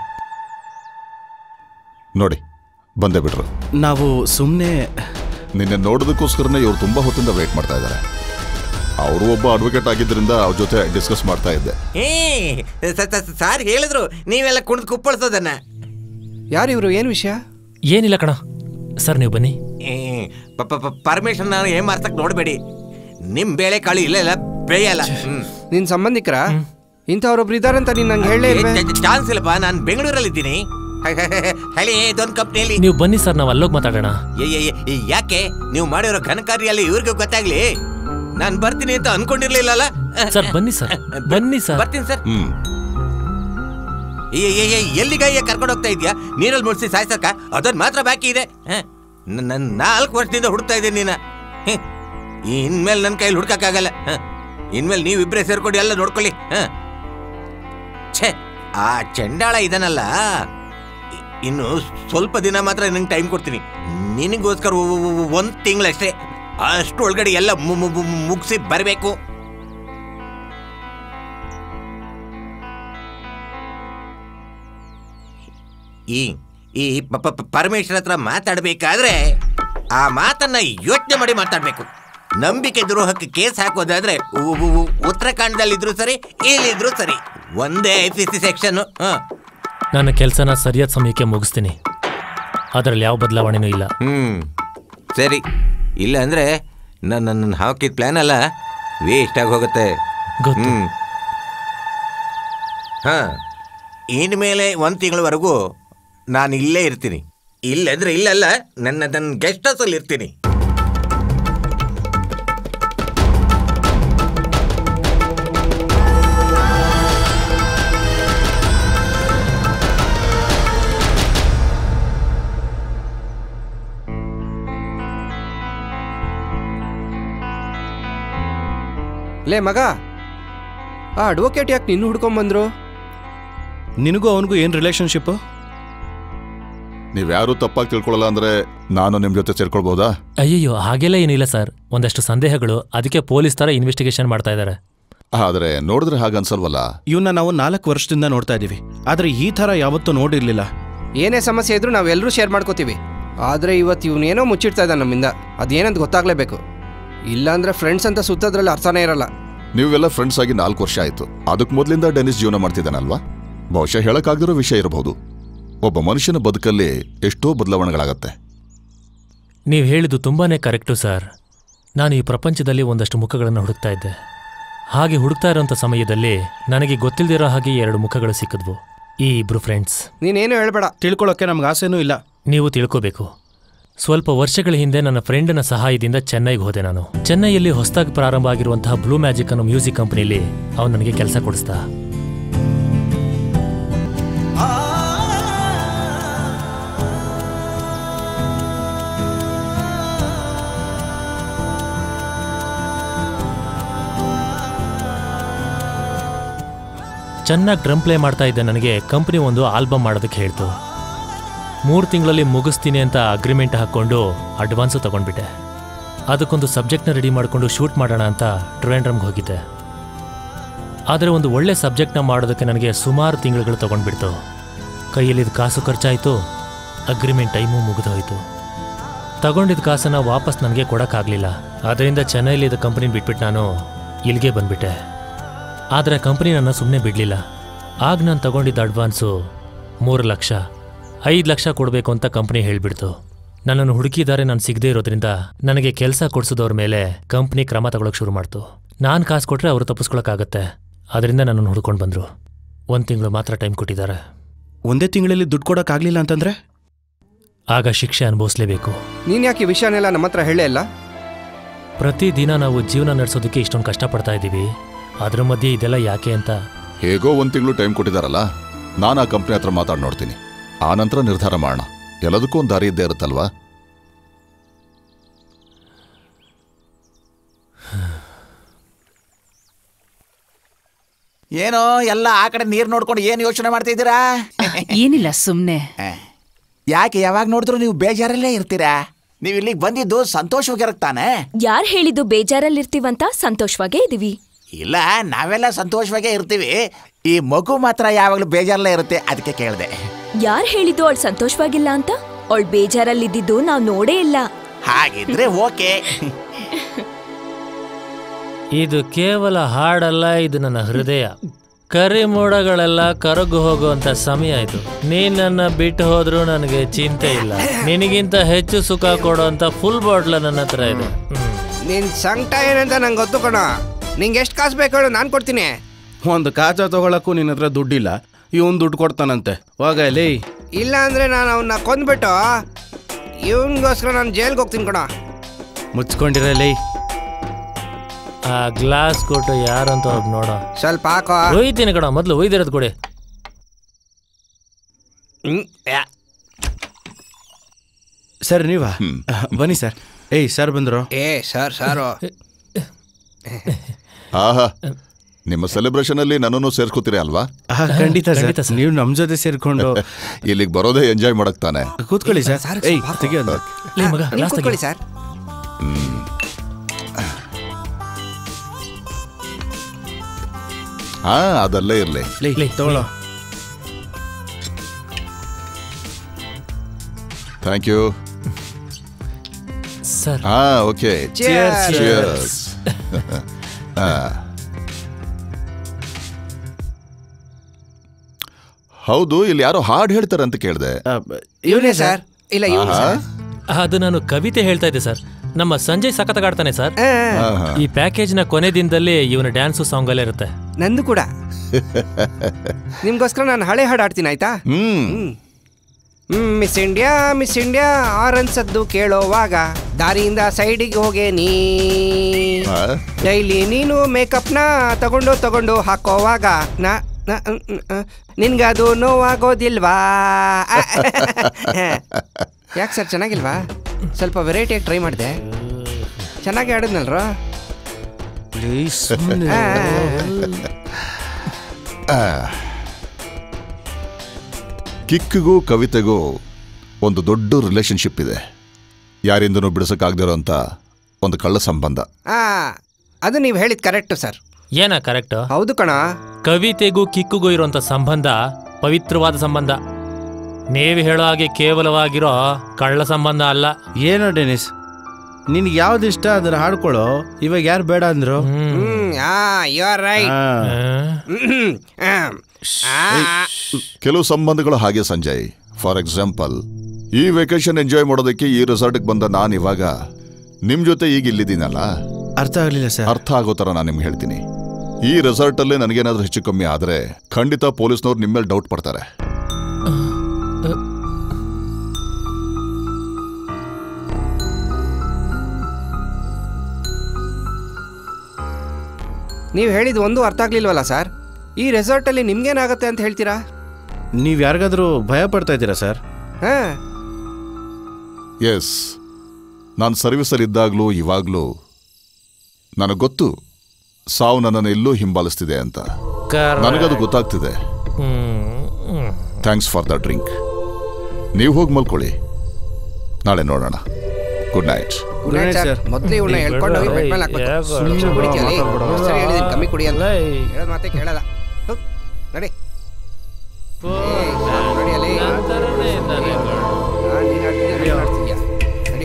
ನೋಡಿ ಬಂದೇ ಬಿಟ್ರು ನಾವು ಸುಮ್ಮನೆ ನಿನ್ನೆ ನೋಡೋದಕ್ಕೋಸ್ಕರನೇ ಇವ್ರು ತುಂಬಾ ಹೊತ್ತಿಂದ ವೇಟ್ ಮಾಡ್ತಾ ಇದ್ದಾರೆ ಅವರು ಒಬ್ಬ ಅಡ್ವೊಕೇಟ್ ಆಗಿದ್ದರಿಂದ ಅವ್ರ ಜೊತೆ ಡಿಸ್ಕಸ್ ಮಾಡ್ತಾ ಇದ್ದೆ ಏ ಸ- ಸ- ಸಾರ್ ಹೇಳಿದ್ರು ನೀವೆಲ್ಲ ಕುಣಿದು ಕುಪ್ಪಳಿಸೋದನ್ನ ಯಾರು ಇವರು ಏನು ವಿಷಯ ಏನಿಲ್ಲ ಕಣ ಸರ್ ನೀವು ಬನ್ನಿ ಏ, ಪ- ಪ- ಪ- ಪರಮೇಶ್ವರನ ಏನ್ ಮಾಡ್ಸಕ್ ನೋಡ್ಬೇಡಿ ನಿಮ್ ಬೇಳೆ ಕಾಳು ಇಲ್ಲೆಲ್ಲ ಬೇಯಲ್ಲ ನಿನ್ ಸಂಬಂಧಿಕರ ಇಂಥವ್ರೊಬ್ರು ಇದಾರಂತ ನೀನ್ ನಂಗೆ ಹೇಳಲೇ ಇಲ್ವೇ ಚಾನ್ಸ್ ಇಲ್ಲಪ್ಪ ನಾನು ಬೆಂಗಳೂರಲ್ಲಿ ಇದ್ದೀನಿ ಹೇಳಿ ಇದೊಂದು ಕಂಪ್ನಿಯಲ್ಲಿ ನೀವು ಬನ್ನಿ ಸರ್ ನಾವು ಅಲ್ಲೋಗಿ ಮಾತಾಡೋಣ ಯಾಕೆ ನೀವು ಮಾಡಿರೋ ಘನಕಾರ್ಯಲ್ಲಿ ಇವ್ರಿಗೆ ಗೊತ್ತಾಗ್ಲಿ ನಾನು ಬರ್ತೀನಿ ಅಂತ ಅನ್ಕೊಂಡಿರ್ಲಿಲ್ಲಲ್ಲ ಸರ್ ಬನ್ನಿ ಸರ್ ಬನ್ನಿ ಸರ್ ಬರ್ತೀನಿ ಸರ್ ಏ, ಏ, ಏ, ಎಲ್ಲಿಗಯ್ಯ ಕರ್ಕೊಂಡು ಹೋಗ್ತಾ ಇದೀಯಾ ನೀರಲ್ಲಿ ಮುಡ್ಸಿ ಸಾಯ್ಸಕ್ಕ ಅದೊಂದು ಮಾತ್ರ ಬಾಕಿ ಇದೆ ನನ್ನ ನಾಲ್ಕು ವರ್ಷದಿಂದ ಹುಡುಕ್ತಾ ಇದ್ದೀನಿ ನೀನ ಹ್ಮ್. ಇನ್ಮೇಲೆ ನನ್ನ ಕೈಲಿ ಹುಡ್ಕಕ್ಕಾಗಲ್ಲ ಹ. ಇನ್ಮೇಲೆ ನೀವಿಬ್ರೇ ಸೇರ್ಕೊಂಡು ಎಲ್ಲ ನೋಡ್ಕೊಳ್ಳಿ ಹ. ಛೇ ಆ ಚಂಡಾಳ ಇದನಲ್ಲ ಇ- ಇನ್ನು ಸ್ವಲ್ಪ ದಿನ ಮಾತ್ರ ನಿನಗೆ ಟೈಮ್ ಕೊಡ್ತೀನಿ ನಿನಗೋಸ್ಕರ ಒಂದು ತಿಂಗಳಷ್ಟೇ ಅಷ್ಟರೊಳಗಡೆ ಎಲ್ಲ ಮು- ಮು- ಮು- ಮುಗಿಸಿ ಬರಬೇಕು ಈ ಈ ಪ- ಪ- ಪ- ಪರಮೇಶ್ವರ ಹತ್ರ ಮಾತಾಡ್ಬೇಕಾದ್ರೆ ಆ ಮಾತನ್ನ ಯೋಚನೆ ಮಾಡಿ ಮಾತಾಡ್ಬೇಕು ನಂಬಿಕೆ ದ್ರೋಹಕ್ಕೆ ಕೇಸ್ ಹಾಕೋದಾದ್ರೆ ಉ- ಉ- ಉ- ಉತ್ತರಾಖಂಡದಲ್ಲಿದ್ರು ಸರಿ ಇಲ್ಲಿದ್ರು ಸರಿ ಒಂದೇ ಐ ಪಿ ಸಿ ಸೆಕ್ಷನ್ ನನ್ನ ಕೆಲಸನ ಸರಿಯಾದ ಸಮಯಕ್ಕೆ ಮುಗಿಸ್ತೀನಿ ಅದರಲ್ಲಿ ಯಾವ ಬದಲಾವಣೆನೂ ಇಲ್ಲ ಹ್ಮ್ ಸರಿ ಇಲ್ಲ ಅಂದ್ರೆ ನನ್ನ ನನ್ನ ಹಾಕಿದ ಪ್ಲಾನ್ ಅಲ್ಲ ವೇಸ್ಟ್ ಆಗಿ ಹೋಗುತ್ತೆ ಹ್ಮ್ ಹಾ ಇನ್ಮೇಲೆ ಒಂದು ತಿಂಗಳವರೆಗೂ ನಾನು ಇಲ್ಲೇ ಇರ್ತೀನಿ ಇಲ್ಲಂದ್ರೆ ಇಲ್ಲಲ್ಲ ನನ್ನ ನನ್ನ ಗೆಸ್ಟ್ ಹೌಸಲ್ಲಿ ಇರ್ತೀನಿ ಲೇ ಮಗ ಆ ಅಡ್ವೊಕೇಟ್ ಯಾಕೆ ನಿನ್ನ ಹುಡ್ಕೊಂಬಂದ್ರು ನಿನಗೂ ಅವನಿಗೂ ಏನು ರಿಲೇಶನ್ಶಿಪ್ಪು ನೀವ್ಯಾರು ತಪ್ಪಾಗಿ ತಿಳ್ಕೊಳ್ಳಲ್ಲ ಅಂದ್ರೆ ನಾನು ನಿಮ್ ಜೊತೆ ಸೇರ್ಕೊಳ್ಬಹುದಾ ಅಯ್ಯಯ್ಯೋ ಹಾಗೆಲ್ಲ ಏನಿಲ್ಲ ಸರ್ ಒಂದಷ್ಟು ಸಂದೇಹಗಳು ಅದಕ್ಕೆ ಪೊಲೀಸ್ ಥರ ಇನ್ವೆಸ್ಟಿಗೇಷನ್ ಮಾಡ್ತಾ ಇದ್ದಾರೆ ಆದ್ರೆ ನೋಡಿದ್ರೆ ಹಾಗನ್ಸಲ್ವಲ್ಲ ಇವನ್ನ ನಾವು ನಾಲ್ಕು ವರ್ಷದಿಂದ ನೋಡ್ತಾ ಇದೀವಿ ಆದ್ರೆ ಈ ಥರ ಯಾವತ್ತೂ ನೋಡಿರ್ಲಿಲ್ಲ ಏನೇ ಸಮಸ್ಯೆ ಇದ್ರೂ ನಾವೆಲ್ಲರೂ ಶೇರ್ ಮಾಡ್ಕೋತೀವಿ ಆದರೆ ಇವತ್ತು ಇವನೇನೋ ಮುಚ್ಚಿಡ್ತಾ ಇದ್ದಾನೆ ನಮ್ಮಿಂದ ಅದೇನಂತ ಗೊತ್ತಾಗ್ಲೇಬೇಕು ಇಲ್ಲಾಂದ್ರೆ ಫ್ರೆಂಡ್ಸ್ ಅಂತ ಸುತ್ತೋದ್ರಲ್ಲಿ ಅರ್ಥನೇ ಇರಲ್ಲ ನೀವೆಲ್ಲ ಫ್ರೆಂಡ್ಸ್ ಆಗಿ ನಾಲ್ಕು ವರ್ಷ ಆಯ್ತು ಅದಕ್ಕೆ ಮೊದಲಿಂದ ಡೆನಿಸ್ ಜೀವನ ಮಾಡ್ತಿದ್ದಾನಲ್ವಾ ಬಹುಶಃ ಹೇಳಕ್ಕಾಗದಿರೋ ವಿಷಯ ಇರಬಹುದು ಒಬ್ಬ ಮನುಷ್ಯನ ಬದುಕಲ್ಲಿ ಎಷ್ಟೋ ಬದಲಾವಣೆಗಳಾಗತ್ತೆ ನೀವು ಹೇಳಿದ್ದು ತುಂಬಾನೇ ಕರೆಕ್ಟು ಸರ್ ನಾನು ಈ ಪ್ರಪಂಚದಲ್ಲಿ ಒಂದಷ್ಟು ಮುಖಗಳನ್ನು ಹುಡುಕ್ತಾ ಇದ್ದೆ ಹಾಗೆ ಹುಡುಕ್ತಾ ಇರೋಂಥ ಸಮಯದಲ್ಲಿ ನನಗೆ ಗೊತ್ತಿಲ್ಲದಿರೋ ಹಾಗೆ ಎರಡು ಮುಖಗಳು ಸಿಕ್ಕಿದ್ವು ಈ ಇಬ್ರು ಫ್ರೆಂಡ್ಸ್ ನೀನೇನು ಹೇಳ್ಬೇಡ ತಿಳ್ಕೊಳ್ಳೋಕೆ ನಮ್ಗೆ ಆಸೆನೂ ಇಲ್ಲ ನೀವು ತಿಳ್ಕೋಬೇಕು ಸ್ವಲ್ಪ ವರ್ಷಗಳ ಹಿಂದೆ ನನ್ನ ಫ್ರೆಂಡ್ನ ಸಹಾಯದಿಂದ ಚೆನ್ನೈಗೆ ಹೋದೆ ನಾನು ಚೆನ್ನೈಯಲ್ಲಿ ಹೊಸದಾಗಿ ಪ್ರಾರಂಭ ಆಗಿರುವಂತಹ ಬ್ಲೂ ಮ್ಯಾಜಿಕ್ ಅನ್ನೋ ಮ್ಯೂಸಿಕ್ ಕಂಪನಿಲಿ ಅವನು ನನಗೆ ಕೆಲಸ ಕೊಡಿಸ್ದ ಚೆನ್ನಾಗಿ ಡ್ರಮ್ ಪ್ಲೇ ಮಾಡ್ತಾ ಇದ್ದ ನನಗೆ ಕಂಪ್ನಿ ಒಂದು ಆಲ್ಬಮ್ ಮಾಡೋದಕ್ಕೆ ಹೇಳ್ತು ಮೂರು ತಿಂಗಳಲ್ಲಿ ಮುಗಿಸ್ತೀನಿ ಅಂತ ಅಗ್ರಿಮೆಂಟ್ ಹಾಕ್ಕೊಂಡು ಅಡ್ವಾನ್ಸು ತಗೊಂಡ್ಬಿಟ್ಟೆ ಅದಕ್ಕೊಂದು ಸಬ್ಜೆಕ್ಟ್ನ ರೆಡಿ ಮಾಡಿಕೊಂಡು ಶೂಟ್ ಮಾಡೋಣ ಅಂತ ಟ್ರಿವೆಂಡ್ರಮ್ಗೆ ಹೋಗಿದ್ದೆ ಆದರೆ ಒಂದು ಒಳ್ಳೆ ಸಬ್ಜೆಕ್ಟ್ನ ಮಾಡೋದಕ್ಕೆ ನನಗೆ ಸುಮಾರು ತಿಂಗಳುಗಳು ತಗೊಂಡ್ಬಿಡ್ತು ಕೈಯಲ್ಲಿದ್ದ ಕಾಸು ಖರ್ಚಾಯಿತು ಅಗ್ರಿಮೆಂಟ್ ಟೈಮು ಮುಗಿದೋಯ್ತು ತಗೊಂಡಿದ್ದ ಕಾಸನ್ನು ವಾಪಸ್ ನನಗೆ ಕೊಡೋಕ್ಕಾಗಲಿಲ್ಲ ಅದರಿಂದ ಚೆನ್ನೈಲಿದ್ದ ಕಂಪ್ನಿ ಬಿಟ್ಬಿಟ್ಟು ನಾನು ಇಲ್ಲಿಗೆ ಬಂದ್ಬಿಟ್ಟೆ ಆದರೆ ಕಂಪ್ನಿ ನನ್ನ ಸುಮ್ಮನೆ ಬಿಡಲಿಲ್ಲ ಆಗ ನಾನು ತಗೊಂಡಿದ್ದ ಅಡ್ವಾನ್ಸು ಮೂರು ಲಕ್ಷ ಐದು ಲಕ್ಷ ಕೊಡಬೇಕು ಅಂತ ಕಂಪ್ನಿ ಹೇಳಿಬಿಡ್ತು ನನ್ನನ್ನು ಹುಡುಕಿದ್ದಾರೆ ನಾನು ಸಿಗದೇ ಇರೋದ್ರಿಂದ ನನಗೆ ಕೆಲಸ ಕೊಡಿಸೋದವ್ರ ಮೇಲೆ ಕಂಪ್ನಿ ಕ್ರಮ ತಗೊಳಕ್ಕೆ ಶುರು ಮಾಡ್ತು ನಾನು ಕಾಸು ಕೊಟ್ಟರೆ ಅವರು ತಪ್ಪಿಸ್ಕೊಳಕ್ಕಾಗತ್ತೆ ಅದರಿಂದ ನನ್ನನ್ನು ಹುಡ್ಕೊಂಡು ಬಂದರು ಒಂದು ತಿಂಗಳು ಮಾತ್ರ ಟೈಮ್ ಕೊಟ್ಟಿದ್ದಾರೆ ಒಂದೇ ತಿಂಗಳಲ್ಲಿ ದುಡ್ಡು ಕೊಡೋಕ್ಕಾಗಲಿಲ್ಲ ಅಂತಂದ್ರೆ ಆಗ ಶಿಕ್ಷೆ ಅನುಭವಿಸ್ಲೇಬೇಕು ನೀನು ಯಾಕೆ ಈ ವಿಷಯನೆಲ್ಲ ನಮ್ಮ ಹತ್ರ ಹೇಳೇ ಇಲ್ಲ ಪ್ರತಿದಿನ ನಾವು ಜೀವನ ನಡೆಸೋದಕ್ಕೆ ಇಷ್ಟೊಂದು ಕಷ್ಟಪಡ್ತಾ ಇದ್ದೀವಿ ಅದ್ರ ಮಧ್ಯೆ ಇದೆಲ್ಲ ಯಾಕೆ ಅಂತ ಹೇಗೋ ಒಂದು ತಿಂಗಳು ಟೈಮ್ ಕೊಟ್ಟಿದ್ದಾರಲ್ಲ ನಾನು ಆ ಕಂಪ್ನಿ ಹತ್ರ ಮಾತಾಡಿ ನೋಡ್ತೀನಿ ಆ ನಂತರ ನಿರ್ಧಾರ ಮಾಡೋಣ ಎಲ್ಲದಕ್ಕೂ ಒಂದು ದಾರಿ ಇದ್ದೇ ಇರುತ್ತಲ್ವಾ ಏನೋ ಎಲ್ಲ ಆ ಕಡೆ ನೀರ್ ನೋಡ್ಕೊಂಡು ಏನ್ ಯೋಚನೆ ಮಾಡ್ತಿದ್ದೀರಾ ಏನಿಲ್ಲ ಸುಮ್ನೆ ಯಾಕೆ ಯಾವಾಗ ನೋಡಿದ್ರು ನೀವು ಬೇಜಾರಲ್ಲೇ ಇರ್ತೀರಾ ನೀವು ಇಲ್ಲಿಗೆ ಬಂದಿದ್ದು ಸಂತೋಷವಾಗಿರಕ್ ತಾನೆ ಯಾರ್ ಹೇಳಿದ್ದು ಬೇಜಾರಲ್ಲಿರ್ತೀವಂತ ಸಂತೋಷವಾಗೇ ಇದೀವಿ ಇಲ್ಲ ನಾವೆಲ್ಲ ಸಂತೋಷವಾಗೇ ಇರ್ತೀವಿ ಈ ಮಗು ಮಾತ್ರ ಯಾವಾಗಲೂ ಬೇಜಾರಲ್ಲೇ ಇರುತ್ತೆ ಅದಕ್ಕೆ ಕೇಳಿದೆ ಯಾರ್ ಹೇಳಿದ್ದು ಅವಳು ಸಂತೋಷವಾಗಿಲ್ಲ ಅಂತ ಅವಳು ಬೇಜಾರಲ್ಲಿದ್ದಿದ್ದು ನಾವ್ ನೋಡೇ ಇಲ್ಲ ಹಾಗಿದ್ರೆ ಓಕೆ ಇದು ಕೇವಲ ಹಾಡಲ್ಲ ಇದು ನನ್ನ ಹೃದಯ ಕರಿ ಮೋಡಗಳೆಲ್ಲ ಕರಗು ಹೋಗುವಂತ ಸಮಯ ಇದು ನೀನ್ ನನ್ನ ಬಿಟ್ಟು ಹೋದ್ರೂ ನನಗೆ ಚಿಂತೆ ಇಲ್ಲ ನಿನಗಿಂತ ಹೆಚ್ಚು ಸುಖ ಕೊಡುವಂತ ಫುಲ್ ಬಾಟ್ಲ ನನ್ನ ಹತ್ರ ಇದೆ ಹ್ಮ್. ನಿನ್ ಸಂಕಟ ಏನಂತ ನಂಗೆ ಗೊತ್ತು ಕಣ ನಿಂಗೆ ಎಷ್ಟು ಕಾಸು ಬೇಕು ಹೇಳು ನಾನು ಕೊಡ್ತೀನಿ ಒಂದು ಕಾಚ ತಗೊಳಕ್ಕೂ ನಿನ್ನ ಹತ್ರ ದುಡ್ಡಿಲ್ಲ ಇವನ್ ದುಡ್ಡು ಕೊಡ್ತಾನಂತೆ ಹೋಗ ಲೇ ಇಲ್ಲ ಅಂದ್ರೆ ನಾನು ಅವನ್ನ ಕೊಂದ್ಬಿಟ್ಟು ಇವನ್ಗೋಸ್ಕರ ನಾನು ಜೈಲ್ಗೆ ಹೋಗ್ತೀನಿ ಕಣ ಮುಚ್ಕೊಂಡಿರ ಲೇ ಆ ಗ್ಲಾಸ್ ಕೊಟ್ಟು ಯಾರಂತ ಹೋಗಿ ನೋಡೋ ಸ್ವಲ್ಪ ಹಾಕೋ ಒಯ್ತೀನಿ ಕಣ ಮೊದಲು ಒಯ್ದಿರೋದು ಕೊಡಿ ಸರ್ ನೀವಾ ಬನ್ನಿ ಸರ್ ಏಯ್ ಸರ್ ಬಂದ್ರು ಏ ಸರ್ ಸಾರು ಆಹಾ ನಿಮ್ಮ ಸೆಲೆಬ್ರೇಷನ್ ಅಲ್ಲಿ ನನ್ನನ್ನು ಸೇರ್ಕೋತೀರಿ ಅಲ್ವಾ ಆ, ಖಂಡಿತ ಸರ್ ನೀವು ನಮ್ ಜೊತೆ ಸೇರ್ಕೊಂಡು ಇಲ್ಲಿಗೆ ಬರೋದೇ ಎಂಜಾಯ್ ಮಾಡಕ್ ತಾನೆ ಕೂತ್ಕೊಳ್ಳಿ ಸರ್ ಏಯ್ ತೆಗಿಯೋದು ಲೇ ಮಗ ನೀವು ಗ್ಲಾಸ್ ಕೂತ್ಕೊಳ್ಳಿ ಸರ್ ಹಾ ಅದಲ್ಲೇ ಇರ್ಲಿ ಲೇ ತಗೊಳ್ಳೋ ಥ್ಯಾಂಕ್ ಯು ಸರ್ ಹಾ ಓಕೆ Cheers. Cheers. ಆ. ಹೌದು ಇಲ್ಲಿ ಯಾರೋ ಹಾಡು ಹೇಳ್ತಾರೆ ಅಂತ ಕೇಳಿದೆ ಇವನೇ ಸರ್ ಇಲ್ಲ ಇವನು ಸರ್ ಅದು ನಾನು ಕವಿತೆ ಹೇಳ್ತಾ ಇದ್ದೆ ಸರ್ ನಮ್ಮ ಸಂಜಯ್ ಸಖತ್ತಾಗಾಡ್ತಾನೆ ಸರ್ ಈ ಪ್ಯಾಕೇಜ್ನ ಕೊನೆ ದಿನದಲ್ಲಿ ಇವನ ಡ್ಯಾನ್ಸು ಸಾಂಗ್ ಅಲ್ಲೇ ಇರುತ್ತೆ ನಂದು ಕೂಡ ನಿಮ್ಗೋಸ್ಕರ ನಾನು ಹಳೆ ಹಾಡು ಆಡ್ತೀನಿ ಆಯ್ತಾ ಹ್ಮ್ ಮಿಸ್ ಇಂಡಿಯಾ ಮಿಸ್ ಇಂಡಿಯಾ ಆರ್ ಅನ್ಸದ್ದು ಕೇಳೋವಾಗ ದಾರಿಯಿಂದ ಸೈಡಿಗೆ ಹೋಗೆ ನೀ ಡೈಲಿ ನೀನು ಮೇಕಪ್ನ ತಗೊಂಡು ತಗೊಂಡು ಹಾಕೋವಾಗ ನಾ ನ- ನ್- ನ್- ನಿನ್ಗದು ನೋವಾಗೋದಿಲ್ವಾ ಯಾಕೆ ಸರ್ ಚೆನ್ನಾಗಿಲ್ವಾ ಸ್ವಲ್ಪ ವೆರೈಟಿಯಾಗಿ ಟ್ರೈ ಮಾಡಿದೆ ಚೆನ್ನಾಗಿ ಆಡಿದ್ನಲ್ರ ಆ. ಕಿಕ್ಕಿಗೂ ಕವಿತೆಗೂ ಒಂದು ದೊಡ್ಡ ರಿಲೇಶನ್ಶಿಪ್ ಇದೆ ಯಾರಿಂದನೂ ಬಿಡಿಸೋಕ್ಕಾಗದಿರೋ ಅಂತ ಒಂದು ಕಳ್ಳ ಸಂಬಂಧ ಆ ಅದು ನೀವು ಹೇಳಿದ್ ಕರೆಕ್ಟು ಸರ್ ಏನ ಕರೆಕ್ಟ್ ಹೌದು ಕಣ ಕವಿತೆಗೂ ಕಿಕ್ಕುಗೂ ಇರುವಂತ ಸಂಬಂಧ ಪವಿತ್ರವಾದ ಸಂಬಂಧ ನೀವು ಹೇಳೋ ಹಾಗೆ ಕೇವಲವಾಗಿರೋ ಕಳ್ಳ ಸಂಬಂಧ ಅಲ್ಲ ಏನೋ ಡೆನಿಸ್ ನಿನ್ಗೆ ಯಾವ್ದು ಇಷ್ಟ ಅದನ್ನ ಹಾಡ್ಕೊಳ್ಳೋ ಇವಾಗ ಯಾರು ಬೇಡ ಅಂದ್ರು ಯು ಆರ್ ರೈಟ್ ಕೆಲವು ಸಂಬಂಧಗಳು ಹಾಗೆ ಸಂಜಯ್ ಫಾರ್ ಎಕ್ಸಾಂಪಲ್ ಈ ವೆಕೇಶನ್ ಎಂಜಾಯ್ ಮಾಡೋದಕ್ಕೆ ಈ ರೆಸಾರ್ಟ್ಗೆ ಬಂದ ನಾನು ಇವಾಗ ನಿಮ್ ಜೊತೆ ಈಗ ಇಲ್ಲಿದ್ದೀನಲ್ಲ ಅರ್ಥ ಆಗ್ಲಿಲ್ಲ ಸರ್ ಅರ್ಥ ಆಗೋ ಥರ ನಾನು ನಿಮ್ಗೆ ಹೇಳ್ತೀನಿ ಈ ರೆಸಾರ್ಟಲ್ಲೇ ನನಗೇನಾದ್ರೂ ಹೆಚ್ಚು ಕಮ್ಮಿ ಆದರೆ ಖಂಡಿತ ಪೊಲೀಸ್ನವ್ರು ನಿಮ್ಮ ಮೇಲೆ ಡೌಟ್ ಪಡ್ತಾರೆ ನೀವು ಹೇಳಿದ ಒಂದು ಅರ್ಥ ಆಗ್ಲಿಲ್ವಲ್ಲ ಸರ್ ಈ ರೆಸಾರ್ಟಲ್ಲಿ ನಿಮ್ಗೇನಾಗತ್ತೆ ಅಂತ ಹೇಳ್ತೀರಾ ನೀವು ಯಾರಿಗಾದ್ರೂ ಭಯ ಪಡ್ತಾ ಇದ್ದೀರಾ ಸರ್ ಹಾ ಎಸ್ ನಾನು ಸರ್ವಿಸಲ್ಲಿ ಇದ್ದಾಗಲೂ ಇವಾಗಲೂ ನನಗೆ ಗೊತ್ತು ಸಾವು ನನ್ನನ್ನು ಎಲ್ಲೂ ಹಿಂಬಾಲಿಸ್ತಿದೆ ಅಂತ Correct. ನನಗದು ಗೊತ್ತಾಗ್ತಿದೆ ಥ್ಯಾಂಕ್ಸ್ ಫಾರ್ ದ ಡ್ರಿಂಕ್ ನೀವು ಹೋಗಿ ಮಲ್ಕೊಳ್ಳಿ ನಾಳೆ ನೋಡೋಣ good night good night sir ಮೊದಲೇ ಇವನ್ನ ಹೇಳ್ಕೊಂಡು ಹೋಗಿ ಬೆಡ್ ಮೇಲೆ ಹಾಕ್ಬೇಕು ಸುಮ್ಮನೆ ಕುಡಿತೀಯಲ್ಲ ಎಷ್ಟ್ ಸರಿ ಹೇಳಿದೀನಿ ಕಮ್ಮಿ ಕುಡಿ ಅಂತ ಹೇಳೋದ್ ಮಾತೇ ಕೇಳಲ್ಲ ಹೋಗ್, ನಡಿ ಏ, ನಡಿ ಅಲ್ಲಿ. ನಾನ್ ನೀನ್ ಆಡ್ತಿದ್ಯಾ, ನೀನ್ ಆಡ್ತಿದ್ಯಾ? ನಡಿ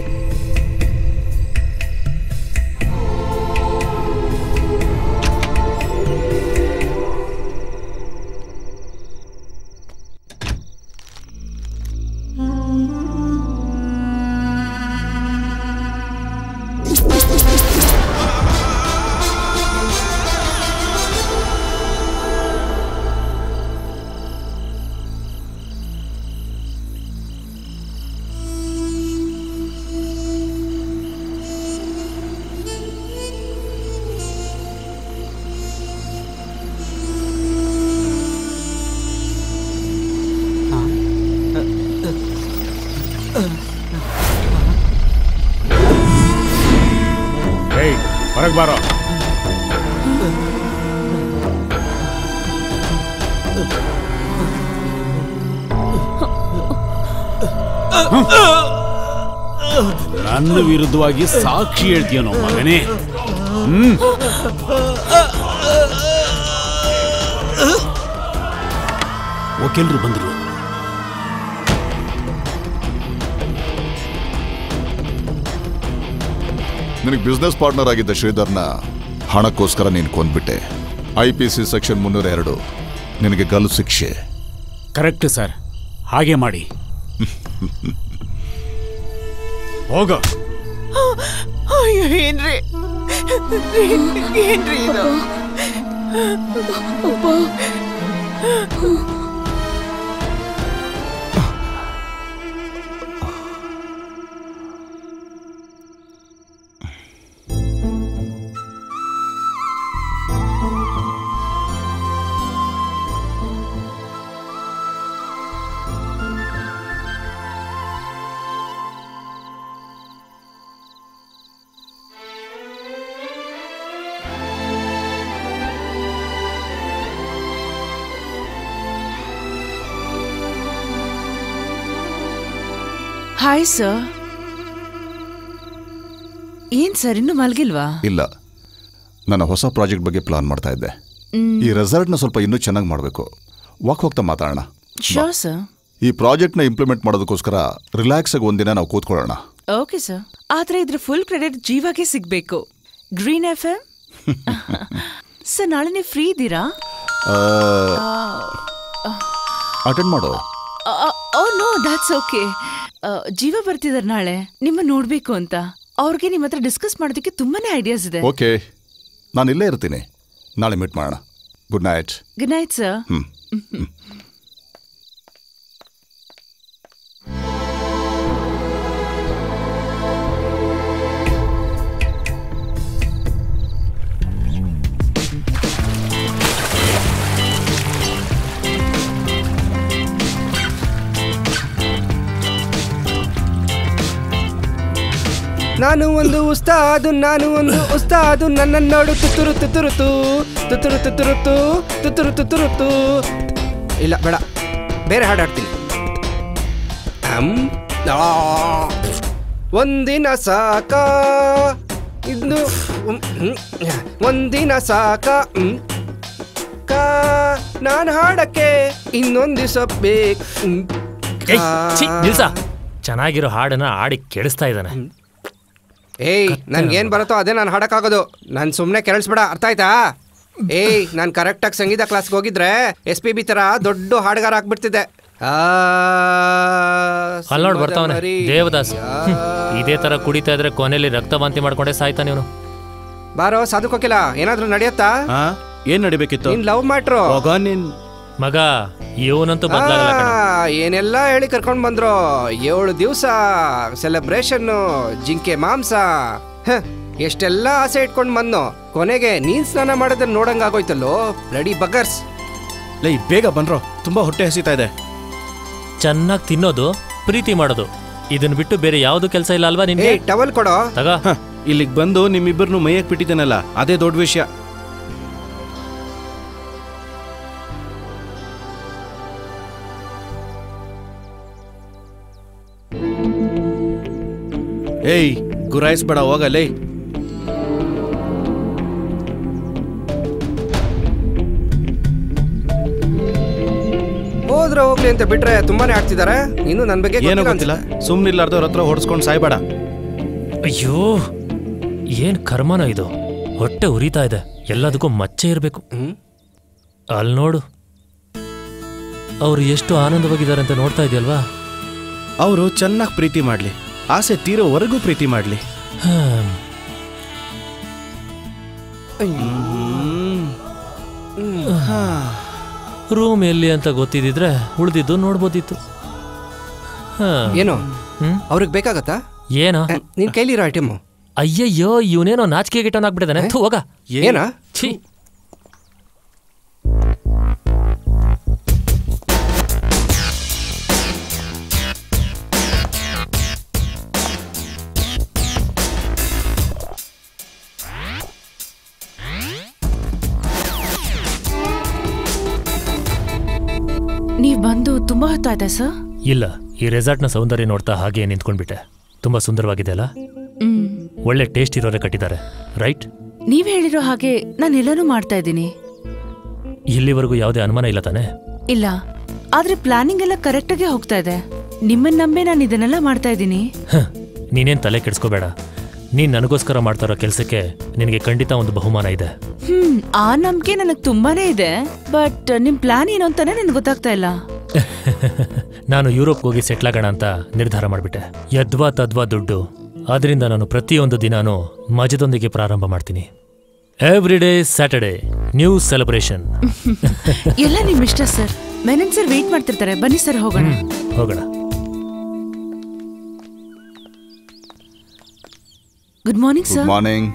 ಏಯ್ ಹೊರಗೆ ಬಾರೋ ನನ್ನ ವಿರುದ್ಧವಾಗಿ ಸಾಕ್ಷಿ ಹೇಳ್ತೀಯನೋ ಮಗನೇ ಹ್ಮ್ ವಕೀಲರು ಬಂದರು ನಿನಗೆ ಬಿಸ್ನೆಸ್ ಪಾರ್ಟ್ನರ್ ಆಗಿದ್ದ ಶ್ರೀಧರ್ನ ಹಣಕ್ಕೋಸ್ಕರ ನೀನು ಕೊಂದ್ಬಿಟ್ಟೆ ಐ ಪಿ ಸಿ ಸೆಕ್ಷನ್ ಮುನ್ನೂರ ಎರಡು ನಿನಗೆ ಗಲ್ಲು ಶಿಕ್ಷೆ ಕರೆಕ್ಟ್ ಸರ್ ಹಾಗೆ ಮಾಡಿ ಹೋಗ ಅಯ್ಯೋ ಏನ್ರಿ ಏನ್ರಿ ಇದು ಹಾಯ್ ಸರ್ ಏನ್ ಸರ್ ಇನ್ನು ಮಲ್ಗಿಲ್ವಾ ಇಲ್ಲ ನನ್ನ ಹೊಸ ಪ್ರಾಜೆಕ್ಟ್ ಬಗ್ಗೆ ಪ್ಲಾನ್ ಮಾಡ್ತಾ ಇದ್ದೆ ಈ ರೆಸಾರ್ಟ್ನ ಸ್ವಲ್ಪ ಇನ್ನೂ ಚೆನ್ನಾಗಿ ಮಾಡಬೇಕು ವಾಕ್ ಹೋಗ್ತಾ ಮಾತಾಡೋಣ ಶೋರ್ ಸರ್ ಈ ಪ್ರಾಜೆಕ್ಟ್ನ ಇಂಪ್ಲಿಮೆಂಟ್ ಮಾಡೋದಕ್ಕೋಸ್ಕರ ರಿಲ್ಯಾಕ್ಸ್ ಆಗಿ ಒಂದಿನ ನಾವು ಕೂತ್ಕೊಳ್ಳೋಣ ಓಕೆ ಸರ್ ಆದ್ರೆ ಇದ್ರ ಫುಲ್ ಕ್ರೆಡಿಟ್ ಜೀವಾಗೆ ಸಿಗ್ಬೇಕು ಗ್ರೀನ್ ಎಫ್ ಎಂ ಸರ್ ನಾಳೆ ನೀವು ಫ್ರೀ ಇದ್ದೀರಾ ಅಟೆಂಡ್ ಮಾಡು ಓ ನೋ ದಾಟ್ಸ್ ಓಕೆ ಜೀವ ಬರ್ತಿದಾರೆ ನಾಳೆ ನಿಮ್ಮ ನೋಡ್ಬೇಕು ಅಂತ ಅವ್ರಿಗೆ ನಿಮ್ಮ ಹತ್ರ ಡಿಸ್ಕಸ್ ಮಾಡೋದಕ್ಕೆ ತುಂಬಾನೇ ಐಡಿಯಾಸ್ ಇದೆ ಓಕೆ ನಾನು ಇಲ್ಲೇ ಇರ್ತೀನಿ ನಾಳೆ ಮೀಟ್ ಮಾಡೋಣ good night good night sir ಹ್ಮ್ ನಾನು ಒಂದು ಉಸ್ತಾದು ನಾನು ಒಂದು ಉಸ್ತಾದು ನನ್ನ ನೋಡು ತುತ್ತುರು ತುತ್ತುರುತು ತುತ್ತುರು ತುತ್ತುರುತು ತುತ್ತುರು ತುತ್ತುರುತು ಇಲ್ಲ ಬೇಡ ಬೇರೆ ಹಾಡು ಹಾಡ್ತೀನಿ ಅಮ್, ಆ, ಒಂದಿನ ಸಾಕ ಇನ್ನು ಉಮ್, ಹ್ಮ್, ಒಂದಿನ ಸಾಕ ಹ್ಮ್, ಕಾ ನಾನು ಹಾಡಕ್ಕೆ ಇನ್ನೊಂದು ದಿವಸ ಬೇಕು ಹ್ಮ್, ಏಯ್, ಛೀ, ನಿಲ್ಸ ಚೆನ್ನಾಗಿರೋ ಹಾಡನ್ನ ಆಡಿ ಕೆಡಿಸ್ತಾ ಇದ್ದಾನೆ ಏಯ್ ನನ್ಗೇನ್ ಬರುತ್ತೋ ಅದೇ ನಾನು ಹಾಡಕ್ಕಾಗೋದು ನಾನು ಸುಮ್ಮನೆ ಕೆರಳಿಸ್ಬೇಡ ಅರ್ಥ ಆಯ್ತಾ ಏಯ್ ನಾನು ಕರೆಕ್ಟಾಗಿ ಸಂಗೀತ ಕ್ಲಾಸ್ಗೆ ಹೋಗಿದ್ರೆ ಎಸ್ ಪಿ ಬಿ ಥರ ದೊಡ್ಡ ಹಾಡುಗಾರ ಆಗ್ಬಿಡ್ತಿದ್ದೆ ಆ, ಅಲ್ಲಿ ನೋಡ್ ಬರ್ತಾವನೆ ಮರಿ. ದೇವದಾಸ್ ಹ್ಮ್. ಇದೇ ತರ ಕುಡಿತಾ ಇದ್ರೆ ಕೊನೆಯಲ್ಲಿ ರಕ್ತವಾಂತಿ ಮಾಡ್ಕೊಂಡೆ ಸಾಯ್ತಾನೆ ಇವನು ಬಾರೋ ಸಾಧುಕೋಕಿಲ್ಲ ಏನಾದ್ರೂ ನಡೆಯತ್ತಾ ಹಾ ಏನ್ ನಡಿಬೇಕಿತ್ತು ನಿನ್ ಲವ್ ಮಾಡ್ರು ಹೋಗೋ ನಿನ್ ಮಗ ಇವನಂತೂ ಬದಲಾಗಲ್ಲ ಕಣ ಆ, ಏನೆಲ್ಲ ಹೇಳಿ ಕರ್ಕೊಂಡ್ ಬಂದ್ರು ಏಳು ದಿವಸ ಸೆಲೆಬ್ರೇಷನ್ ಜಿಂಕೆ ಮಾಂಸ ಹ, ಎಷ್ಟೆಲ್ಲ ಆಸೆ ಇಟ್ಕೊಂಡ್ ಬಂದ್ನೋ ಕೊನೆಗೆ ನೀನ್ ಸ್ನಾನ ಮಾಡೋದನ್ನ ನೋಡಂಗಾಗೋಯ್ತಲ್ಲೋ ರೆಡಿ ಬಗರ್ಸ್ ಲೈ ಬೇಗ ಬನ್ರೋ ತುಂಬಾ ಹೊಟ್ಟೆ ಹಸಿತಾ ಇದೆ ಚೆನ್ನಾಗಿ ತಿನ್ನೋದು ಪ್ರೀತಿ ಮಾಡೋದು ಇದನ್ನ ಬಿಟ್ಟು ಬೇರೆ ಯಾವ್ದು ಕೆಲಸ ಇಲ್ಲ ಅಲ್ವಾ ನಿನ್ಗೆ ಟವಲ್ ಕೊಡೋ ತಗ ಇಲ್ಲಿಗೆ ಬಂದು ನಿಮ್ಮಿಬ್ಬರನ್ನು ಮೈಯಕ್ ಬಿಟ್ಟಿದ್ದೇನಲ್ಲ ಅದೇ ದೊಡ್ಡ ವಿಷಯ ಏಯ್ ಗುರಾಯಿಸ್ಬೇಡ ಹೋಗಲೇ ಹೋದ್ರೆ ಹೋಗ್ಲಿ ಅಂತ ಬಿಟ್ರೆ ತುಂಬಾನೇ ಆಡ್ತಿದಾರೆ ಇನ್ನು ನನ್ ಬಗ್ಗೆ ಏನೋ ಗೊತ್ತಿಲ್ಲ ಗೊತ್ತಿಲ್ಲ ಸುಮ್ನಿರ್ಲಾರ್ದವ್ರ ಹತ್ರ ಹೊಡ್ಸ್ಕೊಂಡು ಸಾಯ್ಬೇಡ ಅಯ್ಯೋ ಏನ್ ಕರ್ಮನ ಇದು ಹೊಟ್ಟೆ ಉರಿತಾ ಇದೆ ಎಲ್ಲದಕ್ಕೂ ಮಚ್ಚೆ ಇರಬೇಕು ಅಲ್ಲಿ ನೋಡು ಅವ್ರು ಎಷ್ಟು ಆನಂದವಾಗಿದ್ದಾರೆ ಅಂತ ನೋಡ್ತಾ ಇದೆಯಲ್ವಾ ಅವರು ಚೆನ್ನಾಗಿ ಪ್ರೀತಿ ಮಾಡ್ಲಿ ಆಸೆ ತೀರೋವರೆಗೂ ಪ್ರೀತಿ ಮಾಡ್ಲಿ ಹ್ಮ್. ರೂಮ್ ಎಲ್ಲಿ ಅಂತ ಗೊತ್ತಿದ್ದಿದ್ರೆ ಉಳ್ದಿದ್ದು ನೋಡ್ಬೋದಿತ್ತು ಹಾ. ಏನು ಹ್ಮ್? ಅವ್ರಿಗೆ ಬೇಕಾಗತ್ತಾ ಏನೋ ನಿನ್ ಕೈಲಿರೋ ಐಟಮ್ ಅಯ್ಯಯ್ಯೋ ಇವನೇನೋ ನಾಚಿಕೆ ಗಿಟ್ಟವನಾಗ್ಬಿಟ್ಟಿದ್ದಾನೆ ಥು, ಹೋಗ ಏನಾ ಛೀ ನೀವ್ ಬಂದು ತುಂಬಾ ಹೊತ್ತಾಯ್ತಾ ಸರ್ ಇಲ್ಲ ಈ ರೆಸಾರ್ಟ್ನ ಸೌಂದರ್ಯ ನೋಡ್ತಾ ಹಾಗೆ ನಿಂತ್ಕೊಂಡ್ಬಿಟ್ಟೆ ತುಂಬಾ ಸುಂದರವಾಗಿದೆ ಅಲ್ಲ ಹ್ಮ್ ಒಳ್ಳೆ ಟೇಸ್ಟ್ ಇರೋರೆ ಕಟ್ಟಿದ್ದಾರೆ ರೈಟ್ ನೀವ್ ಹೇಳಿರೋ ಹಾಗೆ ನಾನು ಎಲ್ಲನೂ ಮಾಡ್ತಾ ಇದ್ದೀನಿ ಇಲ್ಲಿವರೆಗೂ ಯಾವುದೇ ಅನುಮಾನ ಇಲ್ಲ ತಾನೆ ಇಲ್ಲ ಆದ್ರೆ ಪ್ಲಾನಿಂಗ್ ಎಲ್ಲ ಕರೆಕ್ಟಾಗೆ ಹೋಗ್ತಾ ಇದೆ ನಿಮ್ಮನ್ನ ನಂಬೆ ನಾನು ಇದನ್ನೆಲ್ಲ ಮಾಡ್ತಾ ಇದ್ದೀನಿ ನೀನೇನ್ ತಲೆ ಕೆಡಿಸ್ಕೋಬೇಡ ನೀನ್ ನನಗೋಸ್ಕರ ಮಾಡ್ತಾ ಇರೋ ಕೆಲಸಕ್ಕೆ ನಿನಗೆ ಖಂಡಿತ ಒಂದು ಬಹುಮಾನ ಇದೆ ಹ್ಮ್ ಆ ನಂಬಿಕೆ ನನಗೆ ತುಂಬಾನೇ ಇದೆ ಬಟ್ ನಿಮ್ ಪ್ಲಾನ್ ಏನು ಅಂತಾನೆ ನನ್ಗೆ ಗೊತ್ತಾಗ್ತಾ ಇಲ್ಲ ನಾನು ಯುರೋಪ್ ಹೋಗಿ ಸೆಟ್ಲ್ ಆಗೋಣ ಅಂತ ನಿರ್ಧಾರ ಮಾಡಿಬಿಟ್ಟೆ ಯದ್ವಾ ತದ್ವಾ ದುಡ್ಡು ಅದರಿಂದ ನಾನು ಪ್ರತಿಯೊಂದು ದಿನಾನು ಮಜದೊಂದಿಗೆ ಪ್ರಾರಂಭ ಮಾಡ್ತೀನಿ every day Saturday new celebration ಎಲ್ಲ ನಿಮ್ ಇಷ್ಟ ಸರ್ ಮೆನನ್ ಸರ್ ವೇಟ್ ಮಾಡ್ತಿರ್ತಾರೆ ಬನ್ನಿ ಸರ್ ಹೋಗೋಣ ಹೋಗೋಣ good morning good sir morning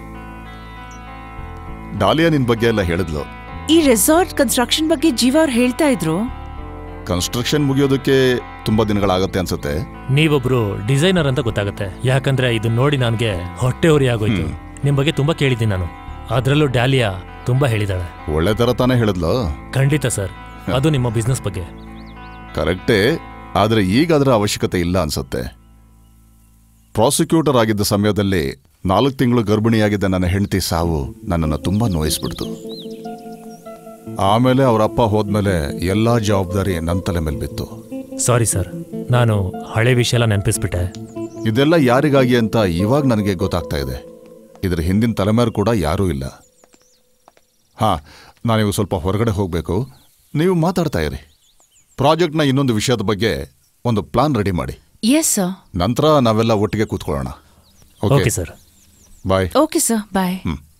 Dahlia ನಿನ್ ಬಗ್ಗೆ ಎಲ್ಲ ಹೇಳಿದ್ಲು ಈ ರೆಸಾರ್ಟ್ ಕನ್ಸ್ಟ್ರಕ್ಷನ್ ಬಗ್ಗೆ ಜೀವ ಅವ್ರು ಹೇಳ್ತಾ ಇದ್ರು ಕನ್ಸ್ಟ್ರಕ್ಷನ್ ಮುಗಿಯೋದಕ್ಕೆ ತುಂಬಾ ದಿನಗಳಾಗತ್ತೆ ಅನ್ಸುತ್ತೆ ನೀವೊಬ್ರು ಡಿಸೈನರ್ ಅಂತ ಗೊತ್ತಾಗುತ್ತೆ ಯಾಕಂದ್ರೆ ಇದನ್ನ ನೋಡಿ ನನಗೆ ಹೊಟ್ಟೆ ಉರಿ ಆಗೋಯ್ತು ನಿಮ್ ಬಗ್ಗೆ ತುಂಬಾ ಕೇಳಿದ್ದೀನಿ ನಾನು ಅದರಲ್ಲೂ ಡ್ಯಾಲಿಯಾ ತುಂಬಾ ಹೇಳಿದಾಳೆ ಒಳ್ಳೆ ತರ ತಾನೇ ಹೇಳಿದ್ಲು ಖಂಡಿತ ಸರ್ ಅದು ನಿಮ್ಮ ಬಿಸ್ನೆಸ್ ಬಗ್ಗೆ ಕರೆಕ್ಟೇ ಆದ್ರೆ ಈಗ ಅದರ ಅವಶ್ಯಕತೆ ಇಲ್ಲ ಅನ್ಸುತ್ತೆ ಪ್ರಾಸಿಕ್ಯೂಟರ್ ಆಗಿದ್ದ ಸಮಯದಲ್ಲಿ ನಾಲ್ಕು ತಿಂಗಳು ಗರ್ಭಿಣಿಯಾಗಿದ್ದ ನನ್ನ ಹೆಂಡತಿ ಸಾವು ನನ್ನನ್ನು ತುಂಬಾ ನೋಯಿಸ್ಬಿಡ್ತು ಆಮೇಲೆ ಅವರಪ್ಪ ಹೋದ್ಮೇಲೆ ಎಲ್ಲಾ ಜವಾಬ್ದಾರಿ ನನ್ನ ತಲೆ ಮೇಲೆ ಬಿತ್ತು ಸಾರಿ ಸರ್ ನಾನು ಹಳೆ ವಿಷಯ ಎಲ್ಲ ನೆನಪಿಸ್ಬಿಟ್ಟೆ ಇದೆಲ್ಲ ಯಾರಿಗಾಗಿ ಅಂತ ಇವಾಗ ನನಗೆ ಗೊತ್ತಾಗ್ತಾ ಇದೆ ಇದರ ಹಿಂದಿನ ತಲೆಮಾರು ಕೂಡ ಯಾರೂ ಇಲ್ಲ ಹಾ ನಾನಿವಾಗ ಸ್ವಲ್ಪ ಹೊರಗಡೆ ಹೋಗಬೇಕು ನೀವು ಮಾತಾಡ್ತಾ ಇರಿ ಪ್ರಾಜೆಕ್ಟ್ನ ಇನ್ನೊಂದು ವಿಷಯದ ಬಗ್ಗೆ ಒಂದು ಪ್ಲಾನ್ ರೆಡಿ ಮಾಡಿ ಎಸ್ ಸರ್ ನಂತರ ನಾವೆಲ್ಲ ಒಟ್ಟಿಗೆ ಕೂತ್ಕೊಳ್ಳೋಣ okay sir bye okay sir bye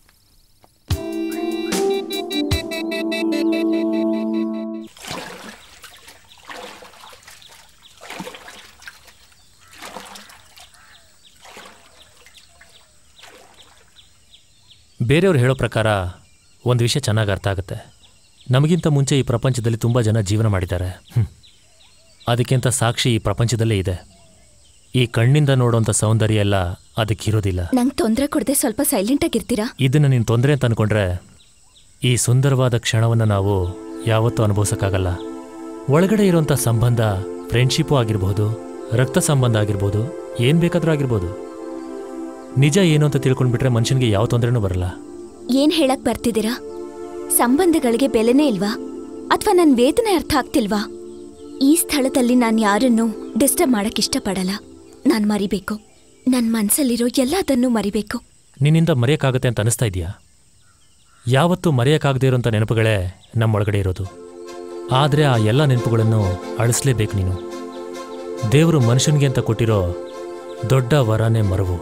ಬೇರೆಯವ್ರು ಹೇಳೋ ಪ್ರಕಾರ ಒಂದು ವಿಷಯ ಚೆನ್ನಾಗಿ ಅರ್ಥ ಆಗುತ್ತೆ ನಮಗಿಂತ ಮುಂಚೆ ಈ ಪ್ರಪಂಚದಲ್ಲಿ ತುಂಬ ಜನ ಜೀವನ ಮಾಡಿದ್ದಾರೆ ಹ್ಮ್. ಅದಕ್ಕಿಂತ ಸಾಕ್ಷಿ ಈ ಪ್ರಪಂಚದಲ್ಲೇ ಇದೆ ಈ ಕಣ್ಣಿಂದ ನೋಡೋಂಥ ಸೌಂದರ್ಯ ಎಲ್ಲ ಅದಕ್ಕಿರೋದಿಲ್ಲ ನಂಗೆ ತೊಂದರೆ ಕೊಡದೆ ಸ್ವಲ್ಪ ಸೈಲೆಂಟ್ ಆಗಿರ್ತೀರಾ ಇದನ್ನು ನೀನು ತೊಂದರೆ ಅಂತ ಅನ್ಕೊಂಡ್ರೆ ಈ ಸುಂದರವಾದ ಕ್ಷಣವನ್ನು ನಾವು ಯಾವತ್ತೂ ಅನುಭವಿಸೋಕ್ಕಾಗಲ್ಲ ಒಳಗಡೆ ಇರೋಂಥ ಸಂಬಂಧ ಫ್ರೆಂಡ್ಶಿಪ್ಪು ಆಗಿರ್ಬೋದು ರಕ್ತ ಸಂಬಂಧ ಆಗಿರ್ಬೋದು ಏನು ಬೇಕಾದರೂ ಆಗಿರ್ಬೋದು ನಿಜ ಏನು ಅಂತ ತಿಳ್ಕೊಂಡ್ಬಿಟ್ರೆ ಮನುಷ್ಯನಿಗೆ ಯಾವ ತೊಂದರೆನೂ ಬರಲ್ಲ ಏನ್ ಹೇಳಕ್ ಬರ್ತಿದ್ದೀರಾ ಸಂಬಂಧಗಳಿಗೆ ಬೆಲೆನೇ ಇಲ್ವಾ ಅಥವಾ ನನ್ ವೇದನೆ ಅರ್ಥ ಆಗ್ತಿಲ್ವಾ ಈ ಸ್ಥಳದಲ್ಲಿ ನಾನು ಯಾರನ್ನು ಡಿಸ್ಟರ್ಬ್ ಮಾಡಕ್ ಇಷ್ಟಪಡಲ್ಲ ನಾನು ಮರಿಬೇಕು ನನ್ನ ಮನಸ್ಸಲ್ಲಿರೋ ಎಲ್ಲದನ್ನೂ ಮರಿಬೇಕು ನಿನ್ನಿಂದ ಮರೆಯೋಕ್ಕಾಗತ್ತೆ ಅಂತ ಅನಿಸ್ತಾ ಇದೆಯಾ ಯಾವತ್ತೂ ಮರೆಯೋಕ್ಕಾಗದೇ ಇರೋಂಥ ನೆನಪುಗಳೇ ನಮ್ಮೊಳಗಡೆ ಇರೋದು ಆದರೆ ಆ ಎಲ್ಲ ನೆನಪುಗಳನ್ನು ಅಳಿಸ್ಲೇಬೇಕು ನೀನು ದೇವರು ಮನುಷ್ಯನಿಗೆ ಅಂತ ಕೊಟ್ಟಿರೋ ದೊಡ್ಡ ವರನೇ ಮರವು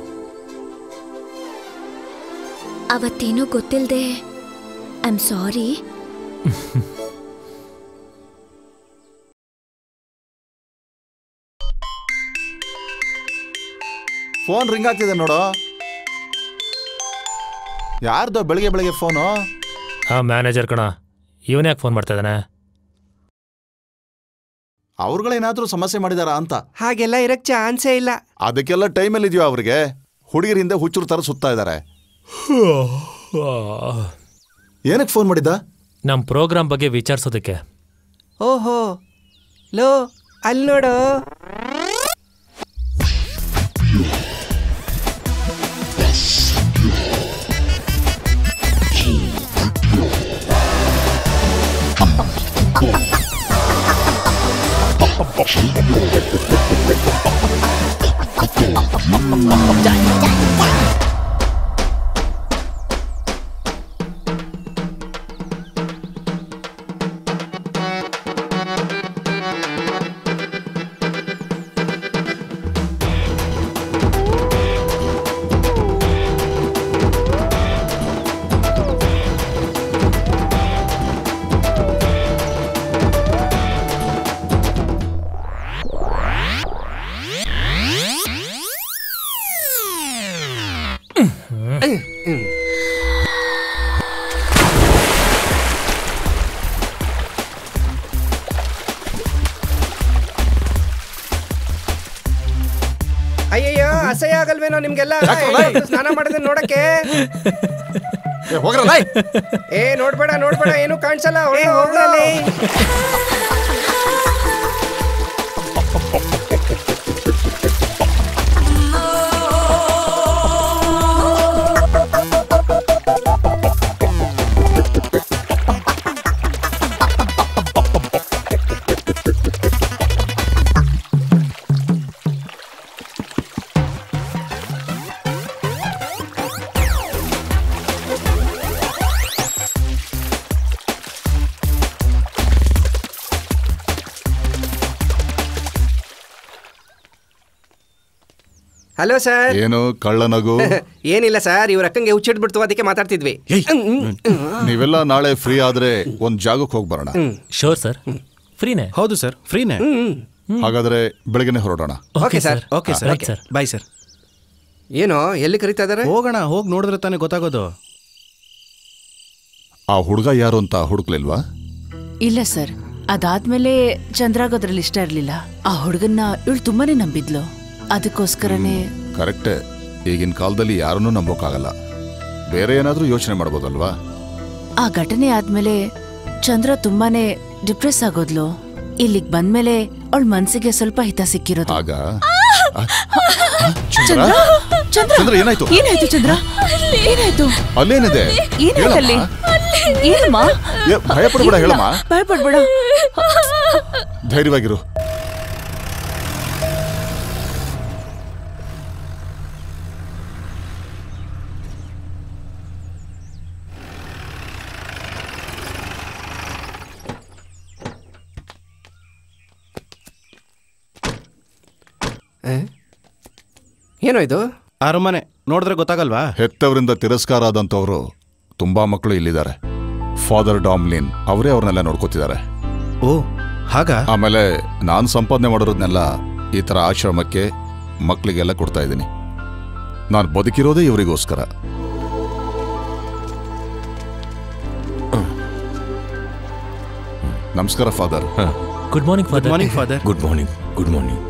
ಅವತ್ತೇನೂ ಗೊತ್ತಿಲ್ಲದೆ I am sorry phone ring ಆಗ್ತಿದೆ ನೋಡು ಯಾರ್ದೋ ಬೆಳಿಗ್ಗೆ ಬೆಳಿಗ್ಗೆ ಫೋನು ಆ ಮ್ಯಾನೇಜರ್ ಕಣ ಇವನ್ಯಾಕೆ ಫೋನ್ ಮಾಡ್ತಾ ಇದ್ದಾನೆ ಅವ್ರುಗಳೇನಾದ್ರೂ ಸಮಸ್ಯೆ ಮಾಡಿದಾರಾ ಅಂತ ಹಾಗೆಲ್ಲ ಇರಕ್ ಚಾನ್ಸೇ ಇಲ್ಲ ಅದಕ್ಕೆಲ್ಲ ಟೈಮಲ್ಲಿ ಇದೆಯೋ ಅವ್ರಿಗೆ ಹುಡುಗಿರ ಹಿಂದೆ ಹುಚ್ಚರು ತರ ಸುತ್ತಾ ಇದ್ದಾರೆ ಏನಕ್ಕೆ ಫೋನ್ ಮಾಡಿದ್ದ ನಮ್ಮ ಪ್ರೋಗ್ರಾಮ್ ಬಗ್ಗೆ ವಿಚಾರಿಸೋದಕ್ಕೆ ಓಹೋ ಲೋ ಅಲ್ಲಿ ನೋಡು ಅಯ್ಯಯ್ಯೋ ಅಸಹ್ಯ ಆಗಲ್ವೇನೋ ನಿಮ್ಗೆಲ್ಲ ಇವತ್ತು ಸ್ನಾನ ಮಾಡಿದ್ರೆ ನೋಡಕ್ಕೆ ಏ ನೋಡ್ಬೇಡ ನೋಡ್ಬೇಡ ಏನು ಕಾಣಿಸಲ್ಲ ಹೋಗ್ರಲ್ಲಿ ಹಲೋ ಸರ್ ಏನು ಕಳ್ಳನಗು ಏನಿಲ್ಲ ಸರ್ ಇವ್ರ ಅಕ್ಕಂಗೆ ಹುಚ್ಚಿಡ್ಬಿಡ್ತು ಅದಕ್ಕೆ ಮಾತಾಡ್ತಿದ್ವಿ ನೀವೆಲ್ಲ ನಾಳೆ ಫ್ರೀ ಆದ್ರೆ ಒಂದ್ ಜಾಗಕ್ಕೆ ಹೋಗಿ ಬರೋಣ ಶೋರ್ ಸರ್ ಫ್ರೀನೇ ಹೌದು ಸರ್ ಫ್ರೀನೇ ಹಾಗಾದ್ರೆ ಬೆಳಗ್ಗೆನೆ ಹೊರಡೋಣ okay sir okay sir okay sir bye sir ಏನು ಎಲ್ಲಿ ಕರೀತಾ ಇದಾರೆ ಹೋಗೋಣ ಹೋಗಿ ನೋಡಿದ್ರೆ ತಾನೇ ಗೊತ್ತಾಗೋದು ಆ ಹುಡುಗ ಯಾರು ಅಂತ ಹುಡುಕ್ಲಿಲ್ವಾ ಇಲ್ಲ ಸರ್ ಅದಾದ್ಮೇಲೆ ಚಂದ್ರಾಗ್ ಅದ್ರಲ್ಲಿ ಇಷ್ಟ ಇರ್ಲಿಲ್ಲ ಆ ಹುಡುಗನ್ನ ಇವಳು ತುಂಬಾನೇ ನಂಬಿದ್ಲು ಅದಕ್ಕೋಸ್ಕರನೇ ಕರೆಕ್ಟೇ ಈಗಿನ ಕಾಲದಲ್ಲಿ ಯಾರನ್ನೂ ನಂಬೋಕ್ಕಾಗಲ್ಲ ಬೇರೆ ಏನಾದ್ರೂ ಯೋಚನೆ ಮಾಡ್ಬೋದಲ್ವಾ ಆ ಘಟನೆ ಆದ್ಮೇಲೆ ಚಂದ್ರ ತುಂಬಾನೇ ಡಿಪ್ರೆಸ್ ಆಗೋದ್ಲು ಇಲ್ಲಿಗ್ ಬಂದ್ಮೇಲೆ ಅವಳ ಮನ್ಸಿಗೆ ಸ್ವಲ್ಪ ಹಿತ ಸಿಕ್ಕಿರೋದು ಆಗ ಚಂದ್ರ ಚಂದ್ರ ಚಂದ್ರ, ಏನಾಯ್ತು? ಏನಾಯ್ತು ಚಂದ್ರ ಏನಾಯ್ತು ಅಲ್ಲೇನಿದೆ ಏನಾಯ್ತಲ್ಲಿ ಏನಮ್ಮ ಏ, ಭಯ ಪಡ್ಬೇಡ ಹೇಳಮ್ಮ ಭಯ ಪಡ್ಬೇಡ ಧೈರ್ಯವಾಗಿರು ಏನೋ ಇದು ಅರಮನೆ ನೋಡಿದ್ರೆ ಗೊತ್ತಾಗಲ್ವಾ ಹೆತ್ತವರಿಂದ ತಿರಸ್ಕಾರ ಆದಂಥವ್ರು ತುಂಬಾ ಮಕ್ಕಳು ಇಲ್ಲಿದ್ದಾರೆ ಫಾದರ್ ಡಾಮ್ಲಿನ್ ಅವರೇ ಅವ್ರನ್ನೆಲ್ಲ ನೋಡ್ಕೋತಿದ್ದಾರೆ ಓ ಹಾಗ ಆಮೇಲೆ ನಾನು ಸಂಪಾದನೆ ಮಾಡಿರೋದನ್ನೆಲ್ಲ ಈ ಥರ ಆಶ್ರಮಕ್ಕೆ ಮಕ್ಕಳಿಗೆಲ್ಲ ಕೊಡ್ತಾ ಇದ್ದೀನಿ ನಾನು ಬದುಕಿರೋದೇ ಇವರಿಗೋಸ್ಕರ ನಮಸ್ಕಾರ father good morning father morning father good morning good morning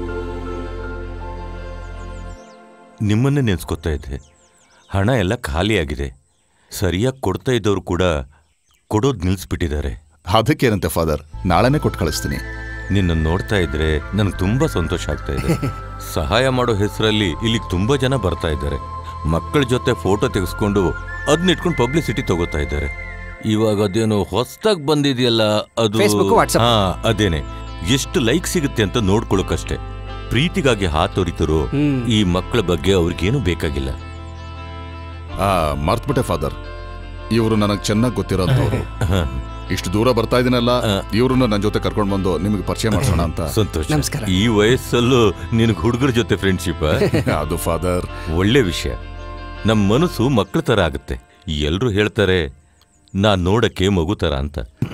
ನಿಮ್ಮನ್ನೇ ನೆನೆಸ್ಕೊತಾ ಇದ್ದೆ ಹಣ ಎಲ್ಲ ಖಾಲಿಯಾಗಿದೆ ಸರಿಯಾಗಿ ಕೊಡ್ತಾ ಇದ್ದವರು ಕೂಡ ಕೊಡೋದು ನಿಲ್ಲಿಸ್ಬಿಟ್ಟಿದ್ದಾರೆ ಅದಕ್ಕೇನಂತೆ ಫಾದರ್ ನಾಳೆನೇ ಕೊಟ್ಟು ಕಳಿಸ್ತೀನಿ ನಿನ್ನ ನೋಡ್ತಾ ಇದ್ರೆ ನನಗೆ ತುಂಬಾ ಸಂತೋಷ ಆಗ್ತಾ ಇದೆ ಸಹಾಯ ಮಾಡೋ ಹೆಸರಲ್ಲಿ ಇಲ್ಲಿಗೆ ತುಂಬಾ ಜನ ಬರ್ತಾ ಇದ್ದಾರೆ ಮಕ್ಕಳ ಜೊತೆ ಫೋಟೋ ತೆಗೆಸ್ಕೊಂಡು ಅದನ್ನ ಇಟ್ಕೊಂಡು ಪಬ್ಲಿಸಿಟಿ ತಗೋತಾ ಇದ್ದಾರೆ ಇವಾಗ ಅದೇನೋ ಹೊಸ್ದಾಗ್ ಬಂದಿದೆಯಲ್ಲ ಅದು Facebook, WhatsApp. ಹಾ ಅದೇನೆ ಎಷ್ಟು ಲೈಕ್ ಸಿಗುತ್ತೆ ಅಂತ ನೋಡ್ಕೊಳಕಷ್ಟೇ ಪ್ರೀತಿಗಾಗಿ ಹಾತೊರಿತರೋ ಈ ಮಕ್ಕಳ ಬಗ್ಗೆ ಅವ್ರಿಗೇನು ಬೇಕಾಗಿಲ್ಲ ಆ ಮರ್ತ್ಬಿಟ್ಟೆ ಫಾದರ್ ಇವರು ನನಗೆ ಚೆನ್ನಾಗಿ ಗೊತ್ತಿರೋಂಥವ್ರು ಇಷ್ಟು ದೂರ ಬರ್ತಾ ಇದೀನಲ್ಲ ಇವ್ರನ್ನ ನನ್ನ ಜೊತೆ ಕರ್ಕೊಂಡು ಬಂದು ನಿಮಗೆ ಪರಿಚಯ ಮಾಡಿಸೋಣ ಅಂತ ಸಂತೋಷ ಈ ವಯಸ್ಸಲ್ಲೂ ನಿನಗೆ ಹುಡುಗರ ಜೊತೆ ಫ್ರೆಂಡ್ಶಿಪ್ ಅದು ಫಾದರ್ ಒಳ್ಳೆ ವಿಷಯ ನಮ್ಮ ಮನಸ್ಸು ಮಕ್ಕಳ ತರ ಆಗುತ್ತೆ ಎಲ್ರು ಹೇಳ್ತಾರೆ ನಾನ್ ನೋಡಕ್ಕೆ ಮಗು ತರ ಅಂತ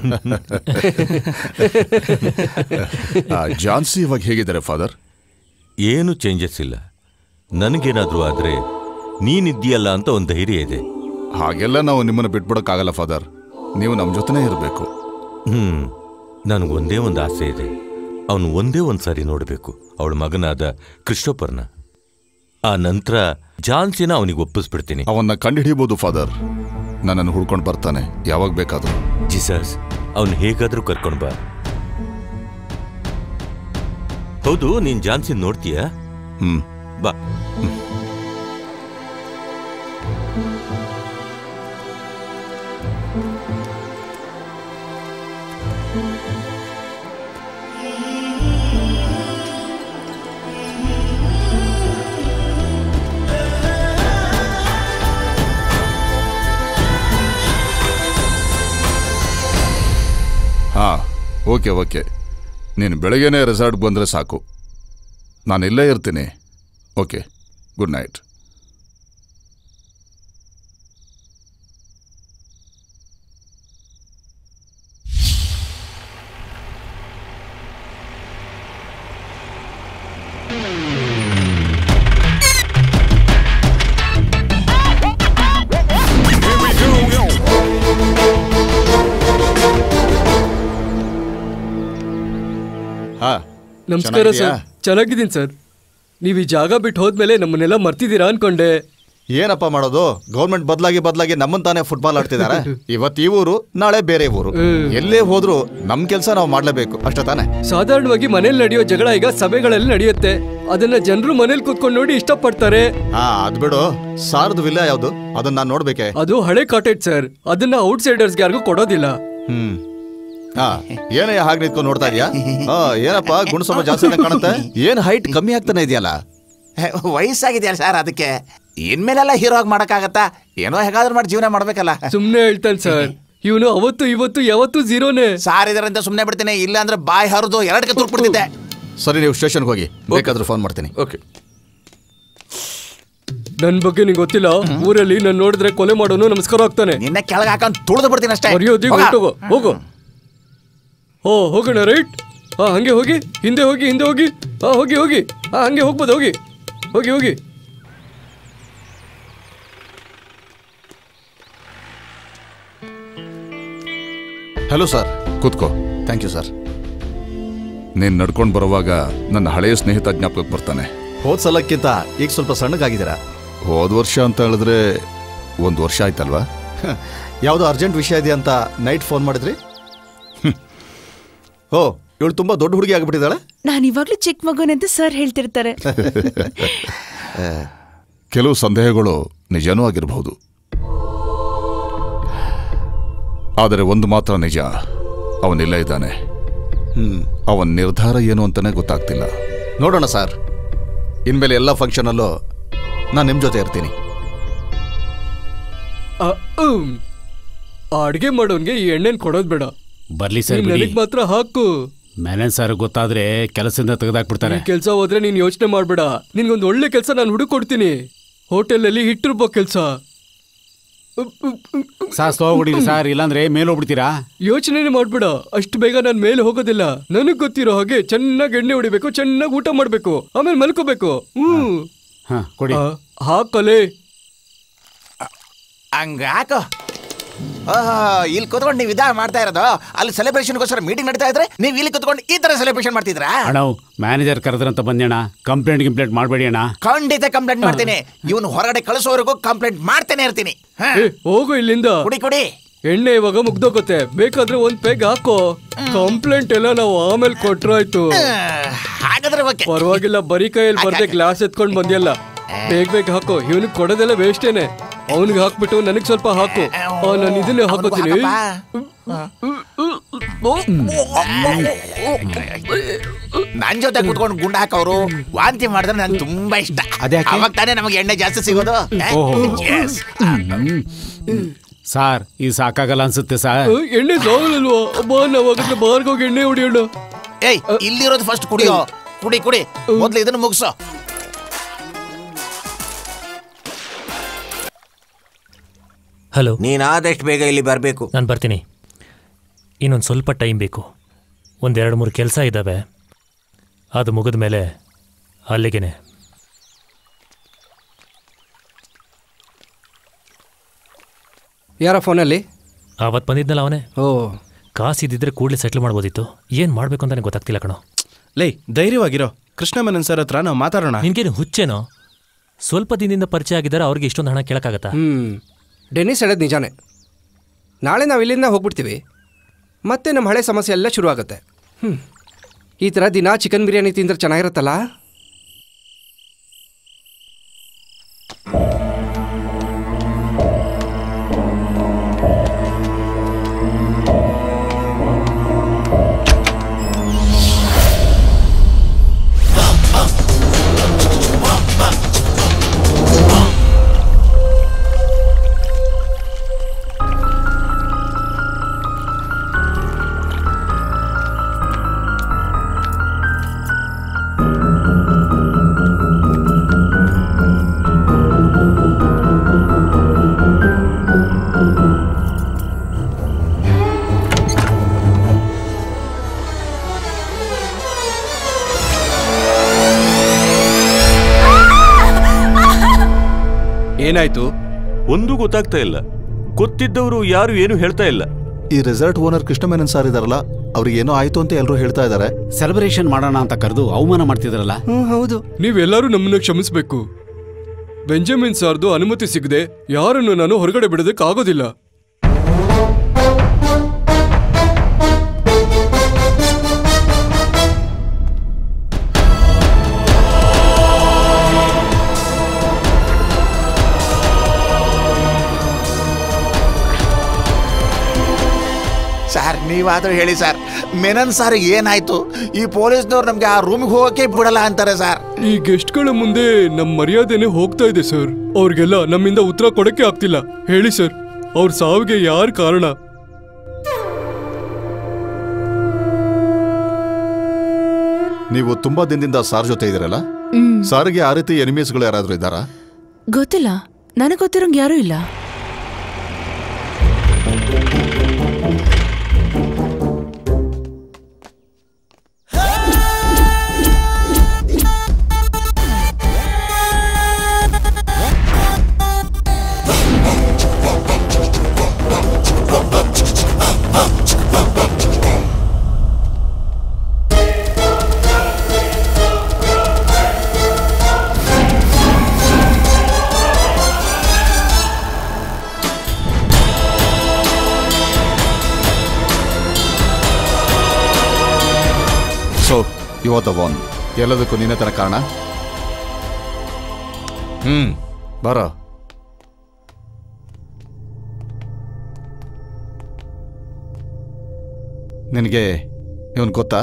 ಆ, ಜಾನ್ಸಿ ಇವಾಗ ಹೇಗಿದ್ದಾರೆ ಫಾದರ್ ಏನು ಚೇಂಜಸ್ ಇಲ್ಲ ನನಗೇನಾದ್ರೂ ಆದ್ರೆ ನೀನಿದ್ದೀಯಲ್ಲ ಅಂತ ಒಂದು ಧೈರ್ಯ ಇದೆ ಹಾಗೆಲ್ಲ ನಾವು ನಿಮ್ಮನ್ನು ಬಿಟ್ಬಿಡಕ್ಕಾಗಲ್ಲ ಫಾದರ್ ನೀವು ನಮ್ಮ ಜೊತೆನೇ ಇರಬೇಕು ಹ್ಮ್ ನನಗೊಂದೇ ಒಂದು ಆಸೆ ಇದೆ ಅವನು ಒಂದೇ ಒಂದು ಸಾರಿ ನೋಡಬೇಕು ಅವಳ ಮಗನಾದ ಕ್ರಿಸ್ಟೋಫರ್ನ ಆ ನಂತರ ಜಾನ್ಸಿನ ಅವನಿಗೆ ಒಪ್ಪಿಸ್ಬಿಡ್ತೀನಿ ಅವನ್ನ ಕಂಡುಹಿಡಿಯಬಹುದು ಫಾದರ್ ನನ್ನನ್ನು ಹುಡ್ಕೊಂಡು ಬರ್ತಾನೆ ಯಾವಾಗ ಬೇಕಾದ್ರೂ ಜಿಸಸ್ ಅವನು ಹೇಗಾದ್ರೂ ಕರ್ಕೊಂಡು ಬಾ ಹೌದು ನೀನ್ ಜಾನ್ಸಿನ್ ನೋಡ್ತೀಯಾ ಹ್ಮ್ ಬಾ ಹಾ ಓಕೆ ಓಕೆ ನೀನು ಬೆಳಗ್ಗೆನೇ ರೆಸಾರ್ಟ್ಗೆ ಬಂದರೆ ಸಾಕು ನಾನು ಇಲ್ಲೇ ಇರ್ತೀನಿ ಓಕೆ ಗುಡ್ ನೈಟ್ ಹಾ ನಮಸ್ಕಾರ ಚೆನ್ನಾಗಿದ್ಯಾ? ಸರ್ ಚೆನ್ನಾಗಿದ್ದೀನಿ ಸರ್ ನೀವು ಈ ಜಾಗ ಬಿಟ್ಟು ಹೋದ್ಮೇಲೆ ನಮ್ಮನ್ನೆಲ್ಲ ಮರ್ತಿದ್ದೀರಾ ಅನ್ಕೊಂಡೆ ಏನಪ್ಪ ಮಾಡೋದು ಗೌರ್ಮೆಂಟ್ ಬದಲಾಗಿ ಬದಲಾಗಿ ನಮ್ಮನ್ ತಾನೇ ಫುಟ್ಬಾಲ್ ಆಡ್ತಿದ್ದಾರೆ ಇವತ್ತು ಈ ಊರು ನಾಳೆ ಬೇರೆ ಊರು ಎಲ್ಲೇ ಹೋದ್ರು ನಮ್ ಕೆಲಸ ನಾವು ಮಾಡ್ಲೇಬೇಕು ಅಷ್ಟೇ ತಾನೇ ಸಾಧಾರಣವಾಗಿ ಮನೇಲಿ ನಡೆಯೋ ಜಗಳ ಈಗ ಸಭೆಗಳಲ್ಲಿ ನಡೆಯುತ್ತೆ ಅದನ್ನ ಜನರು ಮನೇಲಿ ಕೂತ್ಕೊಂಡು ನೋಡಿ ಇಷ್ಟಪಡ್ತಾರೆ ಹಾ ಅದ್ ಬಿಡು ಸಾರದು ವಿಲ್ಲ ಯಾವ್ದು ಅದನ್ನ ನಾನು ನೋಡ್ಬೇಕೆ ಅದು ಹಳೆ ಕಾಟೇಜ್ ಸರ್ ಅದನ್ನ ಔಟ್ಸೈಡರ್ಸ್ಗೆ ಯಾರಿಗೂ ಕೊಡೋದಿಲ್ಲ ಹ್ಮ್ ಹಾ ಏನಯ್ಯ ಹಾಗೆ ನಿಂತ್ಕೊಂಡು ನೋಡ್ತಾ ಇದೀಯಾ ಹಾ ಏನಪ್ಪ ಗುಣ ಸ್ವಲ್ಪ ಜಾಸ್ತಿ ಕಾಣುತ್ತೆ ಏನ್ ಹೈಟ್ ಕಮ್ಮಿ ಆಗ್ತಾನೆ ಇದೆಯಲ್ಲ ವಯಸ್ಸಾಗಿದೆಯಲ್ಲ ಸರ್ ಅದಕ್ಕೆ ಇನ್ಮೇಲೆಲ್ಲ ಹೀರೋ ಆಗಿ ಮಾಡಕ್ಕಾಗತ್ತಾ ಏನೋ ಹೇಗಾದ್ರೂ ಮಾಡಿ ಜೀವನ ಮಾಡ್ಬೇಕಲ್ಲ ಸುಮ್ನೆ ಹೇಳ್ತಾನೆ ಸರ್ ಇವನು ಅವತ್ತು ಇವತ್ತು ಯಾವತ್ತು ಝೀರೋನೇ ಸಾರ್ ಇದರಂತ ಸುಮ್ನೆ ಬಿಡ್ತೀನಿ ಇಲ್ಲ ಅಂದ್ರೆ ಬಾಯಿ ಹರಿದು ಎರಡಕ್ಕೆ ತುರ್ಕ್ ಬಿಡ್ತಿದ್ದೆ ಸರಿ ನೀವು ಸ್ಟೇಷನ್ಗೆ ಹೋಗಿ ಬೇಕಾದ್ರೆ ಫೋನ್ ಮಾಡ್ತೀನಿ ಓಕೆ ನನ್ ಬಗ್ಗೆ ನಿಂಗೆ ಗೊತ್ತಿಲ್ಲ ಊರಲ್ಲಿ ನನ್ ನೋಡಿದ್ರೆ ಕೊಲೆ ಮಾಡೋನು ನಮಸ್ಕಾರ ಆಗ್ತಾನೆ ನಿನ್ನೆ ಕೆಳಗೆ ಹಾಕೊಂಡು ತುಳಿದು ಬಿಡ್ತೀನಿ ಅಷ್ಟೇ ಮರ್ಯಾದೆ ಹೋಗ. ಹೋಗು ಹೋಗು ಓ ಹೋಗೋಣ ರೈಟ್ ಹಾ ಹಂಗೆ ಹೋಗಿ ಹಿಂದೆ ಹೋಗಿ ಹಿಂದೆ ಹೋಗಿ ಹಾ ಹೋಗಿ ಹೋಗಿ ಹಾ ಹಂಗೆ ಹೋಗ್ಬೋದು ಹೋಗಿ ಹೋಗಿ ಹೋಗಿ ಹಲೋ ಸರ್ ಕೂತ್ಕೋ ಥ್ಯಾಂಕ್ ಯು ಸರ್ ನೀನು ನಡ್ಕೊಂಡು ಬರುವಾಗ ನನ್ನ ಹಳೆಯ ಸ್ನೇಹಿತ ಜ್ಞಾಪಕಕ್ಕೆ ಬರ್ತಾನೆ ಹೋದ್ ಸಲಕ್ಕಿಂತ ಈಗ ಸ್ವಲ್ಪ ಸಣ್ಣಗಾಗಿದ್ದೀರಾ ಹೋದ ವರ್ಷ ಅಂತ ಹೇಳಿದ್ರೆ ಒಂದು ವರ್ಷ ಆಯ್ತಲ್ವಾ ಯಾವುದೋ ಅರ್ಜೆಂಟ್ ವಿಷಯ ಇದೆ ಅಂತ ನೈಟ್ ಫೋನ್ ಮಾಡಿದ್ರಿ ಓ ಇವಳು ತುಂಬಾ ದೊಡ್ಡ ಹುಡುಗಿ ಆಗಿಬಿಟ್ಟಿದ್ದಾಳೆ ನಾನು ಇವಾಗ್ಲೂ ಚಿಕ್ಕ ಮಗುನೆ ಅಂತ ಸರ್ ಹೇಳ್ತಿರ್ತಾರೆ ಕೆಲವು ಸಂದೇಹಗಳು ನಿಜನೂ ಆಗಿರಬಹುದು ಆದರೆ ಒಂದು ಮಾತ್ರ ನಿಜ ಅವನಿಲ್ಲ ಇದ್ದಾನೆ ಹ್ಮ್ ಅವನ ನಿರ್ಧಾರ ಏನು ಅಂತಾನೆ ಗೊತ್ತಾಗ್ತಿಲ್ಲ ನೋಡೋಣ ಸರ್ ಇನ್ಮೇಲೆ ಎಲ್ಲ ಫಂಕ್ಷನಲ್ಲೂ ನಾನು ನಿಮ್ಮ ಜೊತೆ ಇರ್ತೀನಿ ಆ, ಉಮ್. ಆ ಅಡ್ಗೆ ಮಾಡೋನ್ಗೆ ಈ ಎಣ್ಣೆನ್ ಕೊಡೋದ್ ಬೇಡ ಬರ್ಲಿ ಸರ್ ನೀನ್ ಬಿಡಿ ನನಗ್ ಮಾತ್ರ ಹಾಕು ಮ್ಯಾನೇಜ್ ಸರ್ ಗೊತ್ತಾದ್ರೆ ಕೆಲಸದಿಂದ ತೆಗೆದಾಕ್ಬಿಡ್ತಾರೆ ಈ ಕೆಲ್ಸ ಹೋದ್ರೆ ನೀನ್ ಯೋಚನೆ ಮಾಡ್ಬೇಡ ನಿನ್ಗೊಂದು ಒಳ್ಳೆ ಕೆಲ್ಸ ನಾನು ಹುಡುಕ್ ಕೊಡ್ತೀನಿ ಹೋಟೆಲಲ್ಲಿ ಹಿಟ್ಟಿರ್ಬೋ ಕೆಲ್ಸ ಸಾರ್ ಸ್ಲೋ ಹೊಡಿರಿ ಸರ್ ಇಲ್ಲಾಂದ್ರೆ ಮೇಲೆ ಹೋಗ್ಬಿಡ್ತೀರಾ ಯೋಚನೆನೇ ಮಾಡ್ಬೇಡ ಅಷ್ಟು ಬೇಗ ನಾನ್ ಮೇಲೆ ಹೋಗೋದಿಲ್ಲ ನನಗ್ ಗೊತ್ತಿರೋ ಹಾಗೆ ಚೆನ್ನಾಗಿ ಎಣ್ಣೆ ಹೊಡಿಬೇಕು ಚೆನ್ನಾಗಿ ಊಟ ಮಾಡ್ಬೇಕು ಆಮೇಲೆ ಮಲ್ಕೋಬೇಕು ಹ್ಮ್ ಹಾ ಕೊಡಿ ಆ, ಹಾಕಲೆ ಹಂಗ ಹಾಕು ಓಹೋ ಇಲ್ಲಿ ಕುತ್ಕೊಂಡು ನೀವು ಇದಾಗ ಮಾಡ್ತಾ ಇರೋದು ಅಲ್ಲಿ ಸೆಲೆಬ್ರೇಷನ್ಗೋಸ್ಕರ ಮೀಟಿಂಗ್ ನಡೀತಾ ಇದ್ರೆ ನೀವು ಇಲ್ಲಿ ಕುತ್ಕೊಂಡು ಈ ತರ ಸೆಲೆಬ್ರೇಷನ್ ಮಾಡ್ತಿದ್ರಾ ಅಣ್ಣ ಮ್ಯಾನೇಜರ್ ಕರೆದ್ರಂತ ಬಂದೇಣ ಕಂಪ್ಲೇಂಟ್ ಗಿಂಪ್ಲೇಂಟ್ ಮಾಡಬೇಡಿ ಅಣ್ಣ ಖಂಡಿತ ಕಂಪ್ಲೇಂಟ್ ಮಾಡ್ತೀನಿ ಇವನು ಹೊರಗಡೆ ಕಳಿಸೋವರೆಗೂ ಕಂಪ್ಲೇಂಟ್ ಮಾಡ್ತಾನೆ ಇರ್ತೀನಿ ಹ. ಏ, ಹೋಗು ಇಲ್ಲಿಂದ ಕುಡಿ ಕುಡಿ ಎಣ್ಣೆ ಇವಾಗ ಮುಗ್ದೋಗುತ್ತೆ ಬೇಕಾದ್ರೆ ಒಂದ್ ಪೆಗ್ ಹಾಕೋ ಕಂಪ್ಲೇಂಟ್ ಎಲ್ಲ ನಾವು ಆಮೇಲೆ ಕೊಟ್ರಾಯ್ತು ಹಾಗಾದ್ರೆ ಓಕೆ ಪರವಾಗಿಲ್ಲ ಬರೀ ಕೈಯಲ್ಲಿ ಬರ್ದೆ ಗ್ಲಾಸ್ ಎತ್ಕೊಂಡ್ ಬಂದಿಯಲ್ಲ ಬೇಗ ಬೇಗ ಹಾಕೋ ಇವನಿಗೆ ಕೊಡೋದೆಲ್ಲ ವೇಸ್ಟೇನೆ ಅವನಿಗೆ ಹಾಕ್ಬಿಟ್ಟು ನನಗ್ ಸ್ವಲ್ಪ ಹಾಕು ನಾನು ಇದನ್ನೇ ಹಾಕೋತೀನಿ ನನ್ ಜೊತೆ ಕುತ್ಕೊಂಡು ಗುಂಡ ಹಾಕೋರು ವಾಂತಿ ಮಾಡಿದ್ರೆ ನಂಗೆ ತುಂಬಾ ಇಷ್ಟ ಅದ್ಯಾಕೆ? ಅವಾಗ ತಾನೇ ನಮಗೆ ಎಣ್ಣೆ ಜಾಸ್ತಿ ಸಿಗೋದು ಓಹೋ. Yes. ಸಾರ್ ಈ ಸಾಕಾಗಲ್ಲ ಅನ್ಸುತ್ತೆ ಸರ್ ಎಣ್ಣೆ ಸಾಗಲ್ವಾ ಅಬ್ಬಾ ನಾವಾಗತ್ತೆ ಬಾರ್ಗೋಗಿ ಎಣ್ಣೆ ಹೊಡಿಯೋಣ ಏಯ್ ಇಲ್ಲಿರೋದು ಫಸ್ಟ್ ಕುಡಿಯೋ ಕುಡಿ ಕುಡಿ ಮೊದ್ಲು ಇದನ್ನ ಮುಗಿಸೋ ಹಲೋ ನೀನ್ ಆದಷ್ಟು ಬೇಗ ಇಲ್ಲಿ ಬರಬೇಕು ನಾನು ಬರ್ತೀನಿ ಇನ್ನೊಂದು ಸ್ವಲ್ಪ ಟೈಮ್ ಬೇಕು ಒಂದೆರಡು ಮೂರು ಕೆಲಸ ಇದ್ದಾವೆ ಅದು ಮುಗಿದ ಮೇಲೆ ಅಲ್ಲಿಗೆನೆ ಯಾರ ಫೋನಲ್ಲಿ ಅವತ್ತು ಬಂದಿದ್ನಲ್ಲ ಅವನೇ ಓ ಕಾಸಿದ್ದಿದ್ರೆ ಕೂಡಲೇ ಸೆಟ್ಲ್ ಮಾಡ್ಬೋದಿತ್ತು ಏನು ಮಾಡಬೇಕು ಅಂತ ನನಗೆ ಗೊತ್ತಾಗ್ತಿಲ್ಲ ಕಣೋ ಲೇ ಧೈರ್ಯವಾಗಿರೋ ಕೃಷ್ಣ ಮೆನನ್ ಸರ್ ಹತ್ರ ನಾವು ಮಾತಾಡೋಣ ನಿನ್ಗೇನು ಹುಚ್ಚೇನೋ ಸ್ವಲ್ಪ ದಿನದಿಂದ ಪರಿಚಯ ಆಗಿದ್ದಾರೆ ಅವ್ರಿಗೆ ಇಷ್ಟೊಂದು ಹಣ ಕೇಳಕ್ಕಾಗತ್ತಾ ಹ್ಞೂ ಡೆನ್ನಿಸ್ ಹೇಳೋದು ನಿಜಾನೇ ನಾಳೆ ನಾವು ಇಲ್ಲಿಂದ ಹೋಗ್ಬಿಡ್ತೀವಿ ಮತ್ತೆ ನಮ್ಮ ಹಳೆ ಸಮಸ್ಯೆ ಎಲ್ಲ ಶುರು ಆಗುತ್ತೆ ಹ್ಞೂ ಈ ಥರ ದಿನ ಚಿಕನ್ ಬಿರಿಯಾನಿ ತಿಂದ್ರೆ ಚೆನ್ನಾಗಿರುತ್ತಲ್ಲ ಏನಾಯ್ತು ಒಂದು ಗೊತ್ತಾಗ್ತಾ ಇಲ್ಲ ಗೊತ್ತಿದ್ದವರು ಯಾರು ಏನು ಹೇಳ್ತಾ ಇಲ್ಲ ಈ resort owner Krishna Menon sir ಇದಾರಲ್ಲ ಅವ್ರಿಗೆ ಏನೋ ಆಯ್ತು ಅಂತ ಎಲ್ಲರೂ ಹೇಳ್ತಾ ಇದ್ದಾರೆ ಸೆಲೆಬ್ರೇಷನ್ ಮಾಡೋಣ ಅಂತ ಕರೆದು ಅವಮಾನ ಮಾಡ್ತಿದ್ರಲ್ಲ ಹ್ಞೂ ಹೌದು ನೀವೆಲ್ಲರೂ ನಮ್ಮನ್ನ ಕ್ಷಮಿಸಬೇಕು ಬೆಂಜಮಿನ್ ಸಾರ್ದು ಅನುಮತಿ ಸಿಗದೆ ಯಾರನ್ನು ನಾನು ಹೊರಗಡೆ ಬಿಡೋದಕ್ಕಾಗೋದಿಲ್ಲ ಸರ್ ನೀವಾದ್ರೂ ಹೇಳಿ ಸರ್ ಮೆನನ್ ಸರ್ ಏನಾಯ್ತು ಈ ಪೊಲೀಸ್ನವ್ರು ನಮ್ಗೆ ಆ ರೂಮಿಗೆ ಹೋಗಕ್ಕೆ ಬಿಡಲ್ಲ ಅಂತಾರೆ ಸರ್ ಈ ಗೆಸ್ಟ್ಗಳ ಮುಂದೆ ನಮ್ಮ ಮರ್ಯಾದೆನೆ ಹೋಗ್ತಾ ಇದೆ ಸರ್ ಅವ್ರಿಗೆಲ್ಲ ನಮ್ಮಿಂದ ಉತ್ತರ ಕೊಡಕ್ಕೆ ಆಗ್ತಿಲ್ಲ ಹೇಳಿ ಸರ್ ಅವ್ರ ಸಾವಿಗೆ ಯಾರು ಕಾರಣ ನೀವು ತುಂಬಾ ದಿನದಿಂದ ಸಾರ್ ಜೊತೆ ಇದ್ದೀರಲ್ಲ ಹ್ಮ್. ಸಾರಿಗೆ ಆ ರೀತಿ ಎನಿಮೀಸ್ಗಳು ಯಾರಾದ್ರೂ ಇದ್ದಾರಾ ಗೊತ್ತಿಲ್ಲ ನನಗೆ ಗೊತ್ತಿರೋಂಗೆ ಯಾರೂ ಇಲ್ಲ ಸೊ ಇವತ್ತ ಒನ್ ಎಲ್ಲದಕ್ಕೂ ನೀನೇ ತನ ಕಾರಣ ಹ್ಮ್ ಬರ ನಿನಗೆ ಇವನ್ ಗೊತ್ತಾ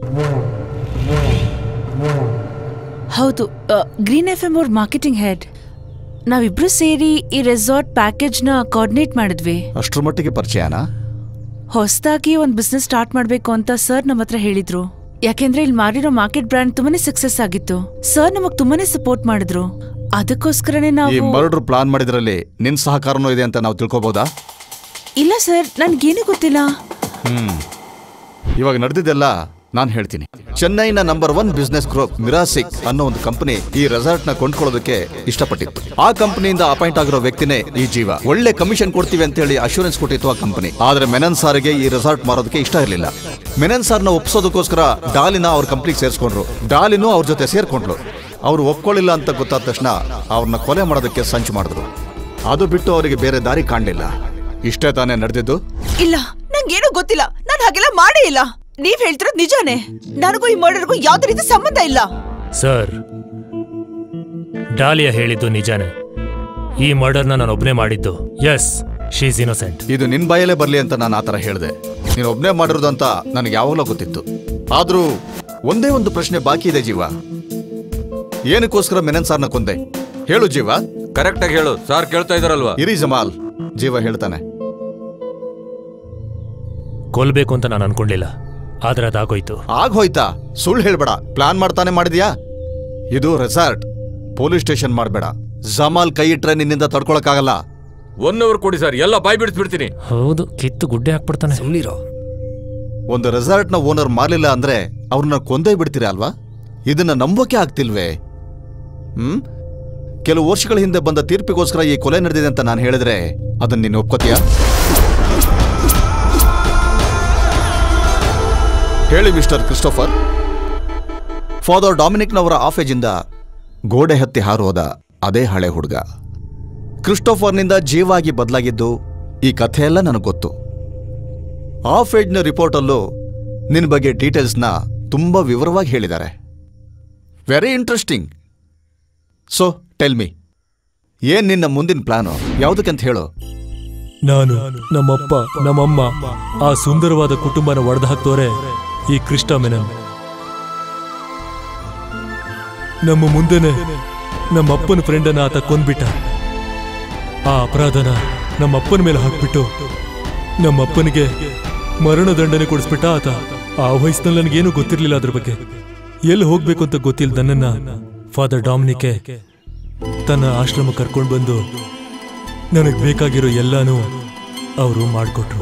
ಹೌದು ಗ್ರೀನ್ ಎಫ್ ಎಂ ಅವ್ರ ಮಾರ್ಕೆಟಿಂಗ್ ಹೆಡ್ ನಾವಿಬ್ರು ಸೇರಿ ಈ ರೆಸಾರ್ಟ್ ಪ್ಯಾಕೇಜ್ನ ಕೋಆರ್ಡಿನೇಟ್ ಮಾಡಿದ್ವಿ ಅಷ್ಟ್ರ ಮಟ್ಟಿಗೆ ಪರಿಚಯನಾ ಹೊಸದಾಗಿ ಒಂದು ಬಿಸ್ನೆಸ್ ಸ್ಟಾರ್ಟ್ ಮಾಡಬೇಕು ಅಂತ ಸರ್ ನಮ್ಮ ಹತ್ರ ಹೇಳಿದ್ರು ಯಾಕೆಂದ್ರೆ ಇಲ್ಲಿ ಮಾರಿರೋ ಮಾರ್ಕೆಟ್ ಬ್ರ್ಯಾಂಡ್ ತುಂಬಾನೇ ಸಕ್ಸಸ್ ಆಗಿತ್ತು ಸರ್ ನಮಗ್ ತುಂಬಾನೇ ಸಪೋರ್ಟ್ ಮಾಡಿದ್ರು ಅದಕ್ಕೋಸ್ಕರನೇ ಈ ನಾವು ಮರ್ಡರ್ ಪ್ಲಾನ್ ಮಾಡಿದ್ರಲ್ಲಿ ನಿನ್ ಸಹಕಾರನೂ ಇದೆ ಅಂತ ನಾವು ತಿಳ್ಕೊಬೋದಾ ಇಲ್ಲ ಸರ್ ನನ್ಗೇನು ಗೊತ್ತಿಲ್ಲ ಹ್ಮ್ ಇವಾಗ ನಡೆದಿದ್ದೆಲ್ಲ ನಾನು ಹೇಳ್ತೀನಿ ಚೆನ್ನೈನ ನಂಬರ್ ಒನ್ ಬಿಸ್ನೆಸ್ ಗ್ರೂಪ್ ಮಿರಾಸಿಕ್ ಅನ್ನೋ ಒಂದು ಕಂಪನಿ ಈ ರೆಸಾರ್ಟ್ ನ ಕೊಂಡ್ಕೊಳ್ಳೋದಕ್ಕೆ ಇಷ್ಟಪಟ್ಟಿತ್ತು ಆ ಕಂಪನಿಯಿಂದ ಅಪಾಯಿಂಟ್ ಆಗಿರೋ ವ್ಯಕ್ತಿನೇ ಈ ಜೀವ ಒಳ್ಳೆ ಕಮಿಷನ್ ಕೊಡ್ತೀವಿ ಅಂತ ಹೇಳಿ ಅಶೂರೆನ್ಸ್ ಕೊಟ್ಟಿತ್ತು ಆ ಕಂಪನಿ ಆದ್ರೆ ಮೆನನ್ ಸಾರಿಗೆ ಈ ರೆಸಾರ್ಟ್ ಮಾರೋದಕ್ಕೆ ಇಷ್ಟ ಇರಲಿಲ್ಲ ಮೆನನ್ ಸಾರ್ನ ಒಪ್ಸೋದಕ್ಕೋಸ್ಕರ ಡಾಲಿನ ಅವ್ರ ಕಂಪ್ನಿಗೆ ಸೇರಿಸ್ಕೊಂಡ್ರು ಡಾಲಿನೂ ಅವ್ರ ಜೊತೆ ಸೇರ್ಕೊಂಡ್ರು ಅವ್ರು ಒಪ್ಕೊಳ್ಳಿಲ್ಲ ಅಂತ ಗೊತ್ತಾದ ತಕ್ಷಣ ಅವ್ರನ್ನ ಕೊಲೆ ಮಾಡೋದಕ್ಕೆ ಸಂಚು ಮಾಡಿದ್ರು ಅದು ಬಿಟ್ಟು ಅವರಿಗೆ ಬೇರೆ ದಾರಿ ಕಾಣಲಿಲ್ಲ ಇಷ್ಟೇ ತಾನೇ ನಡೆದಿದ್ದು ಇಲ್ಲ ನಂಗೇನು ಗೊತ್ತಿಲ್ಲ ನಾನು ಹಾಗೆಲ್ಲ ಮಾಡೇ ಇಲ್ಲ ನೀವ್ ಹೇಳ್ತಿರೋದು ನಿಜಾನೇ ನನಗೂ ಈ ಮರ್ಡರ್ಗೂ ಯಾವ್ದೇ ರೀತಿ ಸಂಬಂಧ ಇಲ್ಲ ಸರ್ ಡಾಲಿಯಾ ಹೇಳಿದ್ದು ನಿಜಾನೇ ಈ ಮರ್ಡರ್ನ ನಾನು ಒಬ್ಬನೇ ಮಾಡಿದ್ದು ಎಸ್ ಶೀಸ್ ಇನ್ನೋಸೆಂಟ್ ಇದು ನಿನ್ ಬಾಯಲ್ಲೇ ಬರ್ಲಿ ಅಂತ ನಾನು ಆ ಥರ ಹೇಳಿದೆ ನೀನು ಒಬ್ಬನೇ ಮಾಡಿರೋದು ಅಂತ ನನಗೆ ಯಾವಾಗಲೂ ಗೊತ್ತಿತ್ತು ಆದ್ರೂ ಒಂದೇ ಒಂದು ಪ್ರಶ್ನೆ ಬಾಕಿ ಇದೆ ಜೀವ ಏನಕ್ಕೋಸ್ಕರ ಮೆನನ್ ಸಾರ್ನ ಕೊಂದೆ ಹೇಳು ಜೀವ ಕರೆಕ್ಟ್ ಆಗಿ ಹೇಳು ಸಾರ್ ಕೇಳ್ತಾ ಇದಾರಲ್ವಾ ಇರಿ ಜಮಾಲ್ ಜೀವ ಹೇಳ್ತಾನೆ ಕೊಲ್ಬೇಕು ಅಂತ ನಾನು ಅನ್ಕೊಂಡ್ಲಿಲ್ಲ ಆದ್ರೆ ಅದಾಗೋಯ್ತು ಆಗೋಯ್ತಾ ಸುಳ್ಳು ಹೇಳ್ಬೇಡ ಪ್ಲಾನ್ ಮಾಡ್ತಾನೆ ಮಾಡಿದ್ಯಾ ಇದು ರೆಸಾರ್ಟ್ ಪೊಲೀಸ್ ಸ್ಟೇಷನ್ ಮಾಡಬೇಡ ಜಮಾಲ್ ಕೈ ಇಟ್ರೆ ನಿನ್ನಿಂದ ತಡ್ಕೊಳಕ್ಕಾಗಲ್ಲ ಒನ್ ಅವರ್ ಕೊಡಿ ಸರ್ ಎಲ್ಲ ಬಾಯ್ ಬಿಡಿಸ್ಬಿಡ್ತೀನಿ ಹೌದು ಕಿತ್ತು ಗುಡ್ಡೆ ಹಾಕ್ಬಿಡ್ತಾನೆ ಸುಮ್ನಿರೋ ಒಂದು ರೆಸಾರ್ಟ್ನ ಓನರ್ ಮಾರ್ಲಿಲ್ಲ ಅಂದ್ರೆ ಅವ್ರನ್ನ ಕೊಂದೇ ಬಿಡ್ತೀರಾ ಅಲ್ವಾ ಇದನ್ನ ನಂಬೋಕೆ ಆಗ್ತಿಲ್ವೇ ಹ್ಮ್ ಕೆಲವು ವರ್ಷಗಳ ಹಿಂದೆ ಬಂದ ತೀರ್ಪಿಗೋಸ್ಕರ ಈ ಕೊಲೆ ನಡೆದಿದೆ ಅಂತ ನಾನು ಹೇಳಿದ್ರೆ ಅದನ್ನ ನೀನು ಒಪ್ಕೋತೀಯ ಹೇಳಿ ಮಿಸ್ಟರ್ ಕ್ರಿಸ್ಟೋಫರ್ ಫಾದರ್ ಡಾಮಿನಿಕ್ನವರ ಆಫೇಜಿಂದ ಗೋಡೆ ಹತ್ತಿ ಹಾರೋದ ಅದೇ ಹಳೆ ಹುಡುಗ ಕ್ರಿಸ್ಟೋಫರ್ನಿಂದ ಜೀವಾಗಿ ಬದಲಾಗಿದ್ದು ಈ ಕಥೆಯೆಲ್ಲ ನನಗೆ ಗೊತ್ತು ಆಫ್ ಏಜ್ನ ರಿಪೋರ್ಟಲ್ಲೂ ನಿನ್ನ ಬಗ್ಗೆ ಡೀಟೇಲ್ಸ್ನ ತುಂಬ ವಿವರವಾಗಿ ಹೇಳಿದ್ದಾರೆ very interesting so tell me ಏನ್ ನಿನ್ನ ಮುಂದಿನ ಪ್ಲಾನು ಯಾವುದಕ್ಕಂತ ಹೇಳು ನಾನು ನಮ್ಮಪ್ಪ ನಮ್ಮಮ್ಮ ಆ ಸುಂದರವಾದ ಕುಟುಂಬನ ಒಡೆದು ಹಾಕ್ತೋರೆ ಈ ಕೃಷ್ಣ ಮೆನನ್ ನಮ್ಮ ಮುಂದೆನೆ ನಮ್ಮ ಅಪ್ಪನ ಫ್ರೆಂಡನ್ನ ಆತ ಕೊಂದ್ಬಿಟ್ಟ ಆ ಅಪರಾಧನ ನಮ್ಮ ಅಪ್ಪನ ಮೇಲೆ ಹಾಕ್ಬಿಟ್ಟು ನಮ್ಮ ಅಪ್ಪನಿಗೆ ಮರಣ ದಂಡನೆ ಕೊಡಿಸ್ಬಿಟ್ಟ ಆತ ಆ ವಯಸ್ಸಿನಲ್ಲಿ ನನಗೇನು ಗೊತ್ತಿರ್ಲಿಲ್ಲ ಅದ್ರ ಬಗ್ಗೆ ಎಲ್ಲಿ ಹೋಗ್ಬೇಕು ಅಂತ ಗೊತ್ತಿಲ್ಲ ನನ್ನನ್ನ ಫಾದರ್ ಡಾಮಿನಿಕೆ ತನ್ನ ಆಶ್ರಮ ಕರ್ಕೊಂಡು ಬಂದು ನನಗೆ ಬೇಕಾಗಿರೋ ಎಲ್ಲಾನು ಅವರು ಮಾಡಿಕೊಟ್ರು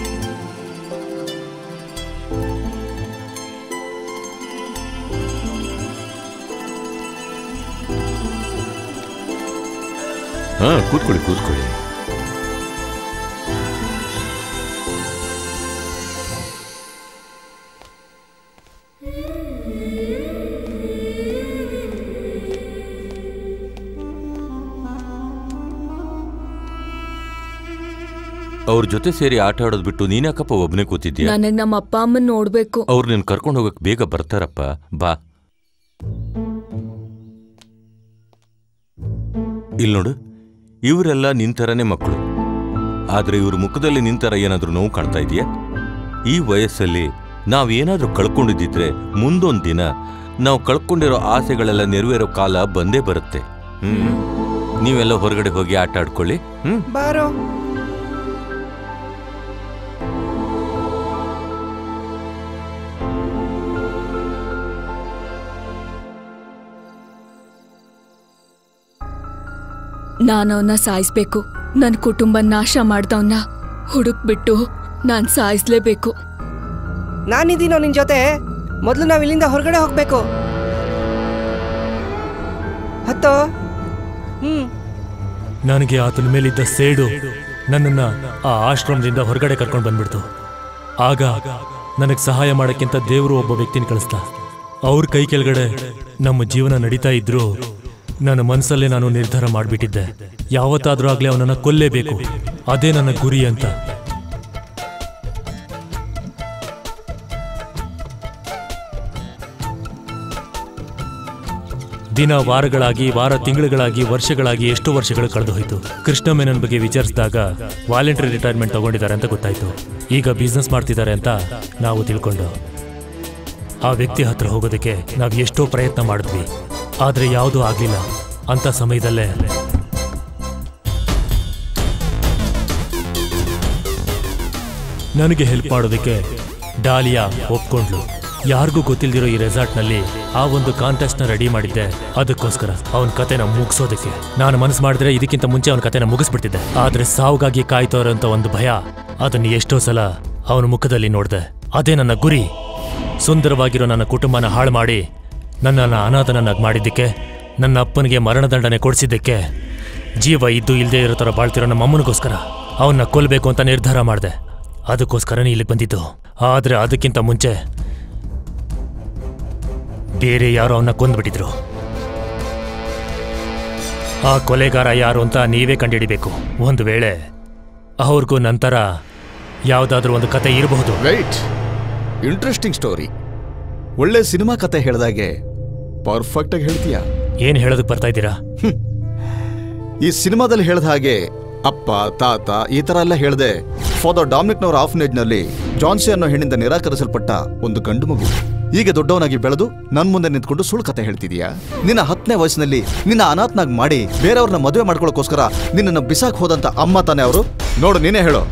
ಹಾ ಕೂತ್ಕೊಳ್ಳಿ ಕೂತ್ಕೊಳ್ಳಿ ಅವ್ರ ಜೊತೆ ಸೇರಿ ಆಟ ಆಡೋದ್ ಬಿಟ್ಟು ನೀನ್ಯಾಕಪ್ಪ ಒಬ್ನೇ ಕೂತಿದ್ಯಾ ನನಗ್ ನಮ್ಮ ಅಪ್ಪ ಅಮ್ಮನ್ ನೋಡ್ಬೇಕು ಅವ್ರು ನಿನ್ ಕರ್ಕೊಂಡು ಹೋಗಕ್ ಬೇಗ ಬರ್ತಾರಪ್ಪ ಬಾ ಇಲ್ಲಿ ನೋಡು ಇವರೆಲ್ಲ ನಿಂತರನೇ ಮಕ್ಕಳು ಆದ್ರೆ ಇವ್ರ ಮುಖದಲ್ಲಿ ನಿಂತರ ಏನಾದ್ರೂ ನೋವು ಕಾಣ್ತಾ ಇದೆಯಾ ಈ ವಯಸ್ಸಲ್ಲಿ ನಾವೇನಾದ್ರೂ ಕಳ್ಕೊಂಡಿದ್ದಿದ್ರೆ ಮುಂದೊಂದ್ ದಿನ ನಾವು ಕಳ್ಕೊಂಡಿರೋ ಆಸೆಗಳೆಲ್ಲ ನೆರವೇರೋ ಕಾಲ ಬಂದೇ ಬರುತ್ತೆ ಹ್ಮ್ ನೀವೆಲ್ಲ ಹೊರಗಡೆ ಹೋಗಿ ಆಟ ಆಡ್ಕೊಳ್ಳಿ ಹ್ಮ್ ಬಾರೋ ನಾನು ಅವನ್ನ ಸಾಯಿಸ್ಬೇಕು ನನ್ನ ಕುಟುಂಬ ನಾಶ ಮಾಡ್ದವನ್ನ ಹುಡುಕ್ಬಿಟ್ಟು ನಾನ್ ಸಾಯಿಸ್ಲೇಬೇಕು ನಾನಿದ್ದೀನೋ ನಿನ್ ಜೊತೆ ಮೊದಲು ನಾವ್ ಇಲ್ಲಿಂದ ಹೊರಗಡೆ ಹೋಗ್ಬೇಕು ಹತ್ತೋ ಹ್ಮ್ ನನಗೆ ಆತನ ಮೇಲಿದ್ದ ಸೇಡು ನನ್ನನ್ನ ಆ ಆಶ್ರಮದಿಂದ ಹೊರಗಡೆ ಕರ್ಕೊಂಡು ಬಂದ್ಬಿಡ್ತು ಆಗ ನನಗೆ ಸಹಾಯ ಮಾಡಕ್ಕಿಂತ ದೇವರು ಒಬ್ಬ ವ್ಯಕ್ತಿನ ಕಳಿಸ್ದ ಅವ್ರ ಕೈ ಕೆಳಗಡೆ ನಮ್ಮ ಜೀವನ ನಡೀತಾ ಇದ್ರು ನನ್ನ ಮನಸ್ಸಲ್ಲೇ ನಾನು ನಿರ್ಧಾರ ಮಾಡಿಬಿಟ್ಟಿದ್ದೆ ಯಾವತ್ತಾದ್ರೂ ಆಗ್ಲೇ ಅವನನ್ನ ಕೊಲ್ಲೇಬೇಕು ಅದೇ ನನ್ನ ಗುರಿ ಅಂತ ದಿನ ವಾರಗಳಾಗಿ ವಾರ ತಿಂಗಳುಗಳಾಗಿ ವರ್ಷಗಳಾಗಿ ಎಷ್ಟು ವರ್ಷಗಳು ಕಳೆದು ಹೋಯ್ತು ಕೃಷ್ಣ ಮೆನನ್ ಬಗ್ಗೆ ವಿಚಾರಿಸಿದಾಗ ವಾಲಂಟರಿ ರಿಟೈರ್ಮೆಂಟ್ ತಗೊಂಡಿದ್ದಾರೆ ಅಂತ ಗೊತ್ತಾಯ್ತು ಈಗ ಬಿಸ್ನೆಸ್ ಮಾಡ್ತಿದ್ದಾರೆ ಅಂತ ನಾವು ತಿಳ್ಕೊಂಡು ಆ ವ್ಯಕ್ತಿ ಹತ್ರ ಹೋಗೋದಕ್ಕೆ ನಾವು ಎಷ್ಟೋ ಪ್ರಯತ್ನ ಮಾಡಿದ್ವಿ ಆದ್ರೆ ಯಾವುದೂ ಆಗ್ಲಿಲ್ಲ ಅಂತ ಸಮಯದಲ್ಲೇ ನನಗೆ ಹೆಲ್ಪ್ ಮಾಡೋದಕ್ಕೆ ಡಾಲಿಯಾ ಒಪ್ಕೊಂಡ್ಲು ಯಾರಿಗೂ ಗೊತ್ತಿಲ್ದಿರೋ ಈ ರೆಸಾರ್ಟ್ನಲ್ಲಿ ಆ ಒಂದು ಕಾಂಟೆಸ್ಟ್ನ ರೆಡಿ ಮಾಡಿದ್ದೆ ಅದಕ್ಕೋಸ್ಕರ ಅವನ ಕತೆನ ಮುಗಿಸೋದಕ್ಕೆ ನಾನು ಮನಸ್ಸು ಮಾಡಿದ್ರೆ ಇದಕ್ಕಿಂತ ಮುಂಚೆ ಅವನ ಕತೆನ ಮುಗಿಸ್ಬಿಡ್ತಿದ್ದೆ ಆದ್ರೆ ಸಾವುಗಾಗಿ ಕಾಯ್ತೋರಂತ ಒಂದು ಭಯ ಅದನ್ನ ಎಷ್ಟೋ ಸಲ ಅವನ ಮುಖದಲ್ಲಿ ನೋಡ್ದೆ ಅದೇ ನನ್ನ ಗುರಿ ಸುಂದರವಾಗಿರೋ ನನ್ನ ಕುಟುಂಬನ ಹಾಳು ಮಾಡಿ ನನ್ನನ್ನು ಅನಾಥನನ್ನಾಗಿ ಮಾಡಿದ್ದಕ್ಕೆ ನನ್ನ ಅಪ್ಪನಿಗೆ ಮರಣದಂಡನೆ ಕೊಡಿಸಿದ್ದಕ್ಕೆ ಜೀವ ಇದ್ದು ಇಲ್ಲದೆ ಇರೋ ಥರ ಬಾಳ್ತಿರೋ ನಮ್ಮ ಅಮ್ಮನಿಗೋಸ್ಕರ ಅವನ್ನ ಕೊಲ್ಲಬೇಕು ಅಂತ ನಿರ್ಧಾರ ಮಾಡಿದೆ ಅದಕ್ಕೋಸ್ಕರನೇ ಇಲ್ಲಿಗೆ ಬಂದಿದ್ದು ಆದರೆ ಅದಕ್ಕಿಂತ ಮುಂಚೆ ಬೇರೆ ಯಾರೋ ಅವನ್ನ ಕೊಂದ್ಬಿಟ್ಟಿದ್ರು ಆ ಕೊಲೆಗಾರ ಯಾರು ಅಂತ ನೀವೇ ಕಂಡುಹಿಡಿಬೇಕು ಒಂದು ವೇಳೆ ಅವ್ರಿಗೂ ನಂತರ ಯಾವುದಾದ್ರೂ ಒಂದು ಕತೆ ಇರಬಹುದು ರೈಟ್ ಇಂಟ್ರೆಸ್ಟಿಂಗ್ ಸ್ಟೋರಿ ಒಳ್ಳೆ ಸಿನಿಮಾ ಕತೆ ಹೇಳ್ದಾಗೆ ಪರ್ಫೆಕ್ಟ್ ಆಗಿ ಹೇಳ್ತೀಯಾ ಏನು ಹೇಳೋದಕ್ಕೆ ಬರ್ತಾ ಇದ್ದೀರಾ ಈ ಸಿನಿಮಾದಲ್ಲಿ ಹೇಳ್ದ ಹಾಗೆ ಅಪ್ಪ ತಾತ ಈ ತರ ಎಲ್ಲ ಹೇಳ್ದೆ ಫಾದರ್ ಡಾಮಿನಿಕ್ನವರ ಆಫ್ನೇಜ್ನಲ್ಲಿ ಜಾನ್ಸಿ ಅನ್ನೋ ಹೆಣ್ಣಿಂದ ನಿರಾಕರಿಸಲ್ಪಟ್ಟ ಒಂದು ಗಂಡು ಮಗು ಈಗ ದೊಡ್ಡವನಾಗಿ ಬೆಳೆದು ನನ್ ಮುಂದೆ ನಿಂತ್ಕೊಂಡು ಸುಳ್ಳು ಕತೆ ಹೇಳ್ತಿದೀಯಾ ನಿನ್ನ ಹತ್ತನೇ ವಯಸ್ಸಿನಲ್ಲಿ ನಿನ್ನ ಅನಾಥನಾಗ್ ಮಾಡಿ ಬೇರೆಯವ್ರನ್ನ ಮದುವೆ ಮಾಡ್ಕೊಳ್ಳೋಕೋಸ್ಕರ ನಿನ್ನನ್ನು ಬಿಸಾಕ್ ಹೋದಂತ ಅಮ್ಮ ತಾನೇ ಅವರು ನೋಡು ನೀನೇ ಹೇಳು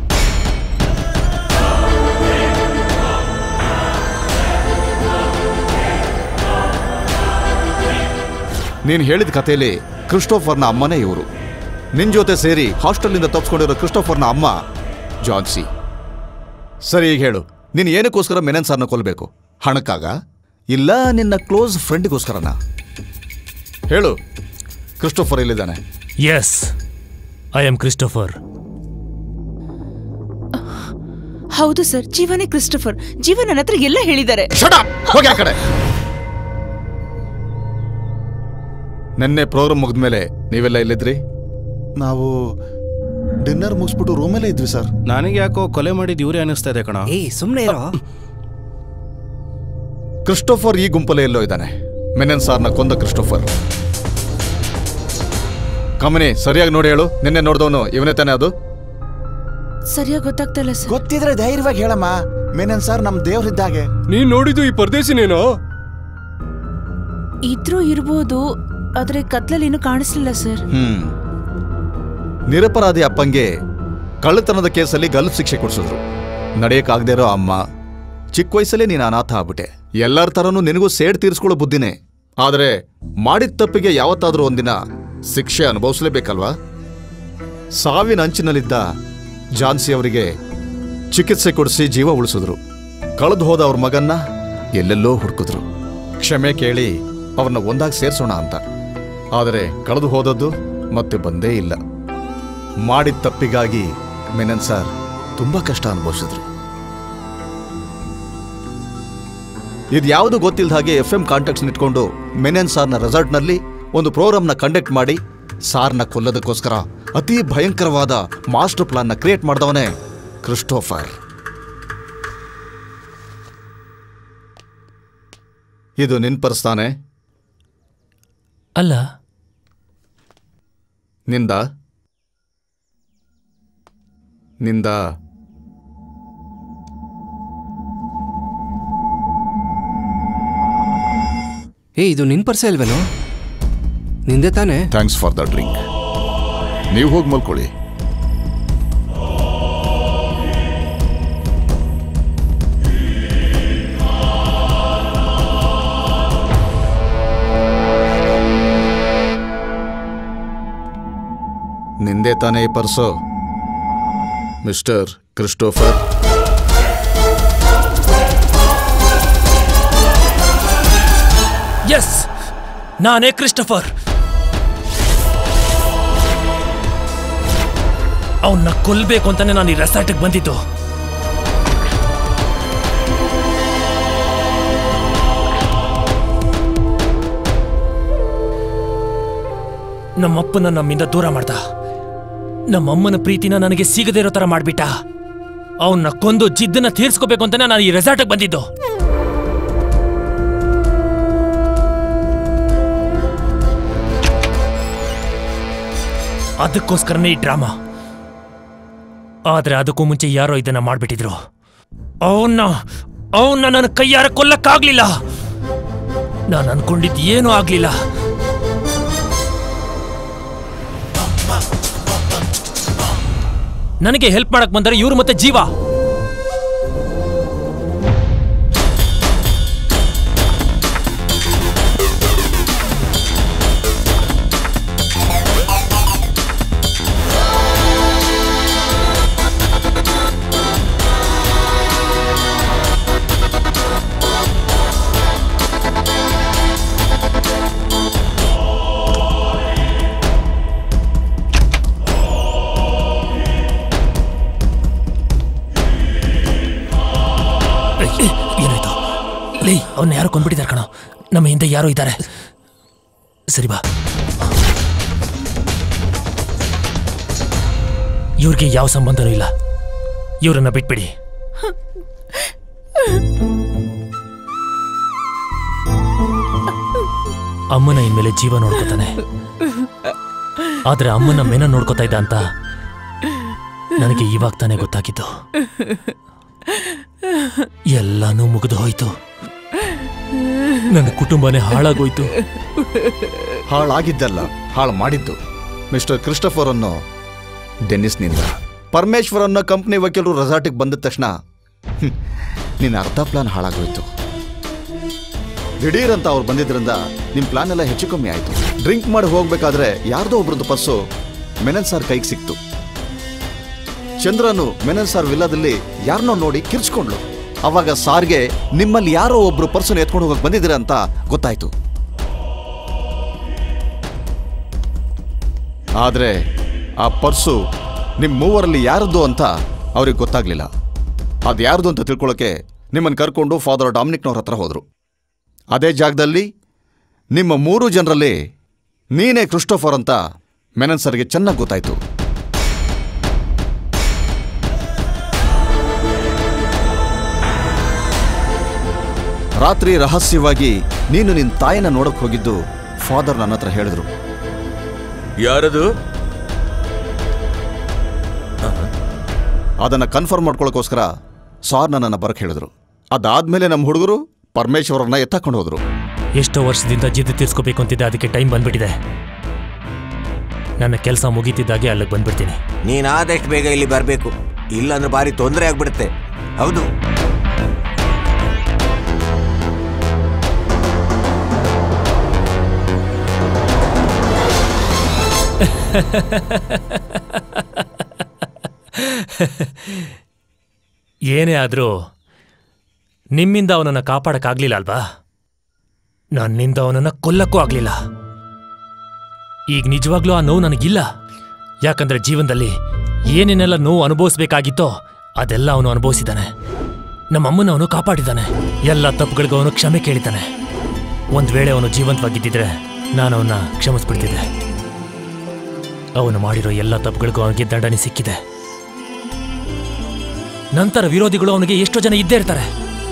ನೀನು ಹೇಳಿದ ಕಥೆಯಲ್ಲಿ ಕ್ರಿಸ್ಟೋಫರ್ನ ಅಮ್ಮನೇ ಇವರು ನಿನ್ ಜೊತೆ ಸೇರಿ ಹಾಸ್ಟೆಲ್ನಿಂದ ತಪ್ಪಿಸ್ಕೊಂಡಿರೋ ಕ್ರಿಸ್ಟೋಫರ್ನ ಅಮ್ಮ ಜಾನ್ಸಿ ಸರಿ ಈಗ ಹೇಳು ನೀನು ಏನಕ್ಕೋಸ್ಕರ ಮೆನನ್ ಸರ್ನ ಕೊಲ್ಬೇಕು ಹಣಕ್ಕಾಗ ಇಲ್ಲ ನಿನ್ನ ಕ್ಲೋಸ್ ಫ್ರೆಂಡ್ಗೋಸ್ಕರನ ಹೇಳು ಕ್ರಿಸ್ಟೋಫರ್ ಎಲ್ಲಿದ್ದಾನೆ ಎಸ್ ಐ ಆಮ್ ಕ್ರಿಸ್ಟೋಫರ್ ಹೌದು ಸರ್ ಜೀವನೇ ಕ್ರಿಸ್ಟೋಫರ್ ಜೀವ ನನ್ನ ಹತ್ರ ಎಲ್ಲ ಹೇಳಿದ್ದಾರೆ ಹೋಗಿ ಆ ಕಡೆ ನಿನ್ನೆ ಪ್ರೋಗ್ರಾಮ್ ಮುಗಿದ್ಮೇಲೆ ನೀವೆಲ್ಲ ಎಲ್ಲಿದ್ರಿ ನಾವು ಡಿನ್ನರ್ ಮುಗಿಸ್ಬಿಟ್ಟು ರೂಮಲ್ಲೇ ಇದ್ವಿ ಸರ್ ನನಗೆ ಯಾಕೋ ಕೊಲೆ ಮಾಡಿದ ಇವರೇ ಅನಿಸ್ತಾ ಇದೆ ಕಣ ಏಯ್ ಸುಮ್ಮನೆ ಇರೋ ಕ್ರಿಸ್ಟೋಫರ್ ಈ ಗುಂಪಲ್ಲೇ ಎಲ್ಲೋ ಇದ್ದಾನೆ ಮೆನನ್ ಸಾರ್ನ ಕೊಂದ ಕ್ರಿಸ್ಟೋಫರ್ ಕಮನಿ ಸರಿಯಾಗಿ ನೋಡಿ ಹೇಳು ನಿನ್ನೆ ನೋಡ್ದವನು ಇವನೇ ತಾನೇ ಅದು ಸರಿಯಾಗಿ ಗೊತ್ತಾಗ್ತಾ ಇಲ್ಲ ಸರ್ ಗೊತ್ತಿದ್ರೆ ಧೈರ್ಯವಾಗಿ ಹೇಳಮ್ಮ ಮೇನನ್ ಸರ್ ನಮ್ ದೇವ್ರಿದ್ದಾಗೆ ನೀನ್ ನೋಡಿದ್ದು ಈ ಪರದೇಶಿನೇನೋ ಇದ್ರೂ ಇರ್ಬೋದು ಆದ್ರೆ ಕತ್ಲಲ್ಲಿ ಇನ್ನೂ ಕಾಣಿಸ್ಲಿಲ್ಲ ಸರ್ ಹ್ಮ್ ನಿರಪರಾಧಿ ಅಪ್ಪಂಗೆ ಕಳ್ಳತನದ ಕೇಸಲ್ಲಿ ಗಲ್ಲು ಶಿಕ್ಷೆ ಕೊಡಿಸಿದ್ರು ನಡೆಯಕ್ಕಾಗದೇ ಇರೋ ಅಮ್ಮ ಚಿಕ್ಕ ವಯಸ್ಸಲ್ಲೇ ನೀನು ಅನಾಥ ಆಗ್ಬಿಟ್ಟೆ ಎಲ್ಲರ ಥರನೂ ನಿನಗೂ ಸೇಡ್ ತೀರಿಸ್ಕೊಳ್ಳೋ ಬುದ್ಧಿನೇ ಆದರೆ ಮಾಡಿದ ತಪ್ಪಿಗೆ ಯಾವತ್ತಾದ್ರೂ ಒಂದಿನ ಶಿಕ್ಷೆ ಅನುಭವಿಸಲೇಬೇಕಲ್ವಾ ಸಾವಿನ ಅಂಚಿನಲ್ಲಿದ್ದ ಜಾನ್ಸಿ ಅವರಿಗೆ ಚಿಕಿತ್ಸೆ ಕೊಡಿಸಿ ಜೀವ ಉಳಿಸಿದ್ರು ಕಳೆದು ಹೋದ ಅವ್ರ ಮಗನ್ನ ಎಲ್ಲೆಲ್ಲೋ ಹುಡುಕಿದ್ರು ಕ್ಷಮೆ ಕೇಳಿ ಅವ್ರನ್ನ ಒಂದಾಗಿ ಸೇರ್ಸೋಣ ಅಂತ ಆದರೆ ಕಳೆದು ಹೋದದ್ದು ಮತ್ತೆ ಬಂದೇ ಇಲ್ಲ ಮಾಡಿದ ತಪ್ಪಿಗಾಗಿ ಮೆನನ್ ಸರ್ ತುಂಬಾ ಕಷ್ಟ ಅನುಭವಿಸಿದ್ರು ಇದ್ಯಾವುದು ಗೊತ್ತಿಲ್ಲದ ಹಾಗೆ ಎಫ್ ಎಂ ಕಾಂಟ್ಯಾಕ್ಟ್ಸ್ ಇಟ್ಕೊಂಡು ಮೆನನ್ ಸಾರ್ನ ರೆಸಾರ್ಟ್ನಲ್ಲಿ ಒಂದು ಪ್ರೋಗ್ರಾಮ್ನ ಕಂಡಕ್ಟ್ ಮಾಡಿ ಸಾರ್ನ ಕೊಲ್ಲೋದಕ್ಕೋಸ್ಕರ ಅತಿ ಭಯಂಕರವಾದ ಮಾಸ್ಟರ್ ಪ್ಲಾನ್ನ ಕ್ರಿಯೇಟ್ ಮಾಡಿದವನೇ ಕ್ರಿಸ್ಟೋಫರ್ ಇದು ನಿನ್ ಪರ್ಸ್ತಾನೆ ಅಲ್ಲ ನಿಂದ ನಿಂದ ಏ ಇದು ನಿನ್ ಪರ್ಸೆ ಅಲ್ವೇನೋ ನಿಂದೆ ತಾನೇ ಥ್ಯಾಂಕ್ಸ್ ಫಾರ್ ದ ಡ್ರಿಂಕ್ ನೀವು ಹೋಗಿ ಮಲ್ಕೊಳ್ಳಿ ನಿಂದೇ ತಾನೇ ಈ ಪರ್ಸು ಮಿಸ್ಟರ್ ಕ್ರಿಸ್ಟೋಫರ್ ಎಸ್ ನಾನೇ ಕ್ರಿಸ್ಟಫರ್ ಅವನ್ನ ಕೊಲ್ಬೇಕು ಅಂತಾನೆ ನಾನು ಈ ರೆಸಾರ್ಟ್ಗೆ ಬಂದಿದ್ದು ನಮ್ಮಪ್ಪನ ನಮ್ಮಿಂದ ದೂರ ಮಾಡ್ದ ನಮ್ಮಮ್ಮನ ಪ್ರೀತಿನ ನನಗೆ ಸಿಗದೇ ಇರೋ ತರ ಮಾಡ್ಬಿಟ್ಟ ಅವನ್ನ ಕೊಂದು ಜಿದ್ದನ್ನ ತೀರ್ಸ್ಕೋಬೇಕು ಅಂತಾನೆ ನಾನು ಈ ರೆಸಾರ್ಟ್ಗೆ ಬಂದಿದ್ದು ಅದಕ್ಕೋಸ್ಕರನೇ ಈ ಡ್ರಾಮಾ ಆದ್ರೆ ಅದಕ್ಕೂ ಮುಂಚೆ ಯಾರೋ ಇದನ್ನ ಮಾಡ್ಬಿಟ್ಟಿದ್ರು ಅವನ್ನ ಅವನ್ನ ನನ್ನ ಕೈಯಾರ ಕೊಲ್ಲಕ್ಕಾಗ್ಲಿಲ್ಲ ನಾನು ಅನ್ಕೊಂಡಿದ್ದು ಏನೂ ಆಗ್ಲಿಲ್ಲ ನನಗೆ ಹೆಲ್ಪ್ ಮಾಡಕ್ ಬಂದರೆ ಇವ್ರು ಮತ್ತೆ ಜೀವ ಏಯ್, ಏನಾಯ್ತು ಲೇ ಅವನ್ನ ಯಾರೋ ಕೊಂದ್ಬಿಟ್ಟಿದ್ದಾರೆ ಕಣೋ ನಮ್ಮ ಹಿಂದೆ ಯಾರೋ ಇದ್ದಾರೆ ಸರಿ ಬಾ ಇವ್ರಿಗೆ ಯಾವ ಸಂಬಂಧನೂ ಇಲ್ಲ ಇವ್ರನ್ನ ಬಿಟ್ಬಿಡಿ ಅಮ್ಮನ ಇನ್ಮೇಲೆ ಜೀವ ನೋಡ್ಕೋತಾನೆ ಆದ್ರೆ ಅಮ್ಮನ ಮೆನ ನೋಡ್ಕೋತಾ ಇದ್ದ ಅಂತ ನನಗೆ ಇವಾಗ ತಾನೇ ಗೊತ್ತಾಗಿದ್ದು ಎಲ್ಲಾನು ಮುಗಿದು ಹೋಯ್ತು ನನ್ನ ಕುಟುಂಬನೇ ಹಾಳಾಗೋಯ್ತು ಹಾಳಾಗಿದ್ದಲ್ಲ ಹಾಳು ಮಾಡಿದ್ದು ಮಿಸ್ಟರ್ ಕ್ರಿಸ್ಟಫರ್ ಅನ್ನೋ ಡೆನ್ನಿಸ್ನಿಂದ ಪರಮೇಶ್ವರ್ ಅನ್ನೋ ಕಂಪ್ನಿ ವಕೀಲರು ರೆಸಾರ್ಟಿಗೆ ಬಂದ ತಕ್ಷಣ ಹ್ಮ್, ನಿನ್ನ ಅರ್ಧ ಪ್ಲಾನ್ ಹಾಳಾಗೋಯ್ತು ದಿಢೀರ್ ಅಂತ ಅವ್ರು ಬಂದಿದ್ರಿಂದ ನಿಮ್ಮ ಪ್ಲಾನ್ ಎಲ್ಲ ಹೆಚ್ಚು ಕಮ್ಮಿ ಆಯಿತು ಡ್ರಿಂಕ್ ಮಾಡಿ ಹೋಗ್ಬೇಕಾದ್ರೆ ಯಾರ್ದೋ ಒಬ್ರದ್ದು ಪರ್ಸು ಮೆನನ್ ಸಾರ್ ಕೈಗೆ ಸಿಕ್ತು ಚಂದ್ರನು ಮೆನನ್ ಸಾರ್ ವಿಲ್ಲಾದಲ್ಲಿ ಯಾರನ್ನೋ ನೋಡಿ ಕಿರ್ಚ್ಕೊಂಡ್ಲು ಅವಾಗ ಸಾರ್ಗೆ ನಿಮ್ಮಲ್ಲಿ ಯಾರೋ ಒಬ್ರು ಪರ್ಸನ್ ಎತ್ಕೊಂಡು ಹೋಗಕ್ ಬಂದಿದ್ದೀರ ಅಂತ ಗೊತ್ತಾಯ್ತು ಆದರೆ ಆ ಪರ್ಸು ನಿಮ್ಮ ಮೂವರಲ್ಲಿ ಯಾರದ್ದು ಅಂತ ಅವ್ರಿಗೆ ಗೊತ್ತಾಗ್ಲಿಲ್ಲ ಅದು ಯಾರ್ದು ಅಂತ ತಿಳ್ಕೊಳ್ಳೋಕೆ ನಿಮ್ಮನ್ನು ಕರ್ಕೊಂಡು ಫಾದರ್ ಡಾಮಿನಿಕ್ನವ್ರ ಹತ್ರ ಹೋದರು ಅದೇ ಜಾಗದಲ್ಲಿ ನಿಮ್ಮ ಮೂರು ಜನರಲ್ಲಿ ನೀನೇ ಕ್ರಿಸ್ಟೋಫರ್ ಅಂತ ಮೆನನ್ ಸರ್ಗೆ ಚೆನ್ನಾಗಿ ಗೊತ್ತಾಯ್ತು ರಾತ್ರಿ ರಹಸ್ಯವಾಗಿ ನೀನು ನಿನ್ನ ತಾಯಿನ ನೋಡಕ್ ಹೋಗಿದ್ದು ಫಾದರ್ ನನ್ನ ಹತ್ರ ಹೇಳಿದ್ರು ಯಾರದು ಅದನ್ನ ಕನ್ಫರ್ಮ್ ಮಾಡ್ಕೊಳ್ಳೋಕೋಸ್ಕರ ಸಾರ್ ನನ್ನನ್ನು ಬರಕ್ ಹೇಳಿದ್ರು ಅದಾದ್ಮೇಲೆ ನಮ್ಮ ಹುಡುಗರು ಪರಮೇಶ್ವರನ್ನ ಎತ್ತಾಕೊಂಡು ಹೋದ್ರು ಎಷ್ಟೋ ವರ್ಷದಿಂದ ಜಿದ್ದು ತೀರ್ಸ್ಕೋಬೇಕು ಅಂತಿದ್ದೆ ಅದಕ್ಕೆ ಟೈಮ್ ಬಂದ್ಬಿಟ್ಟಿದೆ ನನ್ನ ಕೆಲಸ ಮುಗೀತಿದ್ದಾಗೆ ಅಲ್ಲಿಗೆ ಬಂದ್ಬಿಡ್ತೀನಿ ನೀನ್ ಆದಷ್ಟು ಬೇಗ ಇಲ್ಲಿ ಬರಬೇಕು ಇಲ್ಲಾಂದ್ರೆ ಭಾರಿ ತೊಂದರೆ ಆಗ್ಬಿಡುತ್ತೆ ಹೌದು ಏನೇ ಆದರೂ ನಿಮ್ಮಿಂದ ಅವನನ್ನು ಕಾಪಾಡಕ್ಕಾಗ್ಲಿಲ್ಲ ಅಲ್ವಾ ನನ್ನಿಂದ ಅವನನ್ನು ಕೊಲ್ಲಕ್ಕೂ ಆಗ್ಲಿಲ್ಲ ಈಗ ನಿಜವಾಗ್ಲೂ ಆ ನೋವು ನನಗಿಲ್ಲ ಯಾಕಂದ್ರೆ ಜೀವನದಲ್ಲಿ ಏನೇನೆಲ್ಲ ನೋವು ಅನುಭವಿಸ್ಬೇಕಾಗಿತ್ತೋ ಅದೆಲ್ಲ ಅವನು ಅನುಭವಿಸಿದ್ದಾನೆ ನಮ್ಮಮ್ಮನ ಅವನು ಕಾಪಾಡಿದ್ದಾನೆ ಎಲ್ಲ ತಪ್ಪುಗಳಿಗೂ ಅವನು ಕ್ಷಮೆ ಕೇಳಿದ್ದಾನೆ ಒಂದ್ ವೇಳೆ ಅವನು ಜೀವಂತವಾಗಿದ್ದಿದ್ರೆ ನಾನು ಅವನ್ನ ಕ್ಷಮಿಸ್ಬಿಡ್ತಿದ್ದೆ ಅವನು ಮಾಡಿರೋ ಎಲ್ಲ ತಪ್ಪುಗಳಿಗೂ ಅವನಿಗೆ ದಂಡನೆ ಸಿಕ್ಕಿದೆ ನಂತರ ವಿರೋಧಿಗಳು ಅವನಿಗೆ ಎಷ್ಟೋ ಜನ ಇದ್ದೇ ಇರ್ತಾರೆ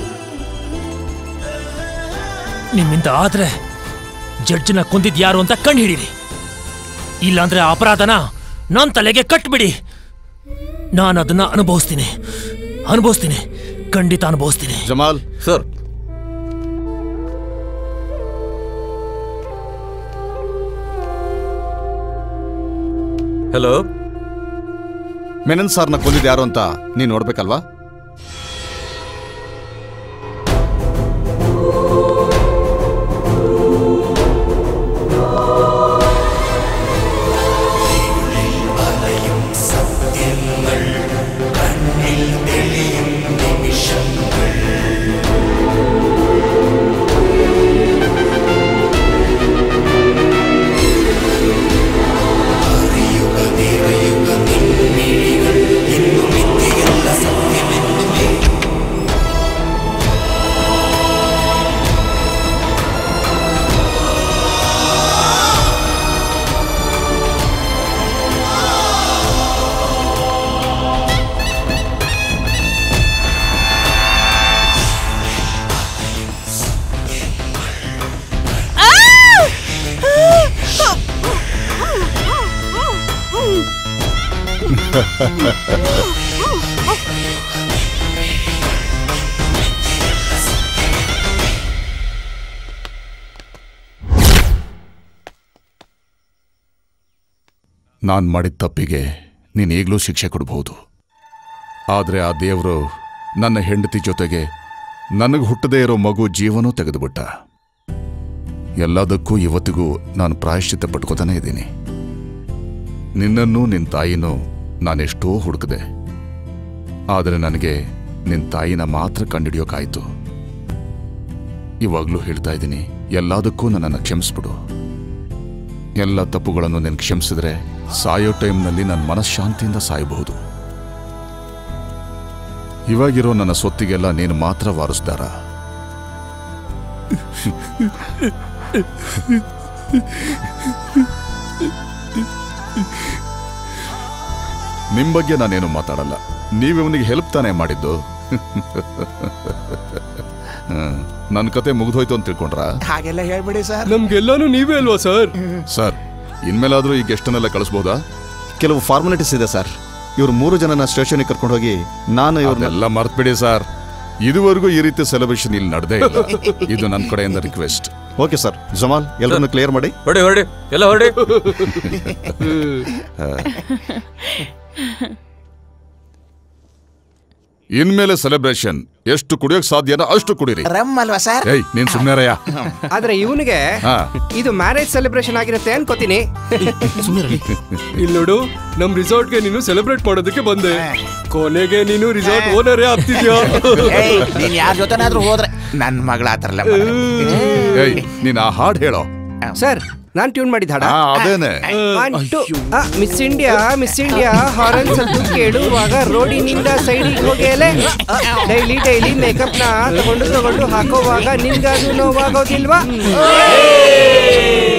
ನಿಮ್ಮಿಂದ ಆದ್ರೆ ಜಡ್ಜ್ನ ಕೊಂದಿದ್ ಯಾರು ಅಂತ ಕಂಡು ಹಿಡೀರಿ ಇಲ್ಲಾಂದ್ರೆ ಆ ಅಪರಾಧನ ನನ್ನ ತಲೆಗೆ ಕಟ್ಬಿಡಿ ನಾನು ಅದನ್ನ ಅನುಭವಿಸ್ತೀನಿ ಅನುಭವಿಸ್ತೀನಿ ಖಂಡಿತ ಅನುಭವಿಸ್ತೀನಿ ಜಮಾಲ್ ಸರ್ ಹಲೋ ಮೆನನ್ ಸಾರ್ನ ಕೊಂದಿದ್ದು ಯಾರು ಅಂತ ನೀನು ನೋಡ್ಬೇಕಲ್ವಾ ನಾನು ಮಾಡಿದ ತಪ್ಪಿಗೆ ನೀನು ಈಗಲೂ ಶಿಕ್ಷೆ ಕೊಡಬಹುದು ಆದರೆ ಆ ದೇವರು ನನ್ನ ಹೆಂಡತಿ ಜೊತೆಗೆ ನನಗೆ ಹುಟ್ಟದೇ ಇರೋ ಮಗು ಜೀವನೂ ತೆಗೆದುಬಿಟ್ಟ ಎಲ್ಲದಕ್ಕೂ ಇವತ್ತಿಗೂ ನಾನು ಪ್ರಾಯಶ್ಚಿತ್ತ ಪಟ್ಕೋತಾನೆ ಇದ್ದೀನಿ ನಿನ್ನನ್ನು ನಿನ್ನ ತಾಯಿನೂ ನಾನೆಷ್ಟೋ ಹುಡುಕಿದೆ ಆದರೆ ನನಗೆ ನಿನ್ನ ತಾಯಿನ ಮಾತ್ರ ಕಂಡಿಡಿಯೋಕ್ಕಾಯ್ತು ಇವಾಗಲೂ ಹೇಳ್ತಾ ಇದ್ದೀನಿ ಎಲ್ಲದಕ್ಕೂ ನನ್ನನ್ನು ಕ್ಷಮಿಸ್ಬಿಡು ಎಲ್ಲ ತಪ್ಪುಗಳನ್ನು ನೀನು ಕ್ಷಮಿಸಿದ್ರೆ ಸಾಯೋ ಟೈಮ್ನಲ್ಲಿ ನನ್ನ ಮನಃಶಾಂತಿಯಿಂದ ಸಾಯಬಹುದು ಇವಾಗಿರೋ ನನ್ನ ಸೊತ್ತಿಗೆಲ್ಲ ನೀನು ಮಾತ್ರ ವಾರಸ್ದಾರ ನಿಮ್ ಬಗ್ಗೆ ನಾನೇನು ಮಾತಾಡಲ್ಲ ನೀವಿವನಿಗೆ ಹೆಲ್ಪ್ ತಾನೇ ಮಾಡಿದ್ದು ನನ್ನ ಕತೆ ಮುಗಿದೋಯ್ತು ಅಂತ ತಿಳ್ಕೊಂಡ್ರಾ ಹಾಗೆಲ್ಲ ಹೇಳ್ಬಿಡಿ ಸರ್ ನಮ್ಗೆಲ್ಲಾನು ನೀವೇ ಅಲ್ವಾ ಸರ್ ಸರ್ ಇನ್ಮೇಲಾದ್ರೂ ಈ ಗೆಸ್ಟನ್ನೆಲ್ಲ ಕಳಿಸ್ಬೋದಾ ಕೆಲವು ಫಾರ್ಮಾಲಿಟೀಸ್ ಇದೆ ಸರ್ ಇವ್ರು ಮೂರು ಜನನ ಸ್ಟೇಷನ್ಗೆ ಕರ್ಕೊಂಡು ಹೋಗಿ ನಾನು ಇವ್ರನ್ನ ಎಲ್ಲ ಮರ್ತ್ಬಿಡಿ ಸರ್ ಇದುವರೆಗೂ ಈ ರೀತಿ ಸೆಲೆಬ್ರೇಷನ್ ಇಲ್ಲಿ ನಡೆದೇ ಇಲ್ಲ ಇದು ನನ್ನ ಕಡೆಯಿಂದ ರಿಕ್ವೆಸ್ಟ್ ಓಕೆ ಸರ್ ಜಮಾಲ್ ಎಲ್ಲರನ್ನು ಕ್ಲಿಯರ್ ಮಾಡಿ ಹೊಡಿ ಹೊಡಿ ಎಲ್ಲ ಹೊಡಿ ಇನ್ಮೇಲೆ ಸೆಲೆಬ್ರೇಷನ್ ಎಷ್ಟು ಕುಡಿಯೋಕ್ ಸಾಧ್ಯನೋ ಅಷ್ಟು ಕುಡೀರಿ ರಮ್ ಅಲ್ವಾ ಸರ್ ಏಯ್ ನೀನ್ ಸುಮ್ನೆರಯ್ಯ ಆದ್ರೆ ಇವನಿಗೆ ಹಾ. ಇದು ಮ್ಯಾರೇಜ್ ಸೆಲೆಬ್ರೇಷನ್ ಆಗಿರುತ್ತೆ ಅನ್ಕೋತೀನಿ ಇಲ್ಲಿ ನೋಡು ನಮ್ ರಿಸಾರ್ಟ್ಗೆ ನೀನು ಸೆಲೆಬ್ರೇಟ್ ಮಾಡೋದಕ್ಕೆ ಬಂದೆ ಕೊನೆಗೆ ನೀನು ರಿಸಾರ್ಟ್ ಓನರೇ ಆಗ್ತಿದ್ಯಾ ಏಯ್, ನೀನ್ ಯಾರ ಜೊತೆನಾದ್ರೂ ಹೋದ್ರೆ ನನ್ ಮಗಳ ಆತರಲ್ಲ ಏಯ್ ನೀನ್ ಆ ಹಾಡ್ ಹೇಳೋ ಸರ್ ನಾನ್ ಟ್ಯೂನ್ ಮಾಡಿದ ಹಾಡ ಹಾ, ಅದೇನೆ. Miss India miss India horn ಸದ್ದು ಕೇಳುವಾಗ ರೋಡಿನಿಂದ ಸೈಡಿಗೆ ಹೋಗೇಲೆ ಡೈಲಿ ಡೈಲಿ ಮೇಕಪ್ ನ ತಗೊಂಡು ತಗೊಂಡು ಹಾಕೋವಾಗ ನಿನ್ಗಾದ್ರು ನೋವಾಗೋದಿಲ್ವಾ